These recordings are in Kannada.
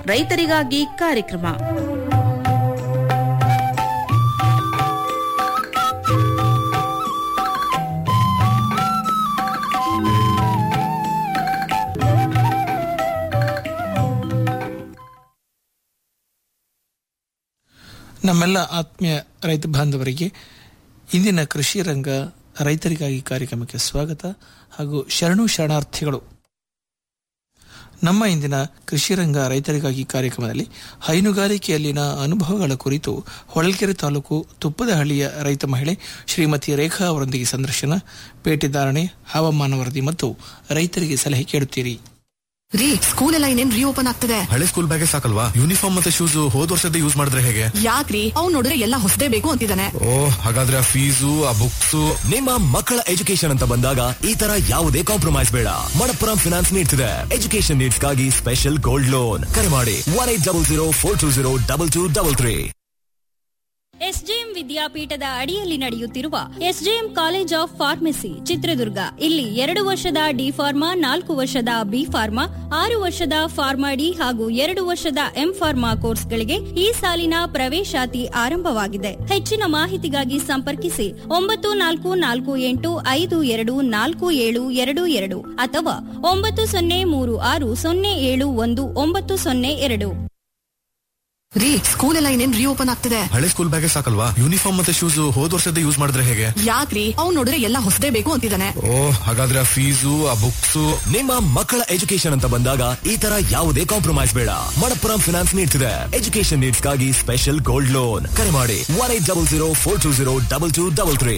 ರೈತರಿಗಾಗಿ ಕಾರ್ಯಕ್ರಮ ನಮ್ಮೆಲ್ಲ ಆತ್ಮೀಯ ರೈತ ಬಾಂಧವರಿಗೆ ಇಂದಿನ ಕೃಷಿ ರಂಗ ರೈತರಿಗಾಗಿ ಕಾರ್ಯಕ್ರಮಕ್ಕೆ ಸ್ವಾಗತ ಹಾಗೂ ಶರಣು ಶರಣಾರ್ಥಿಗಳು ನಮ್ಮ ಇಂದಿನ ಕೃಷಿ ರಂಗ ರೈತರಿಗಾಗಿ ಕಾರ್ಯಕ್ರಮದಲ್ಲಿ ಹೈನುಗಾರಿಕೆಯಲ್ಲಿನ ಅನುಭವಗಳ ಕುರಿತು ಹೊಳಲ್ಕೆರೆ ತಾಲೂಕು ತುಪ್ಪದಹಳ್ಳಿಯ ರೈತ ಮಹಿಳೆ ಶ್ರೀಮತಿ ರೇಖಾ ಅವರೊಂದಿಗೆ ಸಂದರ್ಶನ ಪೇಟೆದಾರಣೆ ಹವಾಮಾನ ವರದಿ ಮತ್ತು ರೈತರಿಗೆ ಸಲಹೆ ಕೇಳುತ್ತೀರಿ ರೀ ಸ್ಕೂಲ್ ಎಲ್ಲ ಇನ್ನೇನ್ ರೀಓಪನ್ ಆಗ್ತಿದೆ ಹಳೆ ಸ್ಕೂಲ್ ಬ್ಯಾಗೆ ಸಾಕಲ್ವಾ ಯೂನಿಫಾರ್ಮ್ ಮತ್ತೆ ಶೂಸ್ ಹೋದ್ ವರ್ಷದ ಯೂಸ್ ಮಾಡಿದ್ರೆ ಹೇಗೆ ಯಾಕ್ರಿ ಅವ್ನ್ ನೋಡಿದ್ರೆ ಎಲ್ಲ ಹೊಸದೇ ಬೇಕು ಅಂತಿದ್ದಾನೆ ಓ ಹಾಗಾದ್ರೆ ಆ ಫೀಸು ಆ ಬುಕ್ಸ್ ನಿಮ್ಮ ಮಕ್ಕಳ ಎಜುಕೇಶನ್ ಅಂತ ಬಂದಾಗ ಈ ತರ ಯಾವುದೇ ಕಾಂಪ್ರಮೈಸ್ ಬೇಡ ಮಣಪ್ಪುರಂ ಫಿನಾನ್ಸ್ ನೀಡ್ತಿದೆ ಎಜುಕೇಶನ್ ನೀಡ್ಸ್ಗಾಗಿ ಸ್ಪೆಷಲ್ ಗೋಲ್ಡ್ ಲೋನ್ ಕರೆ ಮಾಡಿ one eight double zero four two zero double two double three SJM ವಿದ್ಯಾಪೀಠದ ಅಡಿಯಲ್ಲಿ ನಡೆಯುತ್ತಿರುವ SJM college of pharmacy Chitradurga ಇಲ್ಲಿ ಎರಡು ವರ್ಷದ ಡಿ ಫಾರ್ಮಾ ನಾಲ್ಕು ವರ್ಷದ ಬಿ ಫಾರ್ಮಾ ಆರು ವರ್ಷದ ಫಾರ್ಮಾ ಡಿ ಹಾಗೂ ಎರಡು ವರ್ಷದ ಎಂ ಫಾರ್ಮಾ ಕೋರ್ಸ್ಗಳಿಗೆ ಈ ಸಾಲಿನ ಪ್ರವೇಶಾತಿ ಆರಂಭವಾಗಿದೆ ಹೆಚ್ಚಿನ ಮಾಹಿತಿಗಾಗಿ ಸಂಪರ್ಕಿಸಿ ಒಂಬತ್ತು ನಾಲ್ಕು ನಾಲ್ಕು ಎಂಟು ಐದು ಎರಡು ನಾಲ್ಕು ಏಳು ಎರಡು ಎರಡು ಅಥವಾ ಒಂಬತ್ತು ಸೊನ್ನೆ ಮೂರು ಆರು ಸೊನ್ನೆ ಏಳು ಒಂದು ಒಂಬತ್ತು ಸೊನ್ನೆ ಎರಡು ರೀ ಸ್ಕೂಲ್ ಎಲ್ಲ ಇನ್ನೇನ್ ರೀಓಪನ್ ಆಗ್ತಿದೆ ಹಳೆ ಸ್ಕೂಲ್ ಬ್ಯಾಗೆ ಸಾಕಲ್ವಾ ಯೂನಿಫಾರ್ಮ್ ಮತ್ತೆ ಶೂಸ್ ಹೋದ್ ವರ್ಷದ ಯೂಸ್ ಮಾಡಿದ್ರೆ ಹೇಗೆ ಯಾಕ್ರಿ ಅವ್ನ್ ನೋಡಿದ್ರೆ ಎಲ್ಲ ಹೊಸದೇ ಬೇಕು ಅಂತಿದ್ದಾನೆ ಓ ಹಾಗಾದ್ರೆ ಆ ಫೀಸು ಆ ಬುಕ್ಸ್ ನಿಮ್ಮ ಮಕ್ಕಳ ಎಜುಕೇಶನ್ ಅಂತ ಬಂದಾಗ ಈ ತರ ಯಾವುದೇ ಕಾಂಪ್ರಮೈಸ್ ಬೇಡ ಮಣಪ್ಪುರಂ ಫಿನಾನ್ಸ್ ನೀಡ್ತಿದೆ ಎಜುಕೇಶನ್ ನೀಡ್ಸ್ಗಾಗಿ ಸ್ಪೆಷಲ್ ಗೋಲ್ಡ್ ಲೋನ್ ಕರೆ ಮಾಡಿ one eight double zero four two zero double two double three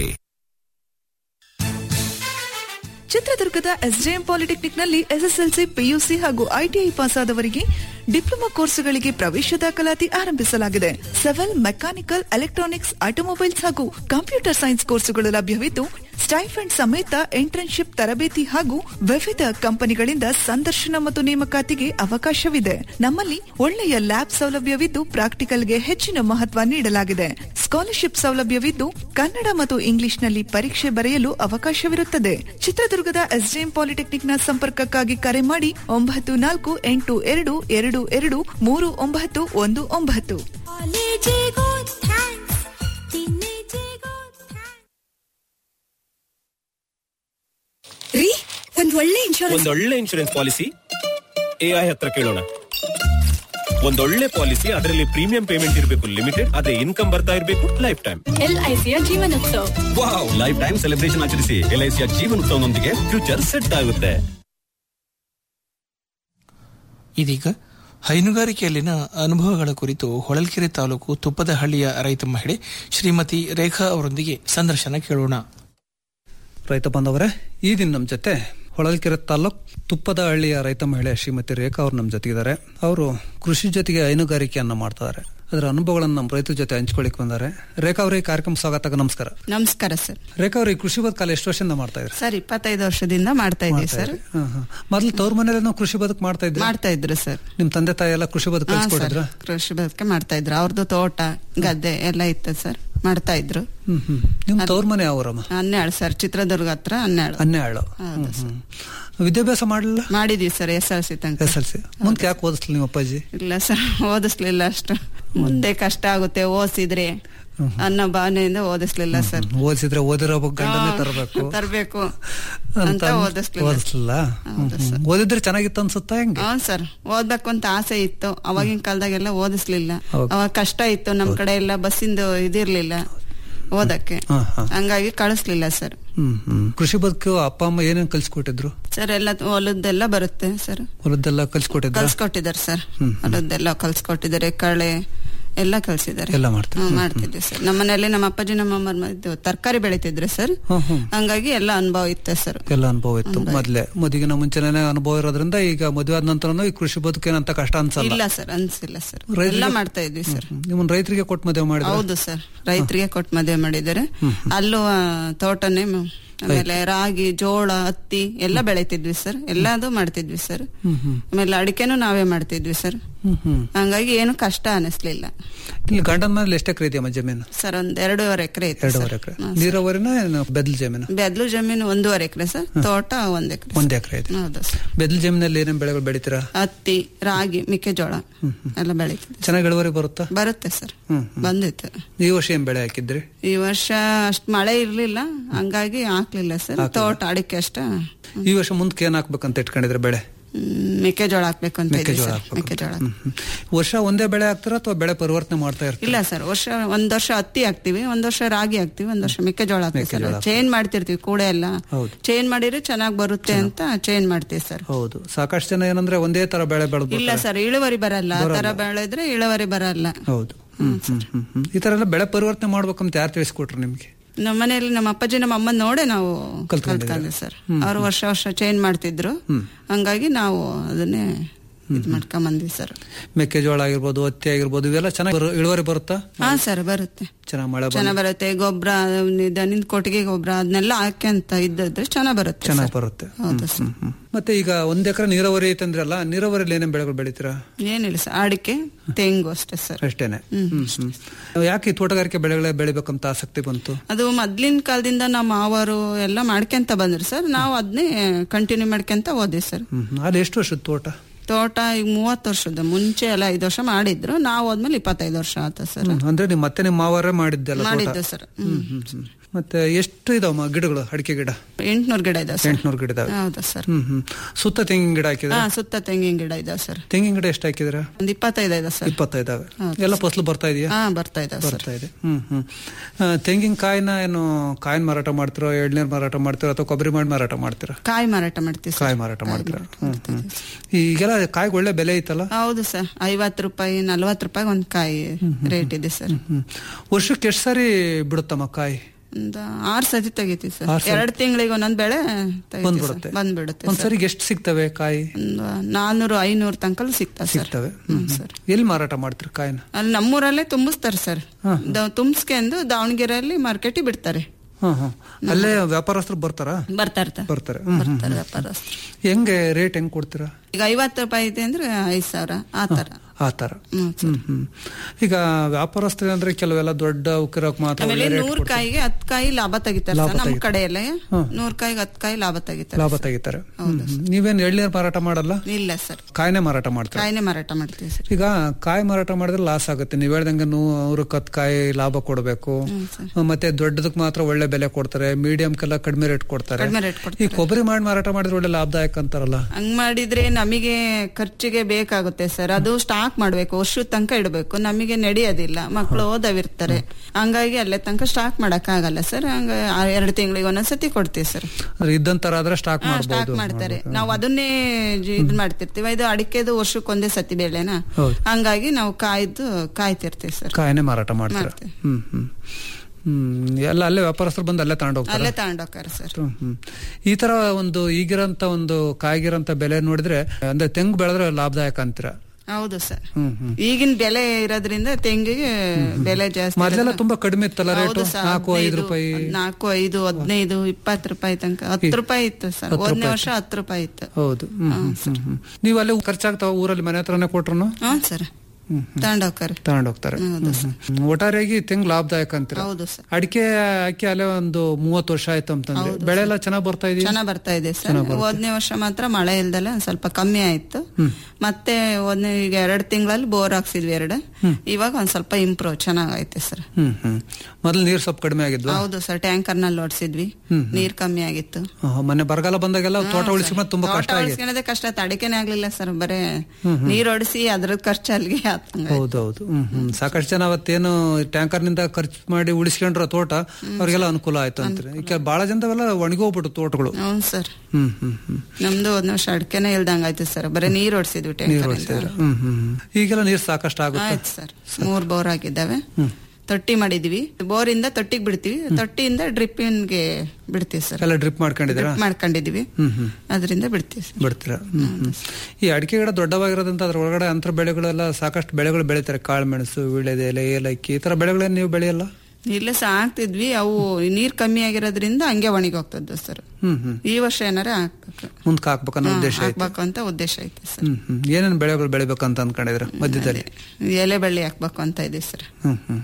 ಚಿತ್ರದುರ್ಗದ ಎಸ್ಜೆಎಂ ಪಾಲಿಟೆಕ್ನಿಕ್ನಲ್ಲಿ ಎಸ್ಎಸ್ಎಲ್ಸಿ ಪಿಯುಸಿ ಹಾಗೂ ಐಟಿಐ ಪಾಸ್ ಆದವರಿಗೆ ಡಿಪ್ಲೊಮಾ ಕೋರ್ಸುಗಳಿಗೆ ಪ್ರವೇಶ ದಾಖಲಾತಿ ಆರಂಭಿಸಲಾಗಿದೆ ಸಿವಿಲ್ ಮೆಕ್ಯಾನಿಕಲ್ ಎಲೆಕ್ಟ್ರಾನಿಕ್ಸ್ ಆಟೋಮೊಬೈಲ್ಸ್ ಹಾಗೂ ಕಂಪ್ಯೂಟರ್ ಸೈನ್ಸ್ ಕೋರ್ಸುಗಳು ಲಭ್ಯವಿದ್ದು ಸ್ಟೈಫಂಡ್ ಸಮೇತ ಇಂಟರ್ನ್ಶಿಪ್ ತರಬೇತಿ ಹಾಗೂ ವಿವಿಧ ಕಂಪನಿಗಳಿಂದ ಸಂದರ್ಶನ ಮತ್ತು ನೇಮಕಾತಿಗೆ ಅವಕಾಶವಿದೆ ನಮ್ಮಲ್ಲಿ ಒಳ್ಳೆಯ ಲ್ಯಾಬ್ ಸೌಲಭ್ಯವಿದ್ದು ಪ್ರಾಕ್ಟಿಕಲ್ಗೆ ಹೆಚ್ಚಿನ ಮಹತ್ವ ನೀಡಲಾಗಿದೆ ಸ್ಕಾಲರ್ಶಿಪ್ ಸೌಲಭ್ಯವಿದ್ದು ಕನ್ನಡ ಮತ್ತು ಇಂಗ್ಲಿಷ್ನಲ್ಲಿ ಪರೀಕ್ಷೆ ಬರೆಯಲು ಅವಕಾಶವಿರುತ್ತದೆ ಚಿತ್ರದುರ್ಗದ ಎಸ್ಡಿಎಂ ಪಾಲಿಟೆಕ್ನಿಕ್ನ ಸಂಪರ್ಕಕ್ಕಾಗಿ ಕರೆ ಮಾಡಿ ಒಂಬತ್ತು ನಾಲ್ಕು ಎಂಟು ಎರಡು ಎರಡು ಎರಡು ಮೂರು ಒಂಬತ್ತು ಒಂದು ಒಂಬತ್ತು ರೀ ಒಂದ್ ಒಳ್ಳೆ ಇನ್ಶೂರೆನ್ಸ್ ಒಂದೊಳ್ಳೆ ಇನ್ಶೂರೆನ್ಸ್ ಪಾಲಿಸಿ ಎಐ ಹತ್ರ ಕೇಳೋಣ ಒಂದೊಳ್ಳೆ ಪಾಲಿಸಿ ಅದರಲ್ಲಿ ಪ್ರೀಮಿಯಂ ಪೇಮೆಂಟ್ ಇರಬೇಕು ಲಿಮಿಟೆಡ್ ಅದೇ ಇನ್ಕಮ್ ಬರ್ತಾ ಇರಬೇಕು ಲೈಫ್ ಟೈಮ್ ಎಲ್ಐಸಿಯ ಜೀವನೋತ್ಸವ ವಾವ್ ಲೈಫ್ ಟೈಮ್ ಸೆಲೆಬ್ರೇಷನ್ ಆಚರಿಸಿ ಎಲ್ಐಸಿಯ ಜೀವನೋತ್ಸವನೊಂದಿಗೆ ಫ್ಯೂಚರ್ ಸೆಟ್ ಆಗುತ್ತೆ ಇದೀಗ ಹೈನುಗಾರಿಕೆಯಲ್ಲಿನ ಅನುಭವಗಳ ಕುರಿತು ಹೊಳಲ್ಕೆರೆ ತಾಲೂಕು ತುಪ್ಪದಹಳ್ಳಿಯ ರೈತ ಮಹಿಳೆ ಶ್ರೀಮತಿ ರೇಖಾ ಅವರೊಂದಿಗೆ ಸಂದರ್ಶನ ಕೇಳೋಣ ರೈತ ಬಾಂಧವರೇ ಈ ದಿನ ನಮ್ಮ ಜೊತೆ ಹೊಳಲ್ಕೆರೆ ತಾಲೂಕ್ ತುಪ್ಪದ ಹಳ್ಳಿಯ ರೈತ ಮಹಿಳೆ ಶ್ರೀಮತಿ ರೇಖಾ ಅವರು ನಮ್ಮ ಜೊತೆ ಇದ್ದಾರೆ ಅವರು ಕೃಷಿ ಜೊತೆಗೆ ಹೈನುಗಾರಿಕೆಯನ್ನ ಮಾಡ್ತಾರೆ ಅದರ ಅನುಭವಗಳನ್ನು ನಮ್ಮ ರೈತರ ಜೊತೆ ಹಂಚ್ಕೊಳ್ಳಿಕ್ ಬಂದಾರೆ ರೇಖಾ ಅವರೇ ಕಾರ್ಯಕ್ರಮ ಸ್ವಾಗತ ನಮಸ್ಕಾರ ನಮಸ್ಕಾರ ಸರ್ ರೇಖಾ ಅವ್ರ ಈ ಕೃಷಿ ಬದುಕಲ್ಲಿ ಎಷ್ಟು ವರ್ಷದಿಂದ ಮಾಡ್ತಾ ಇದ್ರಿ ಸರ್ ಇಪ್ಪತ್ತೈದು ವರ್ಷದಿಂದ ಮಾಡ್ತಾ ಇದ್ದೀವಿ ಸರ್ ಮೊದಲು ತವ್ರ ಮನೇಲಿ ನಾವು ಕೃಷಿ ಬದುಕು ಮಾಡ್ತಾ ಇದ್ರಿ ಮಾಡ್ತಾ ಇದ್ರು ಸರ್ ನಿಮ್ ತಂದೆ ತಾಯಿ ಎಲ್ಲ ಕೃಷಿ ಬದುಕು ಹಾ, ಸರ್. ಕಲ್ಸ್ಕೊಟ್ಟಿದ್ರ ಕೃಷಿ ಬದುಕೆ ಮಾಡ್ತಾ ಇದ್ರು ಅವ್ರದ್ದು ತೋಟ ಗದ್ದೆ ಎಲ್ಲ ಇತ್ತು ಸರ್ ಮಾಡ್ತಾ ಇದ್ರು ಹ್ಮ್ ಹ್ಮ್ ನಿಮ್ ತವ್ರ ಮನೆ ಯಾವೂರಮ್ಮ ಹನ್ನೆರಡು ಸರ್ ಚಿತ್ರದುರ್ಗ ಹತ್ರ ಹನ್ನೆರಡು ಹನ್ನೆರಡು ಹೌದು ಸರ್ ವಿದ್ಯಾಭ್ಯಾಸ ಮಾಡಲಿಲ್ಲ ಮಾಡಿದೀವಿ ಸರ್ ಎಸ್ ಎಲ್ ಸಿ ತನಕ ಎಸ್ ಎಲ್ ಸಿ ಮುಂದೆ ಯಾಕೆ ಓದಿಸ್ಲಿ ನಿಮ್ಮ ಅಪ್ಪಾಜಿ ಇಲ್ಲ ಸರ್ ಓದಿಸ್ಲಿಲ್ಲ ಅಷ್ಟು ಮುಂದೆ ಕಷ್ಟ ಆಗುತ್ತೆ ಓದಿಸಿದ್ರೆ ಅನ್ನೋ ಭಾವನೆಯಿಂದ ಓದಿಸ್ಲಿಲ್ಲ ಸರ್ ಓದಿಸಿದ್ರೆ ಓದಿರೋ ಗಂಡನೇ ಹಾ, ತರಬೇಕು ತರ್ಬೇಕು ಅಂತ ಅಂತ ಓದಿಸ್ಲಿಲ್ಲ ಓದಿಸ್ಲಿಲ್ಲ ಹ್ಮ್, ಹ್ಮ್. ಓದಿದ್ರೆ ಚೆನ್ನಾಗಿತ್ತು ಅನ್ಸುತ್ತಾ ಹೆಂಗೆ ಹೌದ್ ಸರ್ ಓದ್ಬೇಕು ಅಂತ ಆಸೆ ಇತ್ತು ಅವಾಗಿನ ಕಾಲದಾಗೆಲ್ಲ ಓದಿಸ್ಲಿಲ್ಲ ಹೌದು. ಅವಾಗ ಕಷ್ಟ ಇತ್ತು ನಮ್ ಕಡೆ ಎಲ್ಲ ಬಸ್ಸಿಂದು ಇದಿರ್ಲಿಲ್ಲ ಓದಕ್ಕೆ ಹಾ, ಹಾ. ಹಂಗಾಗಿ ಕಳಿಸ್ಲಿಲ್ಲ ಸರ್ ಹ್ಮ್ ಹ್ಮ್ ಕೃಷಿ ಬದುಕು ಅಪ್ಪ ಅಮ್ಮ ಏನೇನ್ ಕಲ್ಸ್ಕೊಟ್ಟಿದ್ರು ಸರ್ ಎಲ್ಲ ಹೊಲದ್ದೆಲ್ಲ ಬರುತ್ತೆ ಸರ್ ಹೊಲದ್ದೆಲ್ಲ ಕಲ್ಸ್ಕೊಟ್ಟಿದ್ರ ಕಲ್ಸ್ಕೊಟ್ಟಿದ್ದಾರೆ ಸರ್ ಹ್ಮ್, ಹೊಲದ್ದೆಲ್ಲ ಕಲ್ಸ್ಕೊಟ್ಟಿದ್ದಾರೆ ಕಳೆ ಎಲ್ಲ ಕಲ್ಸಿದ್ದಾರೆ ಎಲ್ಲ ಮಾಡ್ತಾರೆ. ಹ್ಮ್, ಹ್ಮ್, ಮಾಡ್ತಿದ್ದೆ ಸರ್ ನಮ್ಮ ಮನೆಯಲ್ಲಿ ನಮ್ಮ ಅಪ್ಪಾಜಿ ನಮ್ಮ ಅಮ್ಮ ಇದು ತರಕಾರಿ ಬೆಳಿತಿದ್ರು ಸರ್ ಹ್ಮ್, ಹ್ಮ್. ಹಂಗಾಗಿ ಎಲ್ಲ ಅನುಭವ ಇತ್ತು ಸರ್ ಎಲ್ಲ ಅನುಭವ ಇತ್ತು ಮೊದ್ಲೇ ಮದುವೆಗಿನ ಮುಂಚೆನೇ ಅನುಭವ ಇರೋದ್ರಿಂದ ಈಗ ಮದುವೆ ಆದ ನಂತರನೂ ಈ ಕೃಷಿ ಬದುಕೇನಂತ ಕಷ್ಟ ಅನ್ಸಲ್ಲ ಇಲ್ಲ ಸರ್ ಅನ್ಸಿಲ್ಲ ಸರ್ ರೈತ್ರಿಗೆ- ಎಲ್ಲ ಮಾಡ್ತಾ ಇದ್ವಿ ಸರ್ ಹ್ಮ್. ನಿಮ್ಮನ್ನ ರೈತರಿಗೆ ಕೊಟ್ಟು ಮದುವೆ ಮಾಡಿದ್ರೆ ಹೌದು ಸರ್ ರೈತರಿಗೆ ಕೊಟ್ಟು ಮದುವೆ ಮಾಡಿದ್ದಾರೆ ಅಲ್ಲೂ ಆ, ತೋಟನೇ ಮ- ಆಮೇಲೆ ರಾಗಿ ಜೋಳ ಹತ್ತಿ ಎಲ್ಲ ಬೆಳಿತಿದ್ವಿ ಸರ್ ಎಲ್ಲಾದು ಮಾಡ್ತಿದ್ವಿ ಸರ್ ಹ್ಮ್ ಹ್ಮ್ ಆಮೇಲೆ ಅಡಿಕೆನೂ ನಾವೇ ಮಾಡ್ತಿದ್ವಿ ಸರ್ ಹ್ಮ್ ಹ್ಮ್ ಹಂಗಾಗಿ ಏನು ಕಷ್ಟ ಅನಿಸ್ಲಿಲ್ಲ ಇಲ್ಲಿ ಗಂಡನ ಮನೇಲಿ ಎಷ್ಟು ಎಕರೆ ಇದೆಯಮ್ಮ ಜಮೀನು ಸರ್ ಒಂದ್ ಎರಡೂವರೆ ಎಕರೆ ಇತ್ತು ಎರಡೂವರೆ ಸರ್ ಎಕರೆ ಹಾ, ನೀರಾವರಿನ ಏನು ಬೆದ್ಲು ಜಮೀನು ಬೆದ್ಲು ಜಮೀನು ಒಂದೂವರೆ ಎಕರೆ ಸರ್ ತೋಟ ಒಂದ್ ಎಕರೆ ಒಂದ್ ಎಕರೆ ಇದೆ ಹೌದು ಸರ್ ಬೆದ್ಲು ಜಮೀನಲ್ಲಿ ಏನೇನ್ ಬೆಳೆಗಳು ಬೆಳಿತೀರಾ ಹತ್ತಿ ರಾಗಿ ಮೆಕ್ಕೆಜೋಳ ಎಲ್ಲ ಬೆಳಿತಿದ್ವಿ ಚೆನ್ನಾಗಿ ಇಳುವರಿ ಬರುತ್ತಾ ಬರುತ್ತೆ ಸರ್ ಹ್ಮ್ ಬಂದಿತ್ತು ಈ ವರ್ಷ ಏನ್ ಬೆಳೆ ಹಾಕಿದ್ರಿ ಈ ವರ್ಷ ಅಷ್ಟ್ ಮಳೆ ಇರ್ಲಿಲ್ಲ ಹಂಗಾಗಿ ಹಾಕ್ಲಿಲ್ಲ ಸರ್ ತೋಟ ಅಡಿಕೆ ಅಷ್ಟ ಈ ವರ್ಷ ಮುಂದಕ್ಕೆ ಏನ್ ಹಾಕ್ಬೇಕಂತ ಇಟ್ಕೊಂಡಿದ್ರೆ ಬೆಳೆ ಹ್ಮ್, ಮೆಕ್ಕೆಜೋಳ ಹಾಕ್ಬೇಕು ಅಂತ ಇದ್ದೀವಿ ಮೆಕ್ಕೆಜೋಳ ಸರ್ ಹಾಕ್ಬೇಕು. ಮೆಕ್ಕೆಜೋಳ ಹ್ಮ್, ಹ್ಮ್. ವರ್ಷ ಒಂದೇ ಬೆಳೆ ಹಾಕ್ತಾರ ಅಥವಾ ಬೆಳೆ ಪರಿವರ್ತನೆ ಮಾಡ್ತಾ ಇರ್ತೀರಾ ಇಲ್ಲ ಸರ್ ವರ್ಷ ಒಂದ್ ವರ್ಷ ಹತ್ತಿ ಹಾಕ್ತಿವಿ ಒಂದ್ ವರ್ಷ ರಾಗಿ ಹಾಕ್ತಿವಿ ಒಂದ್ ವರ್ಷ ಮೆಕ್ಕೆಜೋಳ ಹಾಕ್ತಿವಿ ಸರ್ ಮೆಕ್ಕೆಜೋಳ ಚೇಂಜ್ ಮಾಡ್ತಿರ್ತೀವಿ ಕೂಡೆ ಎಲ್ಲ ಹೌದು ಚೇಂಜ್ ಮಾಡಿದ್ರೆ ಚೆನ್ನಾಗ್ ಬರುತ್ತೆ ಅಂತ ಚೇಂಜ್ ಮಾಡ್ತೀವಿ ಸರ್ ಹೌದು ಸಾಕಷ್ಟು ಜನ ಏನಂದ್ರೆ ಒಂದೇ ತರ ಬೆಳೆ ಇಲ್ಲ ಬೆಳೆದು ಸರ್ ಇಳುವರಿ ಬರಲ್ಲ ಆ ತರ ಬೆಳೆದ್ರೆ ಇಳುವರಿ ಬರಲ್ಲ ಹೌದು ಹ್ಮ್, ಹ್ಮ್, ಹ್ಮ್, ಹ್ಮ್. ಈ ತರ ಎಲ್ಲ ಬೆಳೆ ಪರಿವರ್ತನೆ ಮಾಡ್ಬೇಕಂತ ಯಾರು ತಿಳಿಸ್ಕೊಟ್ರು ನಿಮ್ಗೆ ನಮ್ಮ ಮನೆಯಲ್ಲಿ ನಮ್ಮ ಅಪ್ಪಾಜಿ ನಮ್ಮ ಅಮ್ಮನ ನೋಡೇ ನಾವು ಕಲ್ತ್ಕೊಂಡಿದ್ದೀರಾ? ಕಲ್ತ್ಕೊಂಡ್ವಿ ಸರ್ ಅವ್ರು ವರ್ಷ ವರ್ಷ ಚೇಂಜ್ ಮಾಡ್ತಿದ್ರು ಹಂಗಾಗಿ ನಾವು ಅದನ್ನೇ ಇದ್ ಮಾಡ್ಕೊಂಬಂದ್ವಿ ಸರ್ ಮೆಕ್ಕೆಜೋಳ ಆಗಿರ್ಬೋದು ಹತ್ತಿ ಆಗಿರ್ಬೋದು ಇವೆಲ್ಲ ಚೆನ್ನಾಗಿ ಇಳುವರಿ ಬರುತ್ತಾ ಹಾ ಸರ್ ಬರುತ್ತೆ ಚೆನ್ನಾಗಿ ಮಳೆ ಬಂದು ಚೆನ್ನಾಗ್ ಬರುತ್ತೆ ಗೊಬ್ಬರ ದನಿಂದ ಕೊಟ್ಟಿಗೆ ಗೊಬ್ಬರ ಅದನ್ನೆಲ್ಲ ಹಾಕ್ಯಂತ ಇದ್ದಿದ್ರೆ ಚೆನ್ನಾಗ್ ಬರುತ್ತೆ ಚೆನ್ನಾಗಿ ಸರ್. ಬರುತ್ತೆ ಹೌದು ಸರ್ ಹ್ಮ್, ಹ್ಮ್. ಮತ್ತೆ ಈಗ ಒಂದ್ ಎಕರೆ ನೀರಾವರಿ ಐತಂದ್ರಲ್ಲ ನೀರಾವರಿಲಿ ಏನೇನ್ ಬೆಳೆಗಳು ಬೆಳಿತೀರಾ ಏನಿಲ್ಲ ಸರ್ ಅಡಿಕೆ ತೆಂಗು ಅಷ್ಟೇ ಸರ್ ಅಷ್ಟೇನೆ ಹ್ಮ್ ಹ್ಮ್ ಯಾಕೆ ಈ ತೋಟಗಾರಿಕೆ ಬೆಳೆಗಳೇ ಬೆಳಿಬೇಕಂತ ಆಸಕ್ತಿ ಬಂತು ಅದು ಮೊದ್ಲಿನ ಕಾಲದಿಂದ ನಮ್ಮ ಮಾವರು ಎಲ್ಲ ಮಾಡ್ಕೊಂತ ಬಂದ್ರು ಸರ್ ನಾವು ಅದನ್ನೇ ಕಂಟಿನ್ಯೂ ಮಾಡ್ಕೊಂತ ಹೋದ್ವಿ ಸರ್ ಹ್ಮ್ ಹ್ಮ್. ಅಲ್ಲಿ ಎಷ್ಟು ವರ್ಷದ ತೋಟ ತೋಟ ಈಗ ಮೂವತ್ತು ವರ್ಷದ ಮುಂಚೆ ಎಲ್ಲ ಐದು ವರ್ಷ ಮಾಡಿದ್ರು ನಾವು ಹೋದ್ಮೇಲೆ ಇಪ್ಪತ್ತೈದು ವರ್ಷ ಆತ ಸರ್ ಹ್ಮ್. ಅಂದ್ರೆ ನಿಮ್ ಮತ್ತೆ ನಿಮ್ಮ ಮಾವರೇ ಮಾಡಿದ್ದೆಲ್ಲ ತೋಟ ಮಾಡಿದ್ದು ಸರ್ ಹ್ಮ್, ಹ್ಮ್, ಹ್ಮ್. ಮತ್ತೆ ಎಷ್ಟು ಇದಾವಮ್ಮ ಗಿಡಗಳು ಅಡಿಕೆ ಗಿಡ ಎಂಟ್ನೂರು ಗಿಡ ಇದಾವೆ ಸರ್ ಎಂಟ್ನೂರು ಗಿಡ ಇದಾವೆ ಹೌದಾ ಸರ್ ಹ್ಮ್ ಹ್ಮ್ ಸುತ್ತ ತೆಂಗಿನ ಗಿಡ ಹಾಕಿದ್ರೆ ಹಾ ಸುತ್ತ ತೆಂಗಿನ ಗಿಡ ಇದಾವೆ ಸರ್ ತೆಂಗಿನ ಗಿಡ ಎಷ್ಟು ಹಾಕಿದ್ರ ಒಂದ್ ಇಪ್ಪತ್ತೈದು ಇದೆ ಸರ್ ಇಪ್ಪತ್ತೈದಾವೆ ಹೌದು ಎಲ್ಲ ಫಸಲು ಬರ್ತಾ ಇದೆಯಾ ಹಾ ಬರ್ತಾ ಇದಾವೆ ಸರ್ ಬರ್ತಾ ಇದೆ ಹ್ಮ್ ಹ್ಮ್ ಆ, ತೆಂಗಿನಕಾಯಿನ ಏನು ಕಾಯಿನ ಮಾರಾಟ ಮಾಡ್ತಿರೋ ಎಳ್ನೀರ್ ಮಾರಾಟ ಮಾಡ್ತಿರೋ ಅಥವಾ ಕೊಬ್ಬರಿ ಮಾಡಿ ಮಾರಾಟ ಮಾಡ್ತೀರಾ ಕಾಯಿ ಮಾರಾಟ ಮಾಡ್ತೀವಿ ಸರ್ ಕಾಯಿ ಮಾರಾಟ ಮಾಡ್ತೀರಾ ಹ್ಮ್ ಹ್ಮ್ ಈಗೆಲ್ಲ ಕಾಯಿಗೆ ಒಳ್ಳೆ ಬೆಲೆ ಐತಲ್ಲ ಹೌದು ಸರ್ ಐವತ್ತು ರೂಪಾಯಿ ನಲ್ವತ್ತು ರೂಪಾಯಿ ಒಂದ್ ಕಾಯಿ ರೇಟ್ ಇದೆ ಸರ್ ಹ್ಮ್ ವರ್ಷಕ್ಕೆ ಎಷ್ಟು ಸಾರಿ ಬಿಡುತ್ತಮ್ಮ ಕಾಯಿ ಒಂದು ಆರ್ ಸತಿ ತೆಗಿತೀವಿ ಸರ್ ಆರ್ ಸತಿ? ಎರಡ್ ತಿಂಗಳಿಗೆ ಒಂದೊಂದ್ ಬೆಳೆ ತೆಗಿತೀವಿ ಬಂದ್ಬಿಡುತ್ತೆ ಸರ್. ಬಂದ್ಬಿಡುತ್ತೆ ಸರ್. ಒಂದ್ಸರಿಗೆ ಎಷ್ಟು ಸಿಗ್ತವೆ ಕಾಯಿ ಒಂದು ನಾನೂರು ಐನೂರು ತನಕ ಸಿಗ್ತಾವೆ ಸರ್ ಸಿಗ್ತವೆ ಹ್ಮ್ ಹ್ಮ್. ಎಲ್ಲಿ ಮಾರಾಟ ಮಾಡ್ತೀರಿ ಕಾಯಿನ ಅಲ್ಲಿ ನಮ್ಮೂರಲ್ಲೇ ತುಂಬಿಸ್ತಾರೆ ಸರ್ ದ- ತುಂಬಿಸ್ಕೊಂಡು ದಾವಣಗೆರೆಯಲ್ಲಿ ಮಾರ್ಕೆಟಿಗೆ ಬಿಡ್ತಾರೆ ಹ್ಮ್ ಹ್ಮ್ ಅಲ್ಲೇ ವ್ಯಾಪಾರಸ್ಥರು ಬರ್ತಾರಾ ಬರ್ತಾ ಇರ್ತಾರೆ ಬರ್ತಾರೆ ಹ್ಮ್, ಹ್ಮ್, ಬರ್ತಾರೆ ಹ್ಮ್. ವ್ಯಾಪಾರಸ್ಥರು ಹೆಂಗೆ ರೇಟ್ ಹೆಂಗ್ ಕೊಡ್ತೀರಾ ಈಗ ಐವತ್ತು ರೂಪಾಯಿ ಇದೆ ಅಂದ್ರೆ ಐದ್ ಸಾವಿರ ಆ ತರ ಆ ತರ ಹ್ಮ್ ಹ್ಮ್ ಹ್ಮ್ ಈಗ ವ್ಯಾಪಾರಸ್ಥರು ಅಂದ್ರೆ ಕೆಲವೆಲ್ಲ ದೊಡ್ಡ ಉಕ್ಕಿರೋಕ್ ಮಾತ್ರ ಆಮೇಲೆ ಒಳ್ಳೆ rate ನೂರ್ ಕೊಡ್ತಾರೆ. ಕಾಯಿಗೆ ಹತ್ ಕಾಯಿ ಲಾಭ ತೆಗಿತಾರೆ ಲಾಭ ಸರ್ ನಮ್ಮ ತೆಗಿತಾರೆ. ಕಡೆಯಲ್ಲೇ ಹ್ಮ್. ನೂರ್ ಕಾಯಿಗೆ ಹತ್ ಕಾಯಿ ಲಾಭ ತೆಗಿತಾರೆ ಲಾಭ ತೆಗಿತಾರೆ ಹ್ಮ್, ಹ್ಮ್. ನೀವೇನ್ ಎಳ್ನೀರ್ ಮಾರಾಟ ಮಾಡಲ್ಲ ಇಲ್ಲ ಸರ್ ಕಾಯಿನೇ ಮಾರಾಟ ಮಾಡ್ತಾರೆ ಕಾಯಿನೇ ಮಾರಾಟ ಮಾಡ್ತೀವಿ ಸರ್ ಈಗ ಕಾಯಿ ಮಾರಾಟ ಮಾಡಿದ್ರೆ ಲಾಸ್ ಆಗುತ್ತೆ ನೀವ್ ಹೇಳ್ದಂಗೆ ನೂರು ಕತ್ ಕಾಯಿ ಲಾಭ ಕೊಡಬೇಕು ಮತ್ತೆ ದೊಡ್ಡದಕ್ ಮಾತ್ರ ಒಳ್ಳೆ ಬೆಲೆ ಕೊಡ್ತಾರೆ ಮೀಡಿಯಂಗೆಲ್ಲ ಕಡಿಮೆ ರೇಟ್ ಕೊಡ್ತಾರೆ ಕಡಿಮೆ ರೇಟ್ ಕೊಡ್ತಾರೆ ಈ ಕೊಬ್ಬರಿ ಮಾಡಿ ಮಾರಾಟ ಮಾಡಿದ್ರೆ ಒಳ್ಳೆ ಲಾಭದಾಯಕ ಅಂತಾರಲ್ಲ ಹಂಗ್ ಮಾಡಿದ್ರೆ ನಮಗೆ ಖರ್ಚಿಗೆ ಬೇಕಾಗುತ್ತೆ ಸರ್ ಅದು ಸ್ಟಾಕ್ ಮಾಡ್ಬೇಕು ವರ್ಷದ ತನಕ ಇಡಬೇಕು ನಮಗೆ ನಡೆಯೋದಿಲ್ಲ ಮಕ್ಕಳು ಓದವಿರ್ತಾರೆ ಹಂಗಾಗಿ ಅಲ್ಲೇ ತನಕ ಸ್ಟಾಕ್ ಮಾಡಕ್ ಆಗಲ್ಲ ಸರ್ ಹಂಗ ಆ ಎರಡು ತಿಂಗಳಿಗೆ ಒಂದೊಂದ್ಸತಿ ಕೊಡ್ತೀವಿ ಸರ್ ಅಂದ್ರೆ ಇದ್ದಂತರ ಆದ್ರೆ ಸ್ಟಾಕ್ ಸ್ಟಾಕ್ ಮಾಡಬಹುದು ಮಾಡ್ತಾರೆ ನಾವು ಅದನ್ನೇ ಜಿ- ಇದ್ ಮಾಡ್ತಿರ್ತೀವಿ ಇದು ಅಡಿಕೆದು ವರ್ಷಕ್ಕೆ ಒಂದೇ ಸತಿ ಬೆಳೆನಾ ಹೌದು. ಹಂಗಾಗಿ ನಾವು ಕಾಯ್ದು ಕಾಯ್ತಿರ್ತೀವಿ ಸರ್ ಕಾಯಿನೇ ಮಾರಾಟ ಮಾಡ್ತಾರೆ ಮಾಡ್ತೀವಿ. ಹ್ಮ್ ಹ್ಮ್ ಹ್ಮ್ ಎಲ್ಲ ಅಲ್ಲೇ ವ್ಯಾಪಾರಸ್ಥರು ಬಂದು ಅಲ್ಲೇ ತಗೊಂಡು ಹೋಗ್ತಾರೆ ಅಲ್ಲೇ ತಗೊಂಡೋಗ್ತಾರೆ ಸರ್ ಹ್ಮ್, ಹ್ಮ್. ಈ ತರ ಒಂದು ಈಗಿರಂತ ಒಂದು ಕಾಯಿಗಿರಂತ ಬೆಲೆ ನೋಡಿದ್ರೆ ಅಂದ್ರೆ ತೆಂಗು ಬೆಳೆದ್ರೆ ಲಾಭದಾಯಕ ಅಂತೀರ ಹೌದು ಸರ್ ಹ್ಮ್ ಹ್ಮ್ ಈಗಿನ ಬೆಲೆ ಇರೋದ್ರಿಂದ ತೆಂಗಿಗೆ ಬೆಲೆ ಜಾಸ್ತಿ ಮೊದ್ಲೆಲ್ಲ ಇರೋದ್ರಿಂದ- ತುಂಬಾ ಕಡಿಮೆ ಇತ್ತಲ್ಲ ರೇಟು ಹೌದು ಸರ್, ನಾಲ್ಕು ಐದು ಹದಿನೈದು, ರೂಪಾಯಿ ನಾಲ್ಕು ಐದು ಹದಿನೈದು ಇಪ್ಪತ್ತು ರೂಪಾಯಿ ತನಕ ಹತ್ತು ರೂಪಾಯಿ ಇತ್ತು ಸರ್ ಹತ್ತು ಒಂದನೇ ರೂಪಾಯಿ ವರ್ಷ ಹತ್ತು ರೂಪಾಯಿ ಇತ್ತು ಹೌದು ಹ್ಮ್, ಹ್ಮ್, ಹ್ಮ್, ಹ್ಮ್. ನೀವು ಅಲ್ಲೇ ಖರ್ಚಾಗ್ತಾವ ಊರಲ್ಲಿ ಮನೆ ಹತ್ರನೇ ಕೊಟ್ರು ಹಾ ಸರ್ ತಗೊಂಡೋಗ್ತಾರೆ ತಗೊಂಡು ಹೋಗ್ತಾರೆ ಹೌದು ಹ್ಮ್, ಹ್ಮ್. ಒಟ್ಟಾರೆಯಾಗಿ ತೆಂಗು ಲಾಭದಾಯಕ ಅಂತೀರ ಹೌದು ಸರ್ ಅಡಿಕೆ ಹಾಕಿ ಅಲ್ಲೇ ಒಂದು ಮೂವತ್ತು ವರ್ಷ ಆಯ್ತು ಅಂತಂದ್ರೆ ಬೆಳೆ ಎಲ್ಲ ಚೆನ್ನಾಗ್ ಬರ್ತಾ ಇದೆಯಾ ಚೆನ್ನಾಗ್ ಬರ್ತಾ ಇದೆ ಸರ್ ಹೋದ್ನೇ ವರ್ಷ ಮಾತ್ರ ಮಳೆ ಇಲ್ದಲ್ಲ ಒಂದ್ ಸ್ವಲ್ಪ ಕಮ್ಮಿ ಆಯ್ತು ಮತ್ತೆ ಒಂದ್ ಈಗ ಎರಡ್ ತಿಂಗಳಲ್ಲಿ ಬೋರ್ ಹಾಕ್ಸಿದ್ವಿ ಎರಡು ಇವಾಗ ಒಂದ್ ಸ್ವಲ್ಪ ಇಂಪ್ರೂವ್ ಚೆನ್ನಾಗೈತೆ ಸರ್ ಹ್ಮ್ ಹ್ಮ್ ಮೊದಲು ನೀರ್ ಸ್ವಲ್ಪ ಕಡಿಮೆ ಆಗಿದ್ವಾ ಹೌದು ಸರ್ ಟ್ಯಾಂಕರ್ ನಲ್ಲಿ ಓಡಿಸಿದ್ವಿ ನೀರ್ ಕಮ್ಮಿ ಆಗಿತ್ತು ಆಹಾ, ಮೊನ್ನೆ ಬರಗಾಲ ಬಂದಾಗೆಲ್ಲ ತೋಟ ಉಳಿಸ್ಕೊಂಡ್ ತುಂಬಾ ಕಷ್ಟ ಆಗಿದೆ ಉಳಿಸ್ಕೊಳ್ಳೋದೇ ಕಷ್ಟ ತಡಿಕೆನೆ ಆಗ್ಲಿಲ್ಲ ಸರ್ ಬರೇ ನೀರ್ ಹೊಡಿಸಿ ಅದ್ರ ಖರ್ಚು ಅಲ್ಲಿಗೆ ಆತಂಗ ಹೌದೌದು ಹ್ಮ್ ಹ್ಮ್ ಸಾಕಷ್ಟು ಜನ ಅವತ್ತೇನು ಟ್ಯಾಂಕರ್ ನಿಂದ ಖರ್ಚು ಮಾಡಿ ಉಳಿಸ್ಕೊಂಡ್ರ ತೋಟ ಅವ್ರಿಗೆಲ್ಲ ಅನುಕೂಲ ಆಯ್ತು ಅಂತಾರೆ ಈಗ ಬಹಳ ಜನದವೆಲ್ಲ ಒಣಗೋಗ್ಬಿಟ್ಟು ತೋಟಗಳು ಹೌದು ಸರ್ ಹ್ಮ್ ಹ್ಮ್ ಹ್ಮ್ ನಮ್ದು ಒಂದ್ ವರ್ಷ ಅಡ್ಕೆನೆ ಇಲ್ದಂಗ ಆಯ್ತು ಸರ್ ಬರೀ ನೀರ್ ಹೊಡ್ಸಿದ್ವಿ ನೀರ್ ಟ್ಯಾಂಕರ್ ಹೊಡ್ಸಿದ್ರೆ ಹ್ಮ್ ಹ್ಮ್ ಹ್ಮ್. ಈಗೆಲ್ಲ ನೀರ್ ಸಾಕಷ್ಟು ಆಗುತ್ತೆ ಆಯ್ತು ಸರ್ ಮೂರ್ ಬೋರ್ ಆಗಿದ್ದಾವೆ ತೊಟ್ಟಿ ಮಾಡಿದೀವಿ ಬೋರಿಂದ ತೊಟ್ಟಿಗೆ ಬಿಡ್ತೀವಿ ತೊಟ್ಟಿಯಿಂದ ಡ್ರಿಪ್ಪಿನ್ಗೆ ಬಿಡ್ತೀವಿ ಸರ್ ಎಲ್ಲ ಡ್ರಿಪ್ ಮಾಡ್ಕೊಂಡಿದ್ದೀರಾ ಡ್ರಿಪ್ ಮಾಡ್ಕೊಂಡಿದೀವಿ ಹ್ಮ್ ಹ್ಮ್ ಅದರಿಂದ ಬಿಡ್ತೀವಿ ಸರ್. ಬಿಡ್ತೀರಾ ಹ್ಮ್ ಹ್ಮ್. ಈ ಅಡಿಕೆ ಗಿಡ ದೊಡ್ಡವಾಗಿರೋದಂತ ಅದ್ರ ಒಳಗಡೆ ಅಂತರ ಬೆಳೆಗಳೆಲ್ಲ ಸಾಕಷ್ಟು ಬೆಳೆಗಳು ಬೆಳಿತಾರೆ ಕಾಳು ಮೆಣಸು ವೀಳ್ಯದೆಲೆ ಏಲಕ್ಕಿ ಈ ತರ ಬೆಳೆಗಳನ್ನ ನೀವು ಬೆಳೆಯಲ್ಲ ಇಲ್ಲ ಸಹ ಹಾಕ್ತಿದ್ವಿ ಅವು ನೀರ್ ಕಮ್ಮಿ ಆಗಿರೋದ್ರಿಂದ ಹಂಗೆ ಒಣಗಿ ಹೋಗ್ತದ್ದು ಸರ್ ಹ್ಮ್ ಹ್ಮ್ ಈ ವರ್ಷ ಏನಾರ ಹಾಕ್ಬೇಕು ಮುಂದಕ್ಕೆ ಹಾಕ್ಬೇಕನ್ನೋ ಹಾ, ಉದ್ದೇಶ ಐತಿ ಹಾಕ್ಬೇಕು ಅಂತ ಉದ್ದೇಶ ಐತೆ ಸರ್ ಹ್ಮ್ ಹ್ಮ್ ಏನೇನ್ ಬೆಳೆಗಳು ಬೆಳಿಬೇಕಂತ ಅನ್ಕೊಂಡಿದ್ರ ಮಧ್ಯದಲ್ಲಿ ಎಲೆ ಬಳ್ಳಿ ಹಾಕ್ಬೇಕು ಅಂತ ಇದೆ ಸರ್ ಹ್ಮ್ ಹ್ಮ್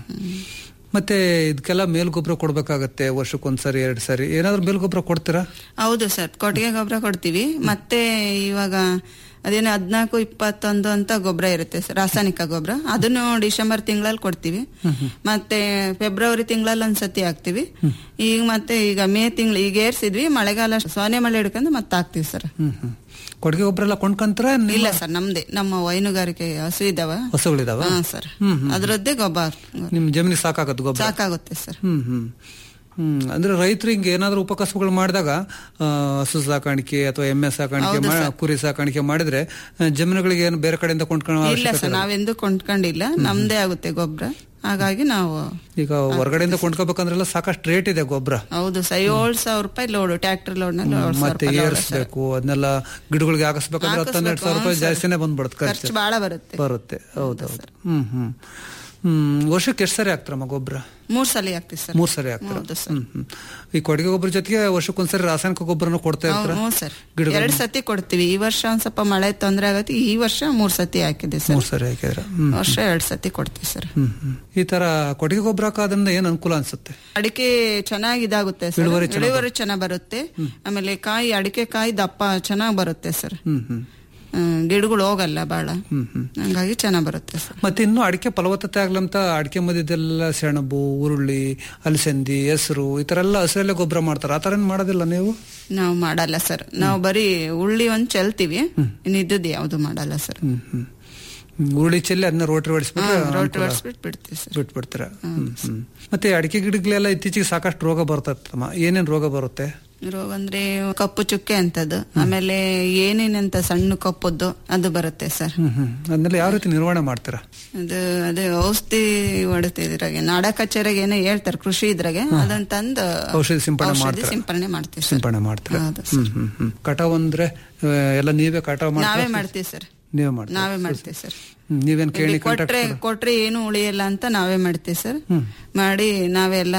ಮತ್ತೆ ಇದಕ್ಕೆಲ್ಲ ಮೇಲ್ಗೊಬ್ಬರ ಕೊಡ್ಬೇಕಾಗತ್ತೆ ವರ್ಷಕ್ಕೊಂದ್ಸರಿ ಎರಡ್ ಸರಿ ಏನಾದ್ರು ಮೇಲ್ಗೊಬ್ಬರ ಕೊಡ್ತೀರಾ ಹೌದು ಸರ್ ಕೊಟ್ಟಿಗೆ ಗೊಬ್ಬರ ಕೊಡ್ತೀವಿ ಮತ್ತೆ ಇವಾಗ ಅದೇನು ಹದ್ನಾಲ್ಕು ಇಪ್ಪತ್ತೊಂದು ಅಂತ ಗೊಬ್ಬರ ಇರುತ್ತೆ ಸರ್ ರಾಸಾಯನಿಕ ಗೊಬ್ಬರ ಅದನ್ನು ಡಿಸೆಂಬರ್ ತಿಂಗಳಲ್ಲಿ ಕೊಡ್ತೀವಿ ಮತ್ತೆ ಫೆಬ್ರವರಿ ತಿಂಗಳಲ್ಲಿ ಒಂದ್ಸತಿ ಹಾಕ್ತಿವಿ ಈಗ ಮತ್ತೆ ಈಗ ಮೇ ತಿಂಗಳು ಈಗ ಏರ್ಸಿದ್ವಿ ಮಳೆಗಾಲ ಸೋನೆ ಮಳೆ ಹಿಡ್ಕೊಂಡು ಮತ್ತೆ ಹಾಕ್ತಿವಿ ಸರ್ ಹ್ಮ್ ಹ್ಮ್ ಕೊಟ್ಟಿಗೆ ಗೊಬ್ಬರ ಎಲ್ಲ ಕೊಂಡ್ಕಂತರ ಇಲ್ಲ ಸರ್ ನಮ್ದೇ ನಮ್ಮ ಹೈನುಗಾರಿಕೆ ಹಸು ಇದಾವ ಹಸುಗಳಿದಾವ ಹಾ ಸರ್ ಹ್ಮ್ ಹ್ಮ್ ಅದ್ರದ್ದೇ ಗೊಬ್ಬರ ನಿಮ್ ಜಮೀನಿಗೆ ಸಾಕಾಗತ್ತೆ ಗೊಬ್ಬರ ಸಾಕಾಗುತ್ತೆ ಸರ್ ಹ್ಮ್ ಹ್ಮ್ ಹ್ಮ್ ಅಂದ್ರೆ ರೈತರು ಹಿಂಗೆ ಏನಾದ್ರು ಉಪಕಸಬುಗಳು ಮಾಡಿದಾಗ ಆ, ಹಸು ಸಾಕಾಣಿಕೆ ಅಥವಾ ಎಮ್ಮೆ ಸಾಕಾಣಿಕೆ ಹೌದು ಮಾ- ಸರ್. ಕುರಿ ಸಾಕಾಣಿಕೆ ಮಾಡಿದ್ರೆ ಆ, ಜಮೀನುಗಳಿಗೆ ಏನು ಬೇರೆ ಕಡೆಯಿಂದ ಕೊಂಡ್ಕೊಳ್ಳೋ ಇಲ್ಲ ಅವಶ್ಯಕತೆ ಸರ್ ಇಲ್ಲ. ನಾವೆಂದೂ ಕೊಂಡ್ಕೊಂಡಿಲ್ಲ ನಮ್ದೇ ಆಗುತ್ತೆ ಗೊಬ್ಬರ ಹಾಗಾಗಿ ನಾವು ಈಗ ಹೊರಗಡೆಯಿಂದ ಕೊಂಡ್ಕೋಬೇಕಂದ್ರೆಲ್ಲ ಸಾಕಷ್ಟು ರೇಟ್ ಇದೆ ಗೊಬ್ಬರ ಹೌದು ಸರ್ ಏಳು ಸಾವಿರ ರೂಪಾಯಿ ಲೋಡು ಟ್ರ್ಯಾಕ್ಟರ್ ಲೋಡ್ ನಲ್ಲಿ ಏಳು ಸಾವಿರ ಮತ್ತೆ ರೂಪಾಯಿ load ಸರ್. ಏರ್ಸ್ಬೇಕು ಅದನ್ನೆಲ್ಲ ಗಿಡಗಳಿಗೆ ಹಾಕಿಸ್ಬೇಕಂದ್ರೆ ಹತ್ತು ಹನ್ನೆರಡು ಸಾವಿರ ರೂಪಾಯಿ ಹಾಕಿಸ್ಬೇಕು, ಜಾಸ್ತಿನೇ ಬಂದ್ಬಿಡುತ್ತೆ ಖರ್ಚು ಖರ್ಚು ಬಹಳ ಬರುತ್ತೆ ಬರುತ್ತೆ ಹೌದೌದು ಹ್ಮ್ ಹ್ಮ್ ಹ್ಮ್ ವರ್ಷಕ್ಕೆ ಎಷ್ಟು ಸರಿ ಹಾಕ್ತಾರಮ್ಮ ಗೊಬ್ಬರ ಮೂರ್ ಸಲ ಹಾಕ್ತಿವಿ ಸರ್ ಮೂರ್ ಸರಿ ಹಾಕ್ತಾರ ಹೌದು ಸರ್ ಹ್ಮ್ ಹ್ಮ್ ಈ ಕೊಟ್ಟಿಗೆ ಗೊಬ್ಬರ ಜೊತೆಗೆ ವರ್ಷಕ್ಕೊಂದ್ಸರಿ ರಾಸಾಯನಿಕ ಗೊಬ್ಬರನು ಕೊಡ್ತಾ ಇರ್ತಾರ ಹ್ಞೂ ಸರ್ ಗಿಡಗಳಿಗೆ? ಎರಡ್ ಸತಿ ಕೊಡ್ತೀವಿ ಈ ವರ್ಷ ಒಂದ್ ಸ್ವಲ್ಪ ಮಳೆ ತೊಂದ್ರೆ ಆಗತ್ತೆ ಈ ವರ್ಷ ಮೂರ್ ಸತಿ ಹಾಕಿದೆ ಸರ್ ಮೂರ್ ಸರಿ ಹಾಕಿದ್ರ ಹ್ಮ್ ವರ್ಷ ಎರಡ್ ಸತಿ ಕೊಡ್ತೀವಿ ಸರ್ ಹ್ಮ್ ಹ್ಮ್ ಈ ತರ ಕೊಟ್ಟಿಗೆ ಗೊಬ್ಬರ ಹಾಕೋದ್ರಿಂದ ಏನ್ ಅನುಕೂಲ ಅನ್ಸುತ್ತೆ ಅಡಿಕೆ ಚೆನ್ನಾಗಿ ಇದಾಗುತ್ತೆ ಸರ್ ಇಳುವರಿ ಚೆನ್ನಾಗ್ ಇಳುವರಿ ಚೆನ್ನಾಗ್ ಬರುತ್ತೆ ಆಮೇಲೆ ಕಾಯಿ ಅಡಿಕೆ ಕಾಯಿ ದಪ್ಪ ಚೆನ್ನಾಗ್ ಬರುತ್ತೆ ಸರ್ ಹ್ಮ್ ಹ್ಮ್ ಹ್ಮ್, ಗಿಡಗಳು ಹೋಗಲ್ಲ ಬಹಳ ಹ್ಮ್ ಹ್ಮ್ ಹಂಗಾಗಿ ಚೆನ್ನಾಗ್ ಬರುತ್ತೆ ಸರ್ ಮತ್ತೆ ಇನ್ನು ಅಡಿಕೆ ಫಲವತ್ತತೆ ಆಗ್ಲಂತ ಅಡಿಕೆ ಮಧ್ಯದೆಲ್ಲ ಸೆಣಬು ಉರುಳಿ ಅಲಸಂದಿ ಹೆಸರು ಈ ತರ ಎಲ್ಲ ಹಸಿರಲ್ಲೇ ಗೊಬ್ಬರ ಮಾಡ್ತಾರೆ ಆತರ ಏನ್ ಮಾಡೋದಿಲ್ಲ ನೀವು ನಾವು ಮಾಡಲ್ಲ ಸರ್ ನಾವು ಬರೀ ಉಳ್ಳಿ ಒಂದ್ ಚೆಲ್ತೀವಿ ಇನ್ನು ಇದ್ದದ್ದು ಯಾವ್ದು ಮಾಡಲ್ಲ ಸರ್ ಹ್ಮ್ ಹ್ಮ್ ಹ್ಮ್. ಉರುಳಿ ಚೆಲ್ಲಿ ಅದನ್ನ ರೋಟ್ರಿ ಹೊಡಿಸ್ಬಿಟ್ರೆ ರೋಟಿ ಅನುಕೂಲ. ಹೊಡ್ಸ್ಬಿಟ್ಟು ಬಿಡ್ತೀವಿ ಸರ್ ಬಿಟ್ಬಿಡ್ತೀರ ಹ್ಮ್ ಹ್ಮ್ ಮತ್ತೆ ಅಡಿಕೆ ಗಿಡಗಳೆಲ್ಲ ಇತ್ತೀಚೆಗೆ ಸಾಕಷ್ಟು ರೋಗ ಬರ್ತಮ್ಮ ಏನೇನ್ ರೋಗ ಬರುತ್ತೆ ರೋಗ ಅಂದ್ರೆ ಕಪ್ಪು ಚುಕ್ಕೆ ಅಂತದ್ದು ಆಮೇಲೆ ಏನೇನಂತ ಸಣ್ಣ ಕಪ್ಪದ್ದು ಅದು ಬರುತ್ತೆ ಸರ್ ಹ್ಮ್ ಹ್ಮ್ ಅದನ್ನೆಲ್ಲ ಯಾವ ರೀತಿ ನಿರ್ವಹಣೆ ಮಾಡ್ತೀರಾ ಅದು ಅದೇ ಔಷಧಿ ಹೊಡಿತಿದ್ರಾಗೆ ನಾಡ ಕಚೇರಿಗೆ ಏನೋ ಹೇಳ್ತಾರೆ ಕೃಷಿ ಇದ್ರಾಗೆ ಅದನ್ನ ತಂದು ಔಷಧಿ ಸಿಂಪಡಣೆ ಔಷಧಿ ಮಾಡ್ತೀರಾ? ಸಿಂಪಡಣೆ ಮಾಡ್ತೀವಿ ಸರ್ ಸಿಂಪಡಣೆ ಮಾಡ್ತೀರಾ ಹೌದು ಹ್ಮ್ ಹ್ಮ್ ಹ್ಮ್ ಕಟಾವ್ ಅಂದ್ರೆ ಆ, ಎಲ್ಲ ನೀವೇ ಕಟಾವ್ ನಾವೇ ಮಾಡ್ತೀರಾ ಮಾಡ್ತೀವಿ ಸರ್ ನೀವೇ ಮಾಡ್ತೀರಾ ನಾವೇ ಮಾಡ್ತೀವಿ ಸರ್ ಹ್ಮ್, ನೀವೇನ್ ಕೇಳಿ ಇಲ್ಲಿ ಕೊಟ್ರೆ ಕೊಟ್ರೆ ಏನು ಉಳಿಯಲ್ಲ ಅಂತ ನಾವೇ ಮಾಡ್ತೀವಿ ಸರ್ ಮಾಡಿ ನಾವೆಲ್ಲ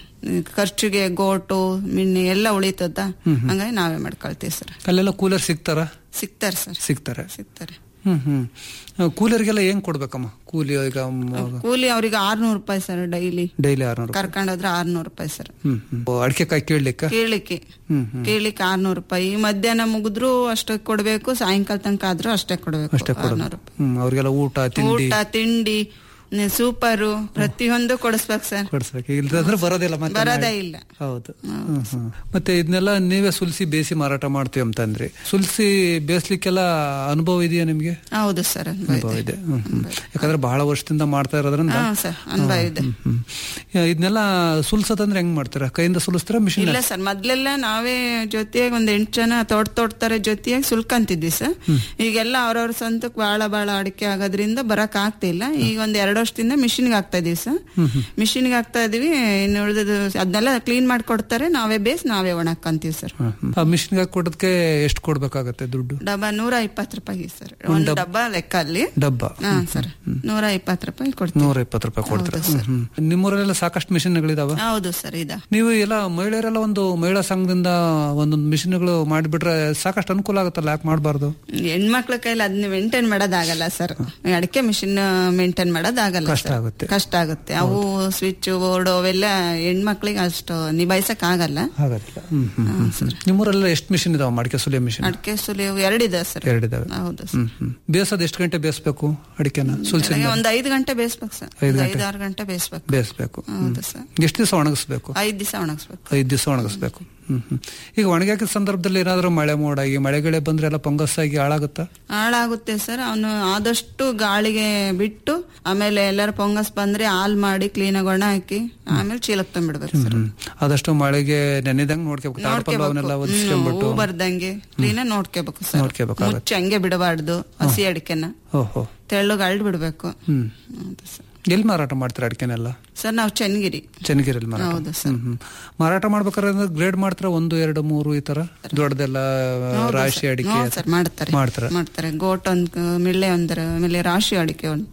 ಖರ್ಚಿಗೆ ಗೋಟು ಮಿಣ್ಣೆ ಎಲ್ಲ ಉಳಿತದ ಹಂಗಾಗಿ ನಾವೇ ಮಾಡ್ಕೊಳ್ತೀವಿ ಸರ್ ಅಲ್ಲೆಲ್ಲ ಕೂಲರ್ ಸಿಗ್ತಾರ ಸಿಗ್ತಾರೆ ಸರ್ ಸಿಗ್ತಾರೆ ಸಿಗ್ತಾರೆ ಹ್ಮ್ ಹ್ಮ್ ಕೂಲರ್ಗೆಲ್ಲ ಏನ್ ಕೊಡ್ಬೇಕಮ್ಮ ಕೂಲಿ ಈಗ ಕೂಲಿ ಅವ್ರಿಗೆ ಆರ್ನೂರು ರೂಪಾಯಿ ಸರ್ ಡೈಲಿ ಡೈಲಿ ಆರ್ನೂರು ಕರ್ಕೊಂಡೋದ್ರೆ ಆರ್ನೂರು ರೂಪಾಯಿ ಸರ್ ಹ್ಮ್ ಹ್ಮ್ ಅಡಿಕೆ ಕಾಯಿ ಕೇಳಲಿಕ್ಕ ಕೇಳಿಕ್ಕೆ ಹ್ಮ್ ಹ್ಮ್ ಕೇಳಿಕ್ಕೆ ಆರ್ನೂರು ರೂಪಾಯಿ ಮಧ್ಯಾಹ್ನ ಮುಗಿದ್ರು ಅಷ್ಟೇ ಕೊಡ್ಬೇಕು ಸಾಯಂಕಾಲ ತನಕ ಆದ್ರೂ ಅಷ್ಟೇ ಕೊಡ್ಬೇಕು ಅಷ್ಟೇ ಕೊಡೋದು ಆರ್ನೂರು ಹ್ಮ್ ಅವ್ರಿಗೆಲ್ಲ ಊಟ ತಿಂಡಿ ಊಟ ತಿಂಡಿ ನೆ- ಸೂಪರು ಪ್ರತಿಯೊಂದು ಕೊಡಿಸ್ಬೇಕು ಸರ್ ಕೊಡ್ಸ್ಬೇಕು ಇಲ್ದಂದ್ರೆ ಬರೋದಿಲ್ಲ ಮತ್ತೆ ಬರೋದೇ ನಾಳೆ. ಇಲ್ಲ ಹೌದು ಹ್ಮ್, ಹ್ಮ್. ಮತ್ತೆ ಇದನ್ನೆಲ್ಲ ನೀವೇ ಸುಲ್ಸಿ ಬೇಯಿಸಿ ಮಾರಾಟ ಮಾಡ್ತೀವಿ ಅಂತಂದ್ರಿ ಸುಲ್ಸಿ ಬೇಯಿಸ್ಲಿಕ್ಕೆಲ್ಲ ಅನುಭವ ಇದೆಯಾ ನಿಮ್ಗೆ ಹೌದು ಸರ್ ಅನುಭವ ಇದೆ ಹ್ಮ್, ಹ್ಮ್. ಯಾಕಂದ್ರೆ ಬಹಳ ವರ್ಷದಿಂದ ಮಾಡ್ತಾ ಇರೋದ್ರಿಂದ ಹಾ ಸರ್ ಅನುಭವ ಇದೆ ಹ್ಮ್, ಹ್ಮ್. ಇದನ್ನೆಲ್ಲ ಸುಲ್ಸೋದಂದ್ರೆ ಹೆಂಗ್ ಮಾಡ್ತೀರಾ ಕೈಯಿಂದ ಸುಲಿಸ್ತೀರಾ ಮಿಷಿನ್ ಇಲ್ಲ ಸರ್ ಮೊದ್ಲೆಲ್ಲ ನಾವೇ ಜೊತೆಯಾಗಿ ಒಂದ್ ಎಂಟು ಜನ ತೋಟ ತೋಡ್ತಾರೆ ಜೊತೆಯಾಗಿ ಸುಲ್ಕಂತಿದ್ವಿ ಸರ್ ಈಗೆಲ್ಲ ಅವ್ರವ್ರ ಸ್ವಂತಕ್ಕೆ ಬಹಳ ಬಹಳ ಅಡಿಕೆ ಆಗೋದ್ರಿಂದ ಬರಕ್ ಆಗ್ತಿಲ್ಲ ಈಗ ಒಂದ್ ಎರಡು ವರ್ಷದಿಂದ ಮಿಷಿನ್ಗೆ ಹಾಕ್ತಾ ಇದೀವಿ ಸರ್ ಮಿಷಿನ್ಗೆ ಹಾಕ್ತಾ ಇದೀವಿ ಇನ್ನು ಉಳಿದದು ಅದನ್ನೆಲ್ಲ ಕ್ಲೀನ್ ಮಾಡ್ಕೊಡ್ತಾರೆ ನಾವೇ ಬೇಸ್ ನಾವೇ ಒಣಕ್ಕಂತೀವಿ ಸರ್ ಆ ಮಿಷಿನ್ಗೆ ಹಾಕೊಡೋದಕ್ಕೆ ಎಷ್ಟು ಕೊಡ್ಬೇಕಾಗತ್ತೆ ದುಡ್ಡು ಡಬ್ಬ ನೂರ ಇಪ್ಪತ್ತು ರೂಪಾಯಿ ಸರ್ ಒಂದು ಡಬ್ಬ ಲೆಕ್ಕ ಅಲ್ಲಿ ಡಬ್ಬ ಹಾ ಸರ್ ನೂರ ಇಪ್ಪತ್ತು ರೂಪಾಯಿ ಕೊಡ್ತೀವಿ ನೂರ ಇಪ್ಪತ್ತು ರೂಪಾಯಿ ಕೊಡ್ತೀರಾ ಹ್ಮ್, ಹ್ಮ್. ನಿಮ್ಮೂರಲ್ಲೆಲ್ಲ ಸಾಕಷ್ಟು ಮಿಷಿನ್ಗಳಿದಾವ ಹೌದು ಸರ್ ಇದ ನೀವು ಎಲ್ಲ ಮಹಿಳೆಯರೆಲ್ಲ ಒಂದು ಮಹಿಳಾ ಸಂಘದಿಂದ ಒಂದೊಂದು ಮಿಷಿನ್ಗಳು ಮಾಡಿಬಿಟ್ರೆ ಸಾಕಷ್ಟು ಅನುಕೂಲ ಆಗುತ್ತಲ್ಲ ಯಾಕೆ ಮಾಡಬಾರ್ದು ಹೆಣ್ಮಕ್ಳ ಕೈಲಿ ಅದನ್ನ ಮೇಂಟೈನ್ ಮಾಡೋದಾಗಲ್ಲ ಸರ್ ಅಡಿಕೆ ಮಿಷಿನ್ ಮೇಂಟೈನ್ ಮಾಡೋದಾಗಲ್ಲ ಕಷ್ಟ sir. ಆಗುತ್ತೆ. ಕಷ್ಟ ಆಗುತ್ತೆ ಅವು ಸ್ವಿಚ್ ಬೋರ್ಡ್ ಅವೆಲ್ಲ ಹೆಣ್ಮಕ್ಳಿಗೆ ಅಷ್ಟು ನಿಭಾಯಿಸಕ್ ಆಗಲ್ಲ ಆಗೋದಿಲ್ಲ ಹ್ಮ್ ಹ್ಮ್ ಹ್ಮ್, ಹ್ಮ್. ನಿಮ್ಮೂರೆಲ್ಲ ಎಷ್ಟು ಮಿಷಿನ್ ಇದಾವ ಮಡಿಕೆ ಸುಲಿಯೋ ಮಿಷಿನ್ ಅಡಿಕೆ ಸುಲಿಯವು ಎರಡಿದೆ ಸರ್ ಎರಡಿದಾವೆ ಹೌದು ಹ್ಮ್ ಹ್ಮ್ ಬೇಸೋದು ಎಷ್ಟು ಗಂಟೆ ಬೇಯಿಸ್ಬೇಕು ಅಡಿಕೆನ ಸುಲ್ಸಿ ಬೆಳಗ್ಗೆ ಒಂದ್ ಐದು ಗಂಟೆ ಬೇಯಿಸ್ಬೇಕು ಸರ್ ಐದು ಒಂದ್ ಗಂಟೆ? ಐದಾರು ಗಂಟೆ ಬೇಯಿಸ್ಬೇಕು ಬೇಯಿಸ್ಬೇಕು ಹೌದು ಸರ್ ಎಷ್ಟು ದಿವಸ ಒಣಗಿಸ್ಬೇಕು ಐದ್ ದಿವಸ ಒಣಗಿಸ್ಬೇಕು ಐದು ದಿವಸ ಒಣಗಿಸ್ಬೇಕು ಹ್ಮ್ ಹ್ಮ್ ಈಗ ಒಣಗಾಕಿದ ಸಂದರ್ಭದಲ್ಲಿ ಏನಾದ್ರು ಮಳೆ ಮೋಡಾಗಿ ಮಳೆಗಳೇ ಬಂದ್ರೆ ಎಲ್ಲ ಫಂಗಸ್ ಆಗಿ ಹಾಳಾಗುತ್ತಾ ಹಾಳಾಗುತ್ತೆ ಸರ್ ಅವನು ಆದಷ್ಟು ಗಾಳಿಗೆ ಬಿಟ್ಟು ಆಮೇಲೆ ಎಲ್ಲರ ಪೊಂಗಸ್ ಬಂದ್ರೆ ಹಾಲ್ ಮಾಡಿ ಕ್ಲೀನ್ ಆಗಿ ಒಣ ಹಾಕಿ ಆಮೇಲೆ ಚೀಲಕ್ ತಂದ್ಬಿಡ್ಬೇಕು ಸರ್ ಹ್ಮ್ ಆದಷ್ಟು ಮಳೆಗೆ ನೆನೆದಂಗ್ ನೋಡ್ಕೋಬೇಕು ತಾಡ್ಪಲ್ಲ ಅವನ್ನೆಲ್ಲ ಒದಿಸ್ಕೊಂಡ್ಬಿಟ್ಟು ಹೂ ಬರ್ದಂಗೆ ಕ್ಲೀನ್ ಆಗಿ ನೋಡ್ಕೋಬೇಕು ಸರ್ ನೋಡ್ಕೋಬೇಕಾಗತ್ತೆ. ಮುಚ್ಚಿ ಹಂಗೆ ಬಿಡಬಾರ್ದು ಹಸಿ ಅಡಿಕೆನ ಓಹೋ ತೆಳ್ಳಗೆ ಅಳ್ದ್ ಬಿಡ್ಬೇಕು ಹ್ಮ್ ಹೌದು ಸರ್ ಎಲ್ಲಿ ಮಾರಾಟ ಮಾಡ್ತೀರಾ ಅಡಿಕೆನೆಲ್ಲ ಸರ್ ನಾವು ಚನ್ನಗಿರಿ ಚೆನ್ನಗಿರಲ್ಲಿ ಮಾರಾಟ ಹೌದು ಸರ್ ಹ್ಮ್ ಹ್ಮ್ ಮಾರಾಟ ಮಾಡ್ಬೇಕಾದ್ರೆ ಗ್ರೇಡ್ ಮಾಡ್ತಾರ ಒಂದು ಎರಡು ಮೂರು ಈ ತರ ದೊಡ್ಡದೆಲ್ಲ ರಾಶಿ ಅಡಿಕೆ ಹೌದು ಸರ್ ಮಾಡ್ತಾರೆ ಮಾಡ್ತಾರ ಮಾಡ್ತಾರೆ ಗೋಟ್ ಒಂದ್ ಮಿಳ್ಳೆ ಒಂದರ ಆಮೇಲೆ ರಾಶಿ ಅಡಿಕೆ ಒಂಥರ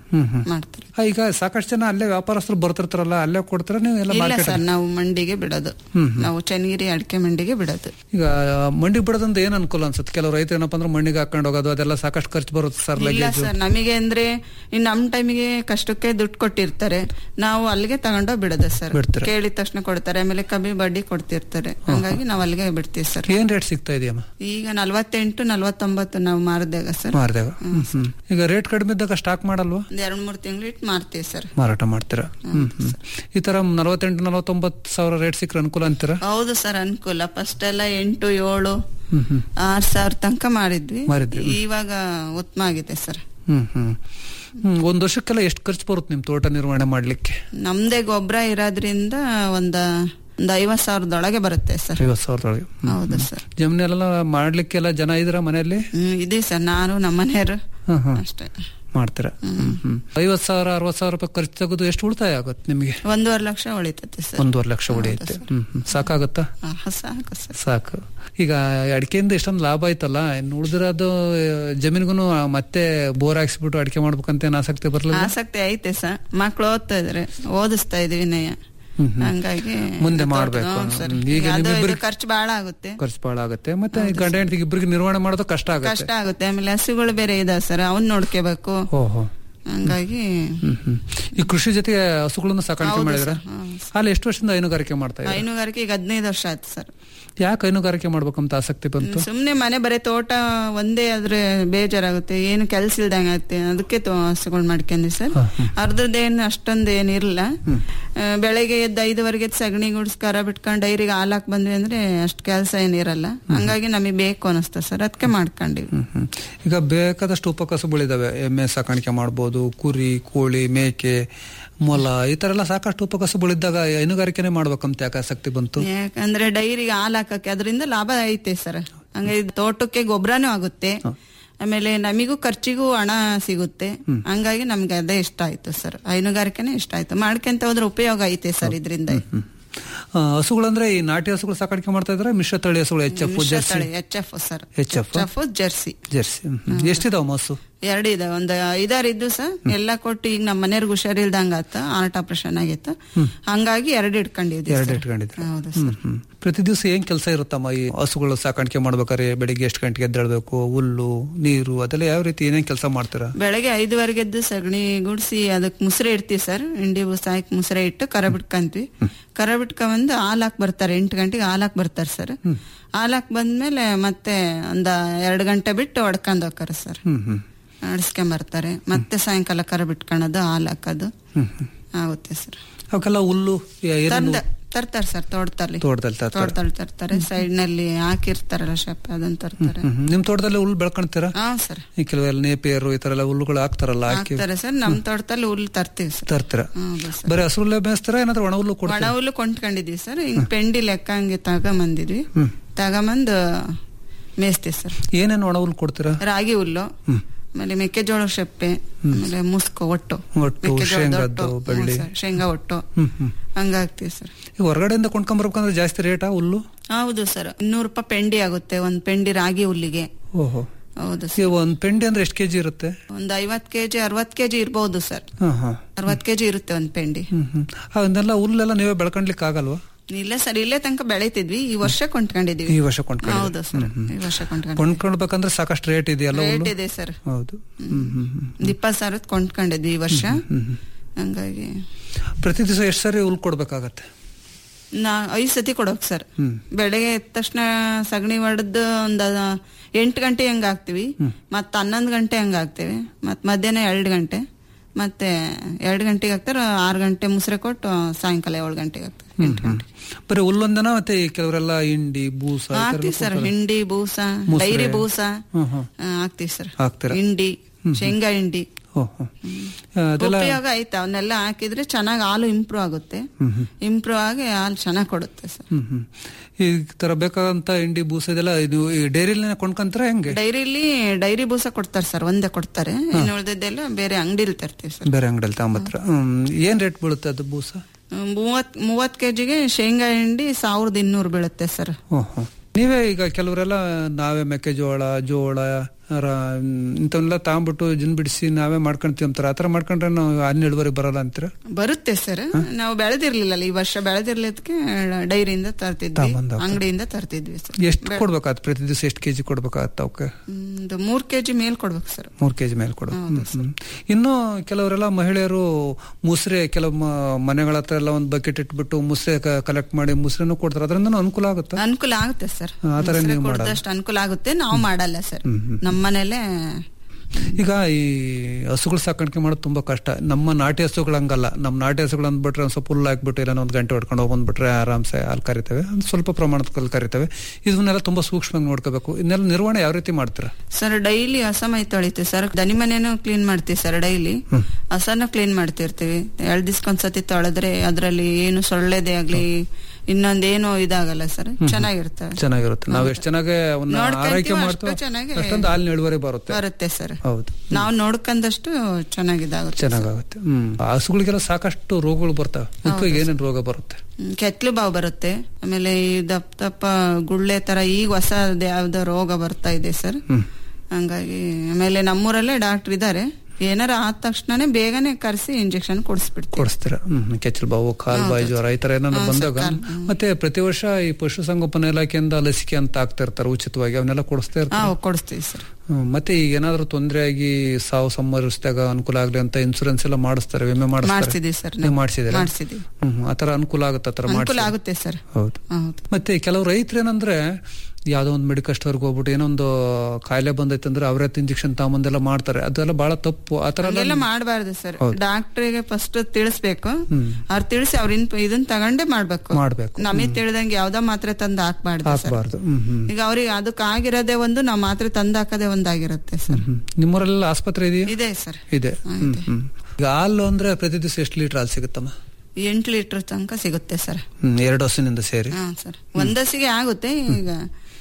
ಹ್ಮ್ ಹ್ಮ್ ಮಾಡ್ತಾರೆ ಆ, ಈಗ ಸಾಕಷ್ಟು ಜನ ಅಲ್ಲೇ ವ್ಯಾಪಾರಸ್ಥರು ಬರ್ತಿರ್ತಾರಲ್ಲ ಅಲ್ಲೇ ಕೊಡ್ತಾರ ನೀವು ಎಲ್ಲ ಇಲ್ಲ ಮಾರ್ಕೆಟ್ ಸರ್ ನಾವು ಮಂಡಿಗೆ ಬಿಡೋದು ನಾವು ಚನ್ನಗಿರಿ ಅಡಿಕೆ ಮಂಡಿಗೆ ಬಿಡೋದು ಈಗ ಮಂಡಿಗೆ ಬಿಡೋದ್ರಿಂದ ಏನ್ ಅನುಕೂಲ ಅನ್ಸುತ್ತೆ ಕೆಲವು ರೈತರು ಏನಪ್ಪಾ ಅಂದ್ರೆ ಮಂಡಿಗೆ ಹಾಕೊಂಡು ಹೋಗೋದು ಅದೆಲ್ಲ ಸಾಕಷ್ಟು ಖರ್ಚು ಬರುತ್ತೆ ಸರ್ ಇಲ್ಲ ಲಗೇಜ್ ಸರ್ ನಮಗೆ ಅಂದ್ರೆ ಇನ್ ನಮ್ ಟೈಮಿಗೆ ಕಷ್ಟಕ್ಕೆ ದುಡ್ಡು ಕೊಟ್ಟಿರ್ತಾರೆ ನಾವು ಅಲ್ಲಿಗೆ ತಗೊಂಡೋಗ್ ಬಿಡೋದು ಸರ್ ಬಿಡ್ತೀರಾ? ಕೇಳಿದ ತಕ್ಷಣ ಕೊಡ್ತಾರೆ ಆಮೇಲೆ ಕಮ್ಮಿ ಬಡ್ಡಿ ಕೊಡ್ತಿರ್ತಾರೆ ಹಂಗಾಗಿ ನಾವು ಅಲ್ಲಿಗೆ ಬಿಡ್ತೀವಿ ಸರ್ ಏನ್ ರೇಟ್ ಸಿಗ್ತಾ ಇದೆಯಮ್ಮ ಈಗ ನಲ್ವತ್ತೆಂಟು ನಲ್ವತ್ತೊಂಬತ್ತು ನಾವು ಮಾರಿದಾಗ ಸರ್ ಮಾರಿದಾಗ ಹ್ಮ್ ಹ್ಮ್ ಈಗ ರೇಟ್ ಕಡಿಮೆ ಇದ್ದಾಗ ಸ್ಟಾಕ್ ಮಾಡಲ್ವಾ ಒಂದ್ ಎರಡ್ ಮೂರ್ ತಿಂಗಳು ಇಟ್ಟು ಮಾರ್ತೀವಿ ಸರ್ ಮಾರಾಟ ಮಾಡ್ತೀರಾ ಹ್ಮ್ ಹ್ಮ್ ಈ ತರ ನಲವತ್ತೆಂಟು ನಲವತ್ತೊಂಬತ್ತು ಸಾವಿರ ರೇಟ್ ಸಿಕ್ಕರೆ ಅನುಕೂಲ ಅಂತೀರಾ ಹೌದು ಸರ್ ಅನುಕೂಲ ಫಸ್ಟ್ ಎಲ್ಲ ಎಂಟು ಏಳು ಹ್ಮ್ ಹ್ಮ್ ಆರ್ ಸಾವಿರ ತನಕ ಮಾರಿದ್ವಿ ಮಾರಿದ್ರಿ. ಇವಾಗ ಉತ್ತಮ ಆಗಿದೆ ಸರ್ ಹ್ಮ್ ಹ್ಮ್ ಹ್ಮ್ ಒಂದ್ ವರ್ಷಕ್ಕೆಲ್ಲ ಎಷ್ಟು ಖರ್ಚು ಬರುತ್ತೆ ನಿಮ್ ತೋಟ ನಿರ್ವಹಣೆ ಮಾಡ್ಲಿಕ್ಕೆ ನಮ್ದೇ ಗೊಬ್ಬರ ಇರೋದ್ರಿಂದ ಒಂದ ಒಂದ್ ಐವತ್ ಸಾವಿರದೊಳಗೆ ಬರುತ್ತೆ ಸರ್ ಐವತ್ ಸಾವಿರದೊಳಗೆ ಹ್ಮ್. ಹೌದು ಸರ್ ಜಮೀನೆಲ್ಲ ಮಾಡ್ಲಿಕ್ಕೆಲ್ಲ ಜನ ಇದ್ರ ಮನೆಯಲ್ಲಿ ಹ್ಮ್ ಇದೆ ಸರ್ ನಾನು ನಮ್ಮನೆಯವರು ಹ್ಮ್ ಹ್ಮ್ ಅಷ್ಟೇ ಮಾಡ್ತೀರಾ ಹ್ಮ್ ಹ್ಮ್ ಐವತ್ ಸಾವಿರ ಅರವತ್ ಸಾವಿರ ರೂಪಾಯಿ ಖರ್ಚು ತೆಗೆದು ಎಷ್ಟು ಉಳಿತಾಯ ಆಗುತ್ತೆ ನಿಮಗೆ ಒಂದೂವರೆ ಲಕ್ಷ ಉಳಿತೈತೆ ಸರ್ ಒಂದೂವರೆ ಲಕ್ಷ ಉಳಿಯುತ್ತೆ ಹ್ಮ್ ಹ್ಮ್ ಸಾಕಾಗತ್ತಾ ಆ, ಸಾಕು ಸರ್ ಸಾಕು ಈಗ ಅಡಿಕೆಯಿಂದ ಇಷ್ಟೊಂದು ಲಾಭ ಆಯ್ತಲ್ಲ ಇನ್ನು ಉಳಿದಿರೋದು ಜಮೀನ್ಗೂ ಮತ್ತೆ ಬೋರ್ ಹಾಕ್ಸ್ಬಿಟ್ಟು ಅಡಿಕೆ ಮಾಡ್ಬೇಕಂತ ಏನ್ ಆಸಕ್ತಿ ಬರಲಿಲ್ಲ ಆಸಕ್ತಿ ಐತೆ ಸರ್ ಮಕ್ಳು ಓದ್ತಾ ಇದಾರೆ ಓದಿಸ್ತಾ ಇದೀವಿ ನಯ ಹ್ಮ್ ಹ್ಮ್. ಹಂಗಾಗಿ ಮುಂದೆ ತೋಟ- ಮಾಡ್ಬೇಕು ಹ್ಮ್ ಸರ್. ಹ್ಮ್. ಈಗ ಈಗ ಅದು ಇದು ನಿಮ್ಮಿಬ್ಬರಿಗೆ ಖರ್ಚು ಬಹಳ ಆಗುತ್ತೆ ಖರ್ಚು ಬಹಳ ಆಗುತ್ತೆ ಮತ್ತೆ ಈ ಗಂಡ ಹೆಂಡತಿಗೆ ಇಬ್ಬರಿಗೆ ನಿರ್ವಹಣೆ ಮಾಡೋದು ಕಷ್ಟ ಆಗುತ್ತೆ ಕಷ್ಟ ಆಗುತ್ತೆ ಆಮೇಲೆ ಹಸುಗಳು ಬೇರೆ ಇದಾವೆ ಸರ್ ಅವನ್ ನೋಡ್ಕೋಬೇಕು ಓಹೋ ಹಂಗಾಗಿ ಹ್ಮ್ ಹ್ಮ್ ಈ ಕೃಷಿ ಜೊತೆಗೆ ಹಸುಗಳನ್ನು ಸಾಕಾಣಿಕೆ ಹೌದು ಮಾಡಿದ್ರ ಸರ್, ಹ್ಮ್. ಅಲ್ಲಿ ಎಷ್ಟು ವರ್ಷದಿಂದ ಹೈನುಗಾರಿಕೆ ಮಾಡ್ತಾ ಇದ್ದಾರೆ ಹೈನುಗಾರಿಕೆ ಈಗ ಹದಿನೈದು ವರ್ಷ ಆಯ್ತು ಸರ್ ಯಾಕೆ ಹೈನುಗಾರಿಕೆ ಮಾಡ್ಬೇಕಂತ ಆಸಕ್ತಿ ಬಂತು ಸುಮ್ನೆ ಮನೆ ಬರೀ ತೋಟ ಒಂದೇ ಆದ್ರೆ ಬೇಜಾರಾಗುತ್ತೆ ಏನು ಕೆಲ್ಸ ಇಲ್ದಂಗ ಆಗುತ್ತೆ ಅದಕ್ಕೆ ತೋ- ಹಸುಗಳು ಮಾಡ್ಕೊಂಡಿ ಸರ್ ಅರ್ಧದ್ದೇನು ಅಷ್ಟೊಂದು ಏನಿರಲ್ಲ ಆ, ಬೆಳಗ್ಗೆ ಎದ್ದು ಐದುವರೆಗೆ ಎದ್ದು ಸಗಣಿ ಗುಡ್ಸ್ ಕರ ಬಿಟ್ಕೊಂಡು ಡೈರಿಗೆ ಹಾಲಾಕ್ ಬಂದ್ವಿ ಅಂದ್ರೆ ಅಷ್ಟು ಕೆಲಸ ಏನಿರಲ್ಲ ಹಂಗಾಗಿ ನಮಗೆ ಬೇಕು ಅನಿಸ್ತ ಸರ್ ಅದಕ್ಕೆ ಮಾಡ್ಕೊಂಡಿವಿ ಹ್ಮ್ ಹ್ಮ್. ಈಗ ಬೇಕಾದಷ್ಟು ಉಪಕಸಬುಗಳಿದಾವೆ ಎಮ್ಮೆ ಸಾಕಾಣಿಕೆ ಮಾಡ್ಬೋದು ಕುರಿ ಕೋಳಿ ಮೇಕೆ ಮೊಲ ಈ ತರ ಎಲ್ಲ ಸಾಕಷ್ಟು ಉಪಕಸಬುಗಳಿದ್ದಾಗ ಹೈನುಗಾರಿಕೆನೆ ಮಾಡ್ಬೇಕಂತ ಯಾಕೆ ಆಸಕ್ತಿ ಬಂತು ಯಾಕಂದ್ರೆ ಡೈರಿಗೆ ಹಾಲು ಹಾಕಕ್ಕೆ ಅದರಿಂದ ಲಾಭ ಐತೆ ಸರ್ ಹಂಗೆ ಇದು ತೋಟಕ್ಕೆ ಗೊಬ್ಬರನೂ ಆಗುತ್ತೆ ಆಮೇಲೆ ನಮಿಗೂ ಖರ್ಚಿಗೂ ಹಣ ಸಿಗುತ್ತೆ ಹಂಗಾಗಿ ನಮ್ಗೆ ಅದೇ ಇಷ್ಟ ಆಯ್ತು ಸರ್ ಹೈನುಗಾರಿಕೆನೆ ಇಷ್ಟ ಆಯ್ತು ಮಾಡ್ಕೊಂತ ಹೋದ್ರೆ ಉಪಯೋಗ ಐತೆ ಸರ್ ಇದರಿಂದ ಆ, ಹಸುಗಳಂದ್ರೆ ಈ ನಾಟಿ ಹಸುಗಳು ಸಾಕಾಣಿಕೆ ಮಾಡ್ತಾ ಇದ್ರೆ ಮಿಶ್ರ ತಳಿ ಹಸುಗಳು H F jersey H F sir H F F jersey jersey ಹ್ಮ್, ಹ್ಮ್. ಎಷ್ಟಿದಾವ ಹಸು ಎರಡು ಇದೆ ಒಂದು ಐದಾರು ಇದ್ದು ಸರ್ ಎಲ್ಲ ಕೊಟ್ಟು ಈಗ ನಮ್ಮ ಮನೆಯವ್ರಿಗೆ ಹುಷಾರಿಲ್ದಂಗ ಆತ ಹಾರ್ಟ್ ಆಪರೇಷನ್ ಆಗಿತ್ತು ಹಂಗಾಗಿ ಎರಡು ಇಟ್ಕೊಂಡಿದ್ವಿ ಎರಡು ಸರ್. ಇಟ್ಕೊಂಡಿದ್ರೆ ಹೌದು ಹ್ಮ್ ಹ್ಮ್ ಪ್ರತಿ ದಿವಸ ಏನ್ ಕೆಲಸ ಇರುತ್ತಮ್ಮ ಈ ಹಸುಗಳು ಸಾಕಾಣಿಕೆ ಮಾಡ್ಬೇಕಾದ್ರೆ ಬೆಳಿಗ್ಗೆ ಎಷ್ಟು ಗಂಟೆಗೆ ಎದ್ದೇಳ್ಬೇಕು ಹುಲ್ಲು ನೀರು ಅದೆಲ್ಲ ಯಾವ ರೀತಿ ಏನೇನ್ ಕೆಲಸ ಮಾಡ್ತೀರಾ ಬೆಳಗ್ಗೆ ಐದುವರೆಗೆ ಎದ್ದು ಸಗಣಿ ಗುಡಿಸಿ ಅದಕ್ಕೆ ಮುಸ್ರೆ ಇಡ್ತೀವಿ ಸರ್ ಇಂಡಿ ಬೂಸ ಹಾಕಿ ಮುಸ್ರೆ ಇಟ್ಟು ಕರ ಬಿಟ್ಕಂತೀವಿ ಕರ ಬಿಟ್ಕೊಂಬಂದು ಹಾಲ್ ಹಾಕ್ ಬರ್ತಾರೆ ಎಂಟು ಗಂಟೆಗೆ ಹಾಲ್ ಹಾಕ್ ಬರ್ತಾರೆ ಸರ್ ಹಾಲ್ ಹಾಕ್ ಬಂದ್ಮೇಲೆ ಮತ್ತೆ ಒಂದ ಎರಡು ಗಂಟೆ ಬಿಟ್ಟು ಹೊಡ್ಕೊಂಡ್ ಹೋಗ್ತಾರೆ ಸರ್ ಹ್ಮ್ ಹ್ಮ್ ಆಡಿಸ್ಕೊಂಡ್ ಬರ್ತಾರೆ ಮತ್ತೆ ಸಾಯಂಕಾಲ ಕರ ಬಿಟ್ಕೊಳೋದು ಹಾಲ್ ಹಾಕೋದು ಹ್ಮ್ ಹ್ಮ್ ಆಗುತ್ತೆ ಸರ್ ಅವಕ್ಕೆಲ್ಲ ಹುಲ್ಲು ಏ- ಏನೇನು ತಂದ ತರ್ತಾರೆ ಸರ್ ತೋಟದಲ್ಲಿ ತೋಟದಲ್ಲಿ ತರ್ತಾರೆ. ತೋಟದಲ್ಲಿ ತರ್ತಾರೆ ಸೈಡ್ ನಲ್ಲಿ ಹಾಕಿರ್ತಾರಲ್ಲ ಶೆಪ್ ಅದನ್ನ ತರ್ತಾರೆ ಹ್ಮ್ ಹ್ಮ್. ನಿಮ್ ತೋಟದಲ್ಲಿ ಹುಲ್ಲು ಬೆಳ್ಕೊಂತೀರಾ ಹಾ ಸರ್ ಈ ಕೆಲವೆಲ್ಲ ನೇಪಿಯರು ಈ ತರ ಎಲ್ಲ ಹುಲ್ಲುಗಳು ಹಾಕ್ತಾರಲ್ಲ ಹಾಕಿ ಹಾಕ್ತಾರೆ ಸರ್ ನಮ್ ತೋಟದಲ್ಲಿ ಹುಲ್ಲು ತರ್ತೀವಿ ಸರ್ ತರ್ತೀರಾ ಹೌದು ಸರ್ ಬರೀ ಹಸುಲ್ಲೇ ಬೇಯಿಸ್ತಾರ ಏನಾದ್ರು ಒಣ ಹುಲ್ಲು ಒಣ ಕೊಡ್ತೀರಾ ಹುಲ್ಲು ಕೊಂಡ್ಕೊಂಡಿದೀವಿ ಸರ್ ಹಿಂಗ್ ಪೆಂಡಿ ಲೆಕ್ಕ ಹಂಗೆ ತಗೊಂಬಂದಿದ್ವಿ ಹ್ಮ್. ತಗೊಂಬಂದು ಮೇಯಿಸ್ತೀವಿ ಸರ್ ಏನೇನು ಒಣ ಹುಲ್ಲು ಕೊಡ್ತೀರಾ ರಾಗಿ ಹುಲ್ಲು ಆಮೇಲೆ ಮೆಕ್ಕೆಜೋಳ ಶೆಪ್ಪೆ ಆಮೇಲೆ ಮುಸ್ಕು ಒಟ್ಟು ಒಟ್ಟು, ಮೆಕ್ಕೆಜೋಳದ ಶೇಂಗಾದ್ದು, ಒಟ್ಟು, ಬಳ್ಳಿ. ಹ್ಞೂ ಸರ್, ಶೇಂಗಾ ಒಟ್ಟು ಹ್ಮ್ ಹ್ಮ್ ಹಂಗಾಗ್ತೀವಿ ಸರ್ ಈ ಹೊರಗಡೆಯಿಂದ ಕೊಂಡ್ಕೊಂಬರ್ಬೇಕಂದ್ರೆ ಜಾಸ್ತಿ ರೇಟಾ ಹುಲ್ಲು ಹೌದು ಸರ್ ಇನ್ನೂರು ರೂಪಾಯಿ ಪೆಂಡಿ ಆಗುತ್ತೆ ಒಂದ್ ಪೆಂಡಿ ರಾಗಿ ಹುಲ್ಲಿಗೆ ಓಹೋ ಹೌದು ಈ ಸರ್ ಒಂದ್ ಪೆಂಡಿ ಅಂದ್ರೆ ಎಷ್ಟು ಕೆಜಿ ಇರುತ್ತೆ ಒಂದ್ ಐವತ್ ಕೆಜಿ ಅರವತ್ ಕೆಜಿ ಇರ್ಬೋದು ಸರ್ ಹಾ ಹಾ ಅರವತ್ ಕೆಜಿ ಇರುತ್ತೆ ಒಂದ್ ಪೆಂಡಿ ಹ್ಮ್ ಹ್ಮ್ ಅವನ್ನೆಲ್ಲ ಹುಲ್ಲೆಲ್ಲ ನೀವೇ ಬೆಳ್ಕೊಂಡ್ಲಿಕ್ಕೆ ಆಗಲ್ವಾ ಇಲ್ಲ ಸರ್ ಇಲ್ಲೇ ತನಕ ಬೆಳಿತಿದ್ವಿ ಈ ವರ್ಷ ಕೊಂಡ್ಕೊಂಡಿದೀವಿ ಈ ವರ್ಷ ಕೊಂಡ್ಕೊಂಡಿದ್ದೀವಿ. ಹೌದು ಸರ್ ಈ ವರ್ಷ ಕೊಂಡ್ಕೊಂಡಿದ್ವಿ ಕೊಂಡ್ಕೊಳ್ಬೇಕಂದ್ರೆ ಸಾಕಷ್ಟು ರೇಟ್ ಇದೆಯಲ್ಲ ರೇಟ್ ಹುಲ್ಲು ಇದೆ ಸರ್ ಹೌದು ಹ್ಮ್ ಹ್ಮ್ ಹ್ಮ್ ಒಂದ್ ಇಪ್ಪತ್ ಸಾವಿರದ ಕೊಂಡ್ಕೊಂಡಿದ್ವಿ ಈ ವರ್ಷ ಹ್ಮ್ ಹ್ಮ್. ಹಂಗಾಗಿ ಪ್ರತಿ ದಿವಸ ಎಷ್ಟು ಸರಿ ಹುಲ್ ಕೊಡ್ಬೇಕಾಗತ್ತೆ ನಾ ಐದ್ ಸತಿ ಕೊಡೋಕ್ ಸರ್ ಹ್ಮ್. ಬೆಳಗ್ಗೆ ಎದ್ದ ತಕ್ಷಣ ಸಗಣಿ ಹೊಡೆದು ಒಂದ ಎಂಟು ಗಂಟೆ ಹಂಗ ಹಾಕ್ತಿವಿ ಮತ್ ಹನ್ನೊಂದು ಗಂಟೆ ಹಂಗ ಹಾಕ್ತಿವಿ ಮತ್ ಮಧ್ಯಾಹ್ನ ಎರಡು ಗಂಟೆ ಮತ್ತೆ ಎರಡು ಗಂಟೆಗೆ ಹಾಕ್ತಾರೆ ಆರು ಗಂಟೆ ಮುಸ್ರೆ ಕೊಟ್ಟು ಸಾಯಂಕಾಲ ಏಳು ಗಂಟೆಗೆ ಹಾಕ್ತಾರೆ ಎಂಟು ಗಂಟೆ ಬರೀ ಹುಲ್ಲೊಂದನ ಮತ್ತೆ ಈ ಕೆಲವರೆಲ್ಲ ಹಿಂಡಿ ಬೂಸ ಈ ಥರ ಎಲ್ಲ ಹಾಕ್ತಿವಿ ಸರ್ ಕೊಡ್ತಾರೆ. ಹಿಂಡಿ ಬೂಸ ಮುಸ್ರೆ. ಡೈರಿ ಬೂಸ ಹ್ಮ್ ಹ್ಮ್ ಆ, ಹಾಕ್ತಿವಿ ಸರ್ ಹಾಕ್ತೀರಾ? ಹಿಂಡಿ ಶೇಂಗಾ ಹಿಂಡಿ ಓ, ಹೋ. ಆ, ಅದೆಲ್ಲ ಉಪಯೋಗ ಆಯ್ತು ಅವನ್ನೆಲ್ಲ ಹಾಕಿದ್ರೆ ಚೆನ್ನಾಗಿ ಹಾಲು ಇಂಪ್ರೂವ್ ಆಗುತ್ತೆ ಇಂಪ್ರೂವ್ ಆಗಿ ಹಾಲು ಚೆನ್ನಾಗಿ ಕೊಡುತ್ತೆ ಸರ್ ಹ್ಮ್ ಹ್ಮ್ ಈ ತರ ಬೇಕಾದಂತ ಹಿಂಡಿ ಬೂಸ ಇದೆಲ್ಲ ಇದು ಈ ಡೈರಿಲಿ ಕೊಂಡ್ಕೊಂತಾರ ಹೆಂಗೆ ಡೈರಿಲಿ ಡೈರಿ ಬೂಸ ಕೊಡ್ತಾರೆ ಸರ್ ಒಂದೇ ಕೊಡ್ತಾರೆ ಇನ್ನು ಉಳಿದಿದ್ದೆಲ್ಲ ಬೇರೆ ಅಂಗಡಿಲಿ ತರ್ತೀವಿ ಸರ್ ಬೇರೆ ಅಂಗಡಿಯಲ್ಲಿ ತಗೊಂಬತ್ರ ಹ್ಮ್ ಏನ್ ರೇಟ್ ಬೀಳುತ್ತೆ ಅದು ಬೂಸ ಮೂವತ್ ಮೂವತ್ ಕೆಜಿಗೆ ಶೇಂಗಾ ಹಿಂಡಿ ಸಾವಿರದ ಇನ್ನೂರು ಬೀಳುತ್ತೆ ಸರ್ ಓಹೋ ನೀವೇ ಈಗ ಕೆಲವರೆಲ್ಲ ನಾವೇ ಮೆಕ್ಕೆಜೋಳ ಜೋಳ ರ- ಇಂಥವನ್ನೆಲ್ಲ ತಗೊಂಡ್ಬಿಟ್ಟು ಜಿನ್ ಬಿಡಿಸಿ ನಾವೇ ಮಾಡ್ಕೊಂತೀವಿ ಅಂತಾರೆ ಆತರ ಮಾಡ್ಕೊಂಡ್ರೆ ನಾವು ಹಣ್ಣು ಇಳುವರಿ ಬರಲ್ಲ ಅಂತೀರ ಬರುತ್ತೆ ಸರ್ ನಾವು ಬೆಳೆದಿರ್ಲಿಲ್ಲ ಈ ವರ್ಷ ಬೆಳೆದಿರ್ಲಿದ್ದಕ್ಕೆ ಡೈರಿಯಿಂದ ತರ್ತಿದ್ವಿ ತಗೊಂಬಂದು ಅಂಗಡಿಯಿಂದ ತರ್ತಿದ್ವಿ ಸರ್ ಎಷ್ಟು ಕೊಡ್ಬೇಕಾತ್ ಪ್ರತಿ ದಿವಸ ಎಷ್ಟು ಕೆಜಿ ಕೊಡ್ಬೇಕಾಗತ್ತ ಅವಕ್ಕೆ ಒಂದು ಮೂರ್ ಕೆಜಿ ಮೇಲ್ ಕೊಡ್ಬೇಕು ಸರ್ ಮೂರ್ ಕೆಜಿ ಮೇಲೆ ಕೊಡು ಹ್ಮ್, ಹ್ಮ್. ಇನ್ನು ಕೆಲವರೆಲ್ಲ ಮಹಿಳೆಯರು ಮುಸ್ರೆ ಕೆಲವು ಮ- ಮನೆಗಳ ಹತ್ರ ಎಲ್ಲ ಒಂದು ಬಕೆಟ್ ಇಟ್ಬಿಟ್ಟು ಮುಸ್ರೆ ಕಲೆಕ್ಟ್ ಮಾಡಿ ಮುಸ್ರೆನೂ ಕೊಡ್ತಾರೆ ಅದರಿಂದ ಅನುಕೂಲ ಆಗುತ್ತಾ ಅನುಕೂಲ ಆಗುತ್ತೆ ಸರ್ ಆ ಥರ ನೀವು ಮಾಡಲ್ಲ ಕೊಡದಷ್ಟು ಅನುಕೂಲ ಆಗುತ್ತೆ ನಾವು ಮಾಡಲ್ಲ ಸರ್ ನಮ್ಮ ಮನೇಲೆ ಈಗ ಈ ಹಸುಗಳು ಸಾಕಾಣಿಕೆ ಮಾಡೋದು ತುಂಬಾ ಕಷ್ಟ ನಮ್ಮ ನಾಟಿ ಹಸುಗಳು ಹಂಗಲ್ಲ ನಮ್ಮ ನಾಟಿ ಹಸುಗಳು ಅಂದ್ಬಿಟ್ರೆ ಒಂದು ಸ್ವಲ್ಪ ಹುಲ್ಲು ಹಾಕ್ಬಿಟ್ಟು ಇಲ್ಲ ಒಂದು ಗಂಟೆ ಹೊಡ್ಕೊಂಡು ಹೋಗಿ ಬಂದ್ಬಿಟ್ರೆ ಆರಾಮ್ಸೆ ಹಾಲು ಕರಿತವೆ ಒಂದು ಸ್ವಲ್ಪ ಪ್ರಮಾಣದ ಕಲ್ ಕರಿತವೆ ಇದನ್ನೆಲ್ಲ ತುಂಬಾ ಸೂಕ್ಷ್ಮವಾಗಿ ನೋಡ್ಕೋಬೇಕು ಇದನ್ನೆಲ್ಲ ನಿರ್ವಹಣೆ ಯಾವ ರೀತಿ ಮಾಡ್ತೀರಾ ಸರ್ ಡೈಲಿ ಹಸ ಮೈ ತೊಳಿತೀವಿ ಸರ್ ದನಿ ಮನೇನು ಕ್ಲೀನ್ ಮಾಡ್ತೀವಿ ಸರ್ ಡೈಲಿ ಹಸನ ಕ್ಲೀನ್ ಮಾಡ್ತಿರ್ತೀವಿ ಎರಡ್ ದಿವ್ಸಕ್ಕೊಂದ್ಸತಿ ತೊಳೆದ್ರೆ ಅದ್ರಲ್ಲಿ ಏನು ಸೊಳ್ಳೆದೇ ಆಗ್ಲಿ ಇನ್ನೊಂದೇನು ಇದಾಗಲ್ಲ ಸರ್ ಚೆನ್ನಾಗಿರ್ತವೆ ಚೆನ್ನಾಗಿರುತ್ತೆ ನಾವು ಎಷ್ಟು ಚೆನ್ನಾಗಿ ಅವನ್ನ ನೋಡ್ಕೊಂತೀವಿ, ಆರೈಕೆ ಅಷ್ಟು ಮಾಡ್ತೀವಿ ಚೆನ್ನಾಗಿ ಅಷ್ಟೊಂದು ಹಾಲಿನ ಇಳುವರಿ ಬರುತ್ತೆ ಬರುತ್ತೆ ಸರ್ ಹೌದು ನಾವು ನೋಡ್ಕೊಂಡಷ್ಟು ಚೆನ್ನಾಗಿದಾಗುತ್ತೆ ಚೆನ್ನಾಗಾಗುತ್ತೆ ಹ್ಮ್ ಹಸುಗಳಿಗೆಲ್ಲ ಸಾಕಷ್ಟು ರೋಗಗಳು ಬರ್ತವೆ ಮುಖ್ಯವಾಗಿ ಏನೇನು ರೋಗ ಬರುತ್ತೆ ಹ್ಮ್, ಕೆತ್ಲು ಬಾವು ಬರುತ್ತೆ ಆಮೇಲೆ ಈ ದಪ್ಪ ದಪ್ಪ ಗುಳ್ಳೆ ತರ ಈಗ ಹೊಸ ಯಾವ್ದೋ ರೋಗ ಬರ್ತಾ ಇದೆ ಸರ್ ಹಂಗಾಗಿ ಆಮೇಲೆ ನಮ್ಮೂರಲ್ಲೇ ಡಾಕ್ಟರ್ ಇದ್ದಾರೆ ಏನಾರ ಆದ ತಕ್ಷಣನೇ ಬೇಗನೆ ಕರೆಸಿ ಇಂಜೆಕ್ಷನ್ ಕೊಡಿಸ್ಬಿಡ್ತೀವಿ ಕೊಡಿಸ್ತೀರಾ ಹ್ಮ್ ಕೆಚ್ಚಲು ಬಾವು ಕಾಲು ಬಾಯಿ ಜ್ವರ ಈ ತರ ಏನಾದ್ರು ಬಂದಾಗ ಮತ್ತೆ ಪ್ರತಿ ವರ್ಷ ಈ ಪಶುಸಂಗೋಪನಾ ಇಲಾಖೆಯಿಂದ ಲಸಿಕೆ ಅಂತ ಆಗ್ತಾ ಇರ್ತಾರೆ ಉಚಿತವಾಗಿ ಅವನ್ನೆಲ್ಲ ಕೊಡಿಸ್ತಾ ಹಾ ಇರ್ತಾರೆ ಕೊಡಿಸ್ತೀವಿ ಸರ್ ಹ್ಮ್, ಮತ್ತೆ ಈಗ ಏನಾದ್ರು ತೊಂದರೆ ಆಗಿ ಸಾವು ಸಂಭವಿಸಿದಾಗ ಅನುಕೂಲ ಆಗ್ಲಿ ಅಂತ ಇನ್ಸೂರೆನ್ಸ್ ಎಲ್ಲ ಮಾಡಿಸ್ತಾರೆ ವಿಮೆ ಮಾಡಿಸ್ತಾರೆ ಮಾಡ್ಸಿದೀವಿ ಸರ್ ನೀವು ಮಾಡಿಸಿದ್ರೆ ಮಾಡ್ಸಿದೀವಿ ಹ್ಮ್ ಆತರ ಅನುಕೂಲ ಆಗುತ್ತೆ ಆತರ ಅನುಕೂಲ ಮಾಡಿಸಿ ಆಗುತ್ತೆ ಸರ್ ಹೌದು ಹೌದು ಮತ್ತೆ ಕೆಲವು ರೈತರು ಏನಂದ್ರೆ ಯಾವ್ದೋ ಒಂದು ಮೆಡಿಕಲ್ ಸ್ಟೋರ್ಗೆ ಹೋಗ್ಬಿಟ್ಟು ಏನೋ ಒಂದು ಕಾಯಿಲೆ ಬಂದೈತೆ ಅಂದ್ರೆ ಅವರೇ ಇಂಜೆಕ್ಷನ್ ತಗೊಂಬಂದೆಲ್ಲ ಮಾಡ್ತಾರೆ ಅದೆಲ್ಲ ಬಹಳ ತಪ್ಪು ಆತರ ಎಲ್ಲ ಹಂಗೆಲ್ಲ ಮಾಡಬಾರ್ದು ಸರ್ ಹೌದು. ಡಾಕ್ಟ್ರಿಗೆ ಫಸ್ಟ್ ತಿಳಿಸ್ಬೇಕು ಅವ್ರು ತಿಳಿಸಿ ಅವ್ರ ಇದನ್ನ ತಗೊಂಡೇ ಮಾಡ್ಬೇಕು ಮಾಡ್ಬೇಕು. ನಮಗೆ ತಿಳಿದಂಗೆ ಯಾವ್ದೋ ಮಾತ್ರೆ ತಂದು ಹಾಕ್ಬಾರ್ದು ಸರ್ ಹಾಕ್ಬಾರ್ದು ಹ್ಮ್ ಹ್ಮ್ ಈಗ ಅವ್ರಿಗೆ ಅದಕ್ಕೆ ಆಗಿರೋದೇ ಒಂದು ನಾವು ಮಾತ್ರೆ ತಂದು ಹಾಕೋದೇ ಒಂದಾಗಿರುತ್ತೆ ಸರ್ ಹ್ಮ್. ನಿಮ್ಮೂರಲ್ಲೆಲ್ಲ ಆಸ್ಪತ್ರೆ ಇದೆಯಾ ಇದೆ ಸರ್ ಇದೆ ಹ್ಮ್ ಹ್ಮ್ ಈಗ ಹಾಲು ಅಂದ್ರೆ ಪ್ರತಿ ದಿವಸ ಎಷ್ಟು ಲೀಟರ್ ಹಾಲು ಸಿಗುತ್ತಮ್ಮ ಎಂಟು ಲೀಟರ್ ತನಕ ಸಿಗುತ್ತೆ ಸರ್ ಹ್ಮ್ ಎರಡು ಹಸುವಿನಿಂದ ಸೇರಿ ಹಾ ಸರ್ ಒಂದಸಿಗೆ ಆಗುತ್ತೆ ಈಗ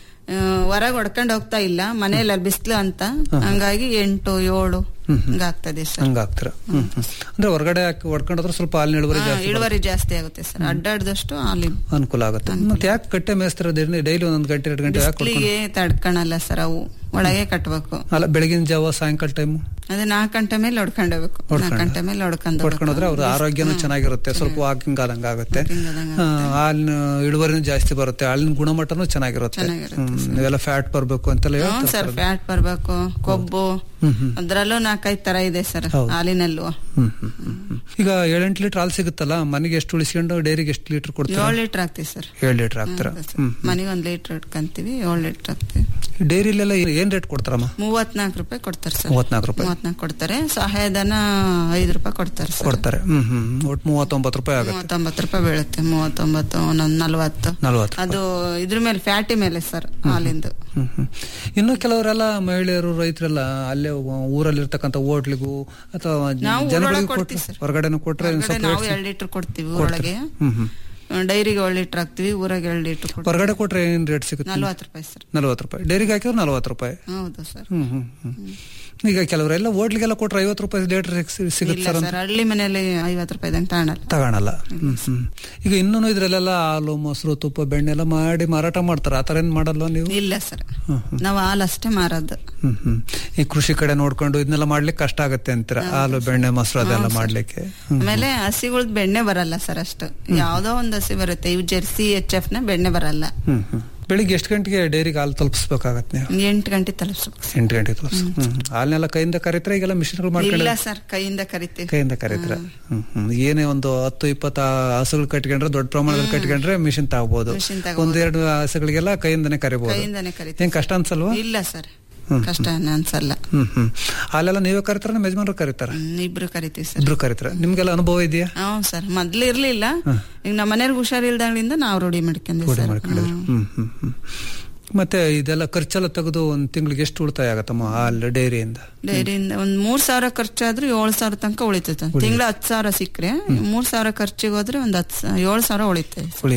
ಹೊರಗೆ ಹೊಡ್ಕೊಂಡು ಹೋಗ್ತಾ ಇಲ್ಲ ಮನೇಲಿ ಬಿಸ್ಲು ಅಂತ ಹಂಗಾಗಿ ಎಂಟು ಏಳು ಹಿಂಗಾಗ್ತದೆ ಸರ್ ಹಂಗ ಹಾಕ್ತೀರ ಹ್ಮ್ ಹ್ಮ್. ಅಂದ್ರೆ ಹೊರಗಡೆ ಹಾಕಿ ಹೊಡ್ಕೊಂಡ್ರೆ ಸ್ವಲ್ಪ ಹಾಲಿನ ಇಳುವರಿ ಹಾ, ಜಾಸ್ತಿ ಇಳುವರಿ ಜಾಸ್ತಿ ಆಗುತ್ತೆ ಸರ್ ಅಡ್ಡಾಡ್ದಷ್ಟು ಅಲ್ಲಿ ಬರುತ್ತೆ. ಅನುಕೂಲ ಆಗುತ್ತೆ ಮತ್ತೆ ಯಾಕೆ ಕಟ್ಟೆ ಮೇಸ್ತಿರ ಡೈಲಿ ಒಂದೊಂದು ಗಂಟೆ ಎರಡು ಗಂಟೆ ಯಾಕೆ ಬಿಸ್ಲಿಗೆ ತಡ್ಕಣಲ್ಲ ಸರ್ ಅವು ಒಳಗೆ ಕಟ್ಬೇಕು ಅಲ್ಲ ಬೆಳಗಿನ ಜಾವ ಸಾಯಂಕಾಲ ಟೈಮ್ ಅದೇ ನಾಲ್ಕು ಗಂಟೆ ಮೇಲೆ ಹೊಡ್ಕೊಂಡೋಗ್ಬೇಕು ನಾಲ್ಕು ಗಂಟೆ ಮೇಲೆ ಹೊಡ್ಕೊಂಡು ಕೊಟ್ಕೊಂಡ್ರೆ ಅವ್ರ ಆರೋಗ್ಯನೂ ಚೆನ್ನಾಗಿರುತ್ತೆ ಸ್ವಲ್ಪ ವಾಕಿಂಗ್ ಆದಂಗ ಆಗುತ್ತೆ ಆ, ಹಾಲಿನ ಇಳುವರಿನೂ ಜಾಸ್ತಿ ಬರುತ್ತೆ ಹಾಲಿನ ಗುಣಮಟ್ಟನೂ ಚೆನ್ನಾಗಿರುತ್ತೆ ಹ್ಮ್. ನೀವೆಲ್ಲ ಫ್ಯಾಟ್ ಬರ್ಬೇಕು ಅಂತೆಲ್ಲ ಹ್ಞೂ ಹೇಳ್ತಾರೆ ಸರ್ ಫ್ಯಾಟ್ ಬರ್ಬೇಕು ಕೊಬ್ಬು ಅದ್ರಲ್ಲೂ ನಾಲ್ಕೈದು ತರ ಇದೆ ಸರ್ ಹಾಲಿನಲ್ಲೂ ಹ್ಮ್ ಹ್ಮ್ ಹ್ಮ್ ಹ್ಮ್. ಈಗ ಏಳೆಂಟು ಲೀಟರ್ ಹಾಲು ಸಿಗುತ್ತಲ್ಲ ಮನೆಗೆ ಎಷ್ಟು ಉಳಿಸ್ಕೊಂಡು ಡೈರಿಗೆ ಎಷ್ಟು ಲೀಟರ್ ಕೊಡ್ತೀರಾ ಏಳು ಲೀಟರ್ ಹಾಕ್ತಿವಿ ಸರ್ ಏಳು ಲೀಟರ್ ಹಾಕ್ತೀರಾ ಹ್ಮ್ ಮನೆಗೆ ಒಂದ್ ಲೀಟರ್ ಇಟ್ಕೊಂತೀವಿ ಏಳು ಲೀಟರ್ ಹಾಕ್ತಿವಿ ಡೈರಿಲೆಲ್ಲ ಏನ್ ರೇಟ್ ಕೊಡ್ತಾರಮ್ಮ ಮೂವತ್ನಾಲ್ಕು ರೂಪಾಯಿ ಕೊಡ್ತಾರೆ ಸರ್ ಮೂವತ್ನಾಲ್ಕು ರೂಪಾಯಿ ಮೂವತ್ನಾಲ್ಕು ಕೊಡ್ತಾರೆ ಸಹಾಯಧನ ಐದು ರೂಪಾಯಿ ಕೊಡ್ತಾರೆ ಸರ್ ಕೊಡ್ತಾರೆ ಹ್ಮ್ ಹ್ಮ್ ಒಟ್ಟು ಮೂವತ್ತೊಂಬತ್ತು ರೂಪಾಯಿ ಆಗುತ್ತೆ ಮೂವತ್ತೊಂಬತ್ತು ರೂಪಾಯಿ ಬೀಳುತ್ತೆ ಮೂವತ್ತೊಂಬತ್ತು ಒಂದೊಂದು ನಲ್ವತ್ತು ನಲ್ವತ್ತು ಅದು ಇದ್ರ ಮೇಲೆ ಫ್ಯಾಟಿ ಮೇಲೆ ಸರ್ ಹಾಲಿಂದು ಹ್ಮ್ ಹ್ಮ್. ಇನ್ನು ಕೆಲವರೆಲ್ಲ ಮಹಿಳೆಯರು ರೈತರೆಲ್ಲ ಅಲ್ಲೇ ಊರಲ್ಲಿ ಇರ್ತಕ್ಕಂಥ ಹೋಟ್ಲಿಗೂ ಅಥವಾ ನಾವು ಜನಗಳಿಗೆ ಊರೊಳಗೆ ಕೊಟ್ರೆ ಕೊಡ್ತೀವಿ ಸರ್. ಹೊರಗಡೆನೂ ಕೊಟ್ರೆ ಇನ್ನು ಹೊರಗಡೆ ಸ್ವಲ್ಪ ನಾವು rate ಎರಡು ಲೀಟರ್ ಕೊಡ್ತೀವಿ ಕೊಡ್ತೀರಿ. ಊರೊಳಗೆ ಹ್ಮ್ ಹ್ಮ್ ಡೈರಿಗೆ ಏಳು ಲೀಟರ್ ಹಾಕ್ತಿವಿ ಊರಾಗ ಎರಡು ಲೀಟರ್ ಕೊಡ್ತೀವಿ ಹೊರಗಡೆ ಕೊಟ್ರೆ ಏನ್ ರೇಟ್ ಸಿಗುತ್ತೆ ನಲ್ವತ್ತು ರೂಪಾಯಿ ಸರ್ ನಲ್ವತ್ತು ರೂಪಾಯಿ ಡೈರಿಗೆ ಹಾಕಿದ್ರೆ ನಲ್ವತ್ತು ರೂಪಾಯಿ ಹೌದು ಸರ್ ಹ್ಮ್ ಹ್ಮ್ ಹ್ಮ್ ಈಗ ಕೆಲವರೆಲ್ಲ ಹೋಟ್ಲಿಗೆಲ್ಲ ಕೊಟ್ರೆ ಐವತ್ತು ರೂಪಾಯಿ ಲೀಟರ್ ಸಿಗುತ್ತೆ ಇಲ್ಲ ಸರ್ ಅಂತ ಸರ್ ಹಳ್ಳಿ ಮನೆಯಲ್ಲಿ ಐವತ್ತು ರೂಪಾಯಿದಂಗೆ ತಗೊಳಲ್ಲ ತಗೊಳಲ್ಲ ಹ್ಮ್ ಹ್ಮ್ ಈಗ ಇನ್ನೂ ಇದ್ರಲ್ಲೆಲ್ಲ ಹಾಲು ಮೊಸರು ತುಪ್ಪ ಬೆಣ್ಣೆ ಎಲ್ಲ ಮಾಡಿ ಮಾರಾಟ ಮಾಡ್ತಾರೆ ಆತರ ಏನ್ ಮಾಡಲ್ವಾ ನೀವು ಇಲ್ಲ ಸರ್ ನಾವು ಹಾಲು ಅಷ್ಟೇ ಮಾರೋದು ಹ್ಮ್ ಹ್ಮ್ ಈ ಕೃಷಿ ಕಡೆ ನೋಡ್ಕೊಂಡು ಇದನ್ನೆಲ್ಲ ಮಾಡ್ಲಿಕ್ಕೆ ಕಷ್ಟ ಆಗತ್ತೆ ಅಂತೀರ ಹಾಲು ಬೆಣ್ಣೆ ಮೊಸರು ಅದೆಲ್ಲ ಮಾಡ್ಲಿಕ್ಕೆ ಹ್ಮ್. ಆಮೇಲೆ ಹಸಿಗಳ್ದು ಬೆಣ್ಣೆ ಬರಲ್ಲ ಸರ್ ಅಷ್ಟು ಯಾವ್ದೋ ಒಂದು ಹಸಿ ಬರುತ್ತೆ ಇವು ಜೆರ್ಸಿ ಎಚ್ ಎಫ್ ನ ಬೆಣ್ಣೆ ಬರಲ್ಲ ಹ್ಮ್ ಹ್ಮ್ ಬೆಳಿಗ್ಗೆ ಎಷ್ಟು ಗಂಟೆಗೆ ಡೈರಿಗೆ ಹಾಲು ತಲುಪಿಸ್ಬೇಕಾಗತ್ತೆ ನೀವು ಎಂಟು ಗಂಟೆ ತಲುಪಿಸ್ಬೇಕು ಸರ್. ಎಂಟು ಗಂಟೆಗೆ ತಲುಪಿಸ್ ಹ್ಮ್ ಹಾಲ್ನೆಲ್ಲ ಕೈಯಿಂದ ಕರೀತಾರೆ ಈಗೆಲ್ಲ ಮಿಷಿನ್ಗಳು ಇಲ್ಲ ಮಾಡ್ಕೊಂಡು ಸರ್ ಕೈಯಿಂದ ಕರಿತೀವಿ ಕೈಯಿಂದ ಕರೀತಾರೆ ಹ್ಮ್ ಹ್ಮ್ ಏನೇ ಒಂದು ಹತ್ತು ಇಪ್ಪತ್ತು ಹಸುಗಳು ಕಟ್ಕೊಂಡ್ರೆ ದೊಡ್ಡ ಪ್ರಮಾಣದಲ್ಲಿ ಕಟ್ಕೊಂಡ್ರೆ ಮಿಷಿನ್ ತಗೋಬಹುದು ಮಿಷಿನ್ ತಗೋಬೋದು. ಒಂದೆರಡು ಹಸುಗಳಿಗೆಲ್ಲ ಕೈಯಿಂದನೇ ಕರಿಬಹುದು ಕೈಯಿಂದನೇ ಕರಿತೀವಿ ಏನ್ ಕಷ್ಟ ಅನ್ಸಲ್ವಾ ಇಲ್ಲ ಸರ್ ಕಷ್ಟ ಏನು ಅನ್ಸಲ್ಲ ಹ್ಮ್ ಹ್ಮ್ ಹಾಲೆಲ್ಲ ನೀವೇ ಕರಿತಾರ ಯಜಮಾನ್ರು ಕರೀತಾರ ಹ್ಮ್, ಇಬ್ರು ಕರಿತೀವಿ ಸರ್ ಇಬ್ರು ಕರೀತಾರ ನಿಮ್ಗೆಲ್ಲ ಅನುಭವ ಇದೆಯಾ ಹ್ಞೂ ಸರ್ ಮೊದ್ಲು ಇರ್ಲಿಲ್ಲ ಈಗ ನಮ್ಮ ಮನೆಯವ್ರಿಗೆ ಹುಷಾರಿಲ್ದಾಗ್ಲಿಂದ ನಾವು ರೂಢಿ ಮಾಡ್ಕೊಂಡ್ವಿ ರೂಢಿ ಸರ್ ಮಾಡ್ಕೊಂಡಿದ್ರು ಹ್ಮ್ ಹ್ಮ್ ಹ್ಮ್ ಮತ್ತೆ ಇದೆಲ್ಲ ಖರ್ಚೆಲ್ಲ ತೆಗೆದು ಒಂದ್ ತಿಂಗಳಿಗೆ ಎಷ್ಟು ಉಳಿತಾಯ ಆಗತ್ತಮ್ಮ ಹಾಲು ಡೈರಿಯಿಂದ ಡೈರಿಯಿಂದ ಒಂದ್ ಮೂರ್ ಸಾವಿರ ಖರ್ಚಾದ್ರೆ ಏಳು ಸಾವಿರ ತನಕ ಉಳಿತೈತೆ ತಿಂಗಳ ಹತ್ತು ಸಾವಿರ ಸಿಕ್ಕರೆ ಮೂರ್ ಸಾವಿರ ಖರ್ಚಿಗೆ ಹೋದ್ರೆ ಒಂದ್ ಹತ್ತು ಏಳು ಸಾವಿರ ಉಳಿತೈತೆ ಉಳಿಯುತ್ತೆ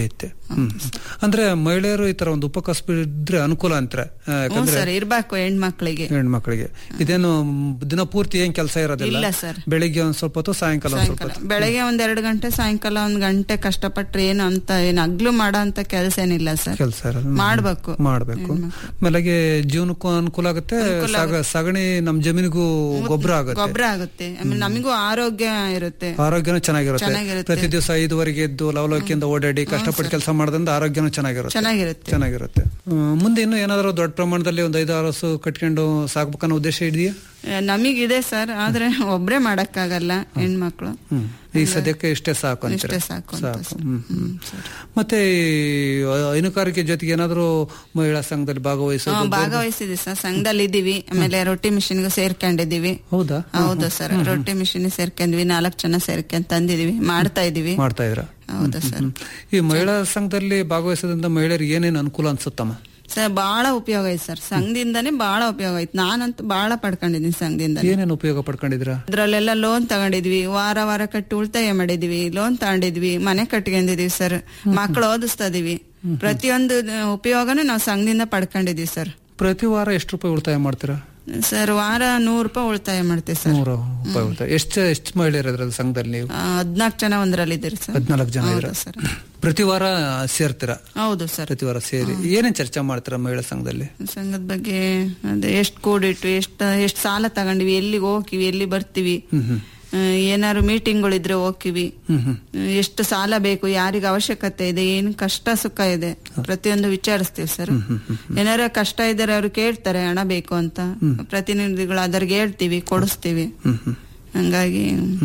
ಹ್ಮ್. ಅಂದ್ರೆ ಮಹಿಳೆಯರು ಈ ತರ ಒಂದು ಉಪಕಸಬು ಇದ್ರೆ ಅನುಕೂಲ ಅಂತಾರೆ ಆ, ಹ್ಞೂ ಯಾಕಂದ್ರೆ ಸರ್ ಇರ್ಬೇಕು ಹೆಣ್ಮಕ್ಳಿಗೆ ಹೆಣ್ಮಕ್ಳಿಗೆ ಇದೇನು ದಿನ ಪೂರ್ತಿ ಏನ್ ಕೆಲಸ ಇರೋದಿಲ್ಲ ಇಲ್ಲ ಸರ್. ಬೆಳಿಗ್ಗೆ ಒಂದ್ ಸ್ವಲ್ಪ ಹೊತ್ತು ಸಾಯಂಕಾಲ ಒಂದ್ ಸ್ವಲ್ಪ ಸಾಯಂಕಾಲ ಹೊತ್ತು ಬೆಳಗ್ಗೆ ಒಂದ್ ಎರಡು ಗಂಟೆ ಸಾಯಂಕಾಲ ಒಂದ್ ಗಂಟೆ ಕಷ್ಟಪಟ್ರೆ ಏನು ಅಂತ ಏನ್ ಹಗ್ಲು ಮಾಡೋ ಅಂತ ಕೆಲಸ ಏನಿಲ್ಲ ಸರ್ ಕೆಲಸ ಮಾಡ್ಬೇಕು ಮಾಡ್ಬೇಕು ಆಮೇಲೆ ಜೀವನಕ್ಕೂ ಅನುಕೂಲ ಆಗುತ್ತೆ ಸಾಗ- ಸಗಣಿ ನಮ್ ಜಮೀನಿಗೂ ಗೊಬ್ಬರ ಆಗುತ್ತೆ ಗೊಬ್ಬರ ಆಗುತ್ತೆ ಆಮೇಲೆ ನಮಿಗೂ ಆರೋಗ್ಯ ಇರುತ್ತೆ ಆರೋಗ್ಯನೂ ಚೆನ್ನಾಗಿರುತ್ತೆ ಚೆನ್ನಾಗಿರುತ್ತೆ. ಪ್ರತಿ ದಿವಸ ಐದುವರೆಗೆ ಎದ್ದು ಲವಲವಿಕೆಯಿಂದ ಓಡಾಡಿ ಕಷ್ಟಪಟ್ಟು ಕೆಲಸ ಮಾಡೋದ್ರಿಂದ ಆರೋಗ್ಯನೂ ಚೆನ್ನಾಗಿರುತ್ತೆ ಚೆನ್ನಾಗಿರುತ್ತೆ ಚೆನ್ನಾಗಿರುತ್ತೆ ಹ್ಮ್, ಮುಂದೆ ಇನ್ನು ಏನಾದರೂ ದೊಡ್ಡ ಪ್ರಮಾಣದಲ್ಲಿ ಒಂದು ಐದು ಆರು ಹಸು ಕಟ್ಕೊಂಡು ಸಾಕ್ಬೇಕನ್ನೋ ಉದ್ದೇಶ ಇದೆಯಾ ಆ, ನಮಿಗಿದೆ ಸರ್ ಆದ್ರೆ ಒಬ್ರೇ ಮಾಡಕ್ಕಾಗಲ್ಲ ಹೆಣ್ಮಕ್ಳು ಹ್ಮ್ ಈ ಸದ್ಯಕ್ಕೆ ಇಷ್ಟೇ ಸಾಕು ಅಂತೀರ ಇಷ್ಟೇ ಸಾಕು ಅಂತ ಸಾಕು ಹ್ಮ್, ಹ್ಮ್. ಮತ್ತೆ ಈ ಹೈನುಗಾರಿಕೆ ಜೊತೆಗೆ ಏನಾದರೂ ಮಹಿಳಾ ಸಂಘದಲ್ಲಿ ಹಾ, ಭಾಗವಹಿಸೋದು ಭಾಗವಹಿಸಿದ್ವಿ ಸರ್ ಸಂಘದಲ್ಲಿ ಇದೀವಿ ಆಮೇಲೆ ರೊಟ್ಟಿ ಮಿಷಿನ್ಗೂ ಸೇರ್ಕೊಂಡಿದೀವಿ ಹೌದಾ ಹೌದು ಸರ್ ರೊಟ್ಟಿ ಮಿಷಿನ್ ಸೇರ್ಕೊಂಡ್ವಿ ನಾಲ್ಕು ಜನ ಸೇರ್ಕೊಂಡ್ ತಂದಿದೀವಿ ಮಾಡ್ತಾ ಇದೀವಿ ಮಾಡ್ತಾ ಇದ್ರ ಹೌದು ಸರ್ ಈ ಮಹಿಳಾ ಸಂಘದಲ್ಲಿ ಭಾಗವಹಿಸೋದ್ರಿಂದ ಮಹಿಳೆಯರಿಗೆ ಏನೇನು ಅನುಕೂಲ ಅನ್ಸುತ್ತಮ್ಮ ಸರ್ ಬಹಳ ಉಪಯೋಗ ಐತೆ ಸರ್ ಸಂಘದಿಂದಾನೇ ಬಹಳ ಉಪಯೋಗ ಐತೆ ನಾನಂತೂ ಬಹಳ ಪಡ್ಕೊಂಡಿದ್ದೀನಿ ಸಂಘದಿಂದ ಏನೇನು ಉಪಯೋಗ ಪಡ್ಕೊಂಡಿದ್ರ ಅದ್ರಲ್ಲೆಲ್ಲ ಲೋನ್ ತಗೊಂಡಿದ್ವಿ ವಾರ ವಾರ ಕಟ್ಟಿ ಉಳಿತಾಯ ಮಾಡಿದ್ವಿ ಲೋನ್ ತಗೊಂಡಿದ್ವಿ ಮನೆ ಕಟ್ಕೊಂಡಿದೀವಿ ಸರ್ ಮಕ್ಳು ಓದಿಸ್ತಾ ಇದೀವಿ ಪ್ರತಿಯೊಂದು ಉಪಯೋಗನೂ ನಾವು ಸಂಘದಿಂದ ಪಡ್ಕೊಂಡಿದೀವಿ ಸರ್ ಪ್ರತಿ ವಾರ ಎಷ್ಟು ರೂಪಾಯಿ ಉಳಿತಾಯ ಮಾಡ್ತೀರಾ ಸರ್ ವಾರ ನೂರು ರೂಪಾಯಿ ಉಳಿತಾಯ ಮಾಡ್ತೀವಿ ಸರ್ ನೂರು ರೂಪಾಯಿ ಉಳಿತಾಯ ಎಷ್ಟು ಎಷ್ಟು ಮಹಿಳೆಯರು ಇದ್ರಲ್ಲಿ ಸಂಘದಲ್ಲಿ ನೀವು ಹದ್ನಾಲ್ಕು ಜನ ಒಂದ್ರಲ್ಲಿ ಇದ್ದೀರಿ ಸರ್ ಹದಿನಾಲ್ಕು ಜನ ಹೌದು ಇದ್ರ ಸರ್ ಪ್ರತಿ ವಾರ ಸೇರ್ತೀರಾ ಹೌದು ಸರ್ ಪ್ರತಿ ವಾರ ಸೇರಿ ಏನೇನ್ ಚರ್ಚೆ ಮಾಡ್ತೀರಾ ಮಹಿಳಾ ಸಂಘದಲ್ಲಿ ಸಂಘದ ಬಗ್ಗೆ ಅದೇ ಎಷ್ಟು ಕೂಡಿಟ್ಟು ಎಷ್ಟು ಎಷ್ಟು ಸಾಲ ತಗೊಂಡಿವಿ ಎಲ್ಲಿಗೆ ಹೋಗ್ತೀವಿ ಎಲ್ಲಿ ಬರ್ತೀವಿ ಆ, ಏನಾದ್ರು ಮೀಟಿಂಗ್ಗಳಿದ್ರೆ ಹೋಗ್ತೀವಿ ಎಷ್ಟು ಸಾಲ ಬೇಕು ಯಾರಿಗ ಅವಶ್ಯಕತೆ ಇದೆ ಏನ್ ಕಷ್ಟ ಸುಖ ಇದೆ ಪ್ರತಿಯೊಂದು ವಿಚಾರಿಸ್ತೀವಿ ಸರ್ ಏನಾರ ಕಷ್ಟ ಇದ್ದಾರೆ ಅವ್ರು ಕೇಳ್ತಾರೆ ಹಣ ಬೇಕು ಅಂತ ಪ್ರತಿನಿಧಿಗಳು ಅದರಿಗೆ ಹೇಳ್ತೀವಿ ಕೊಡಿಸ್ತೀವಿ ಹಂಗಾಗಿ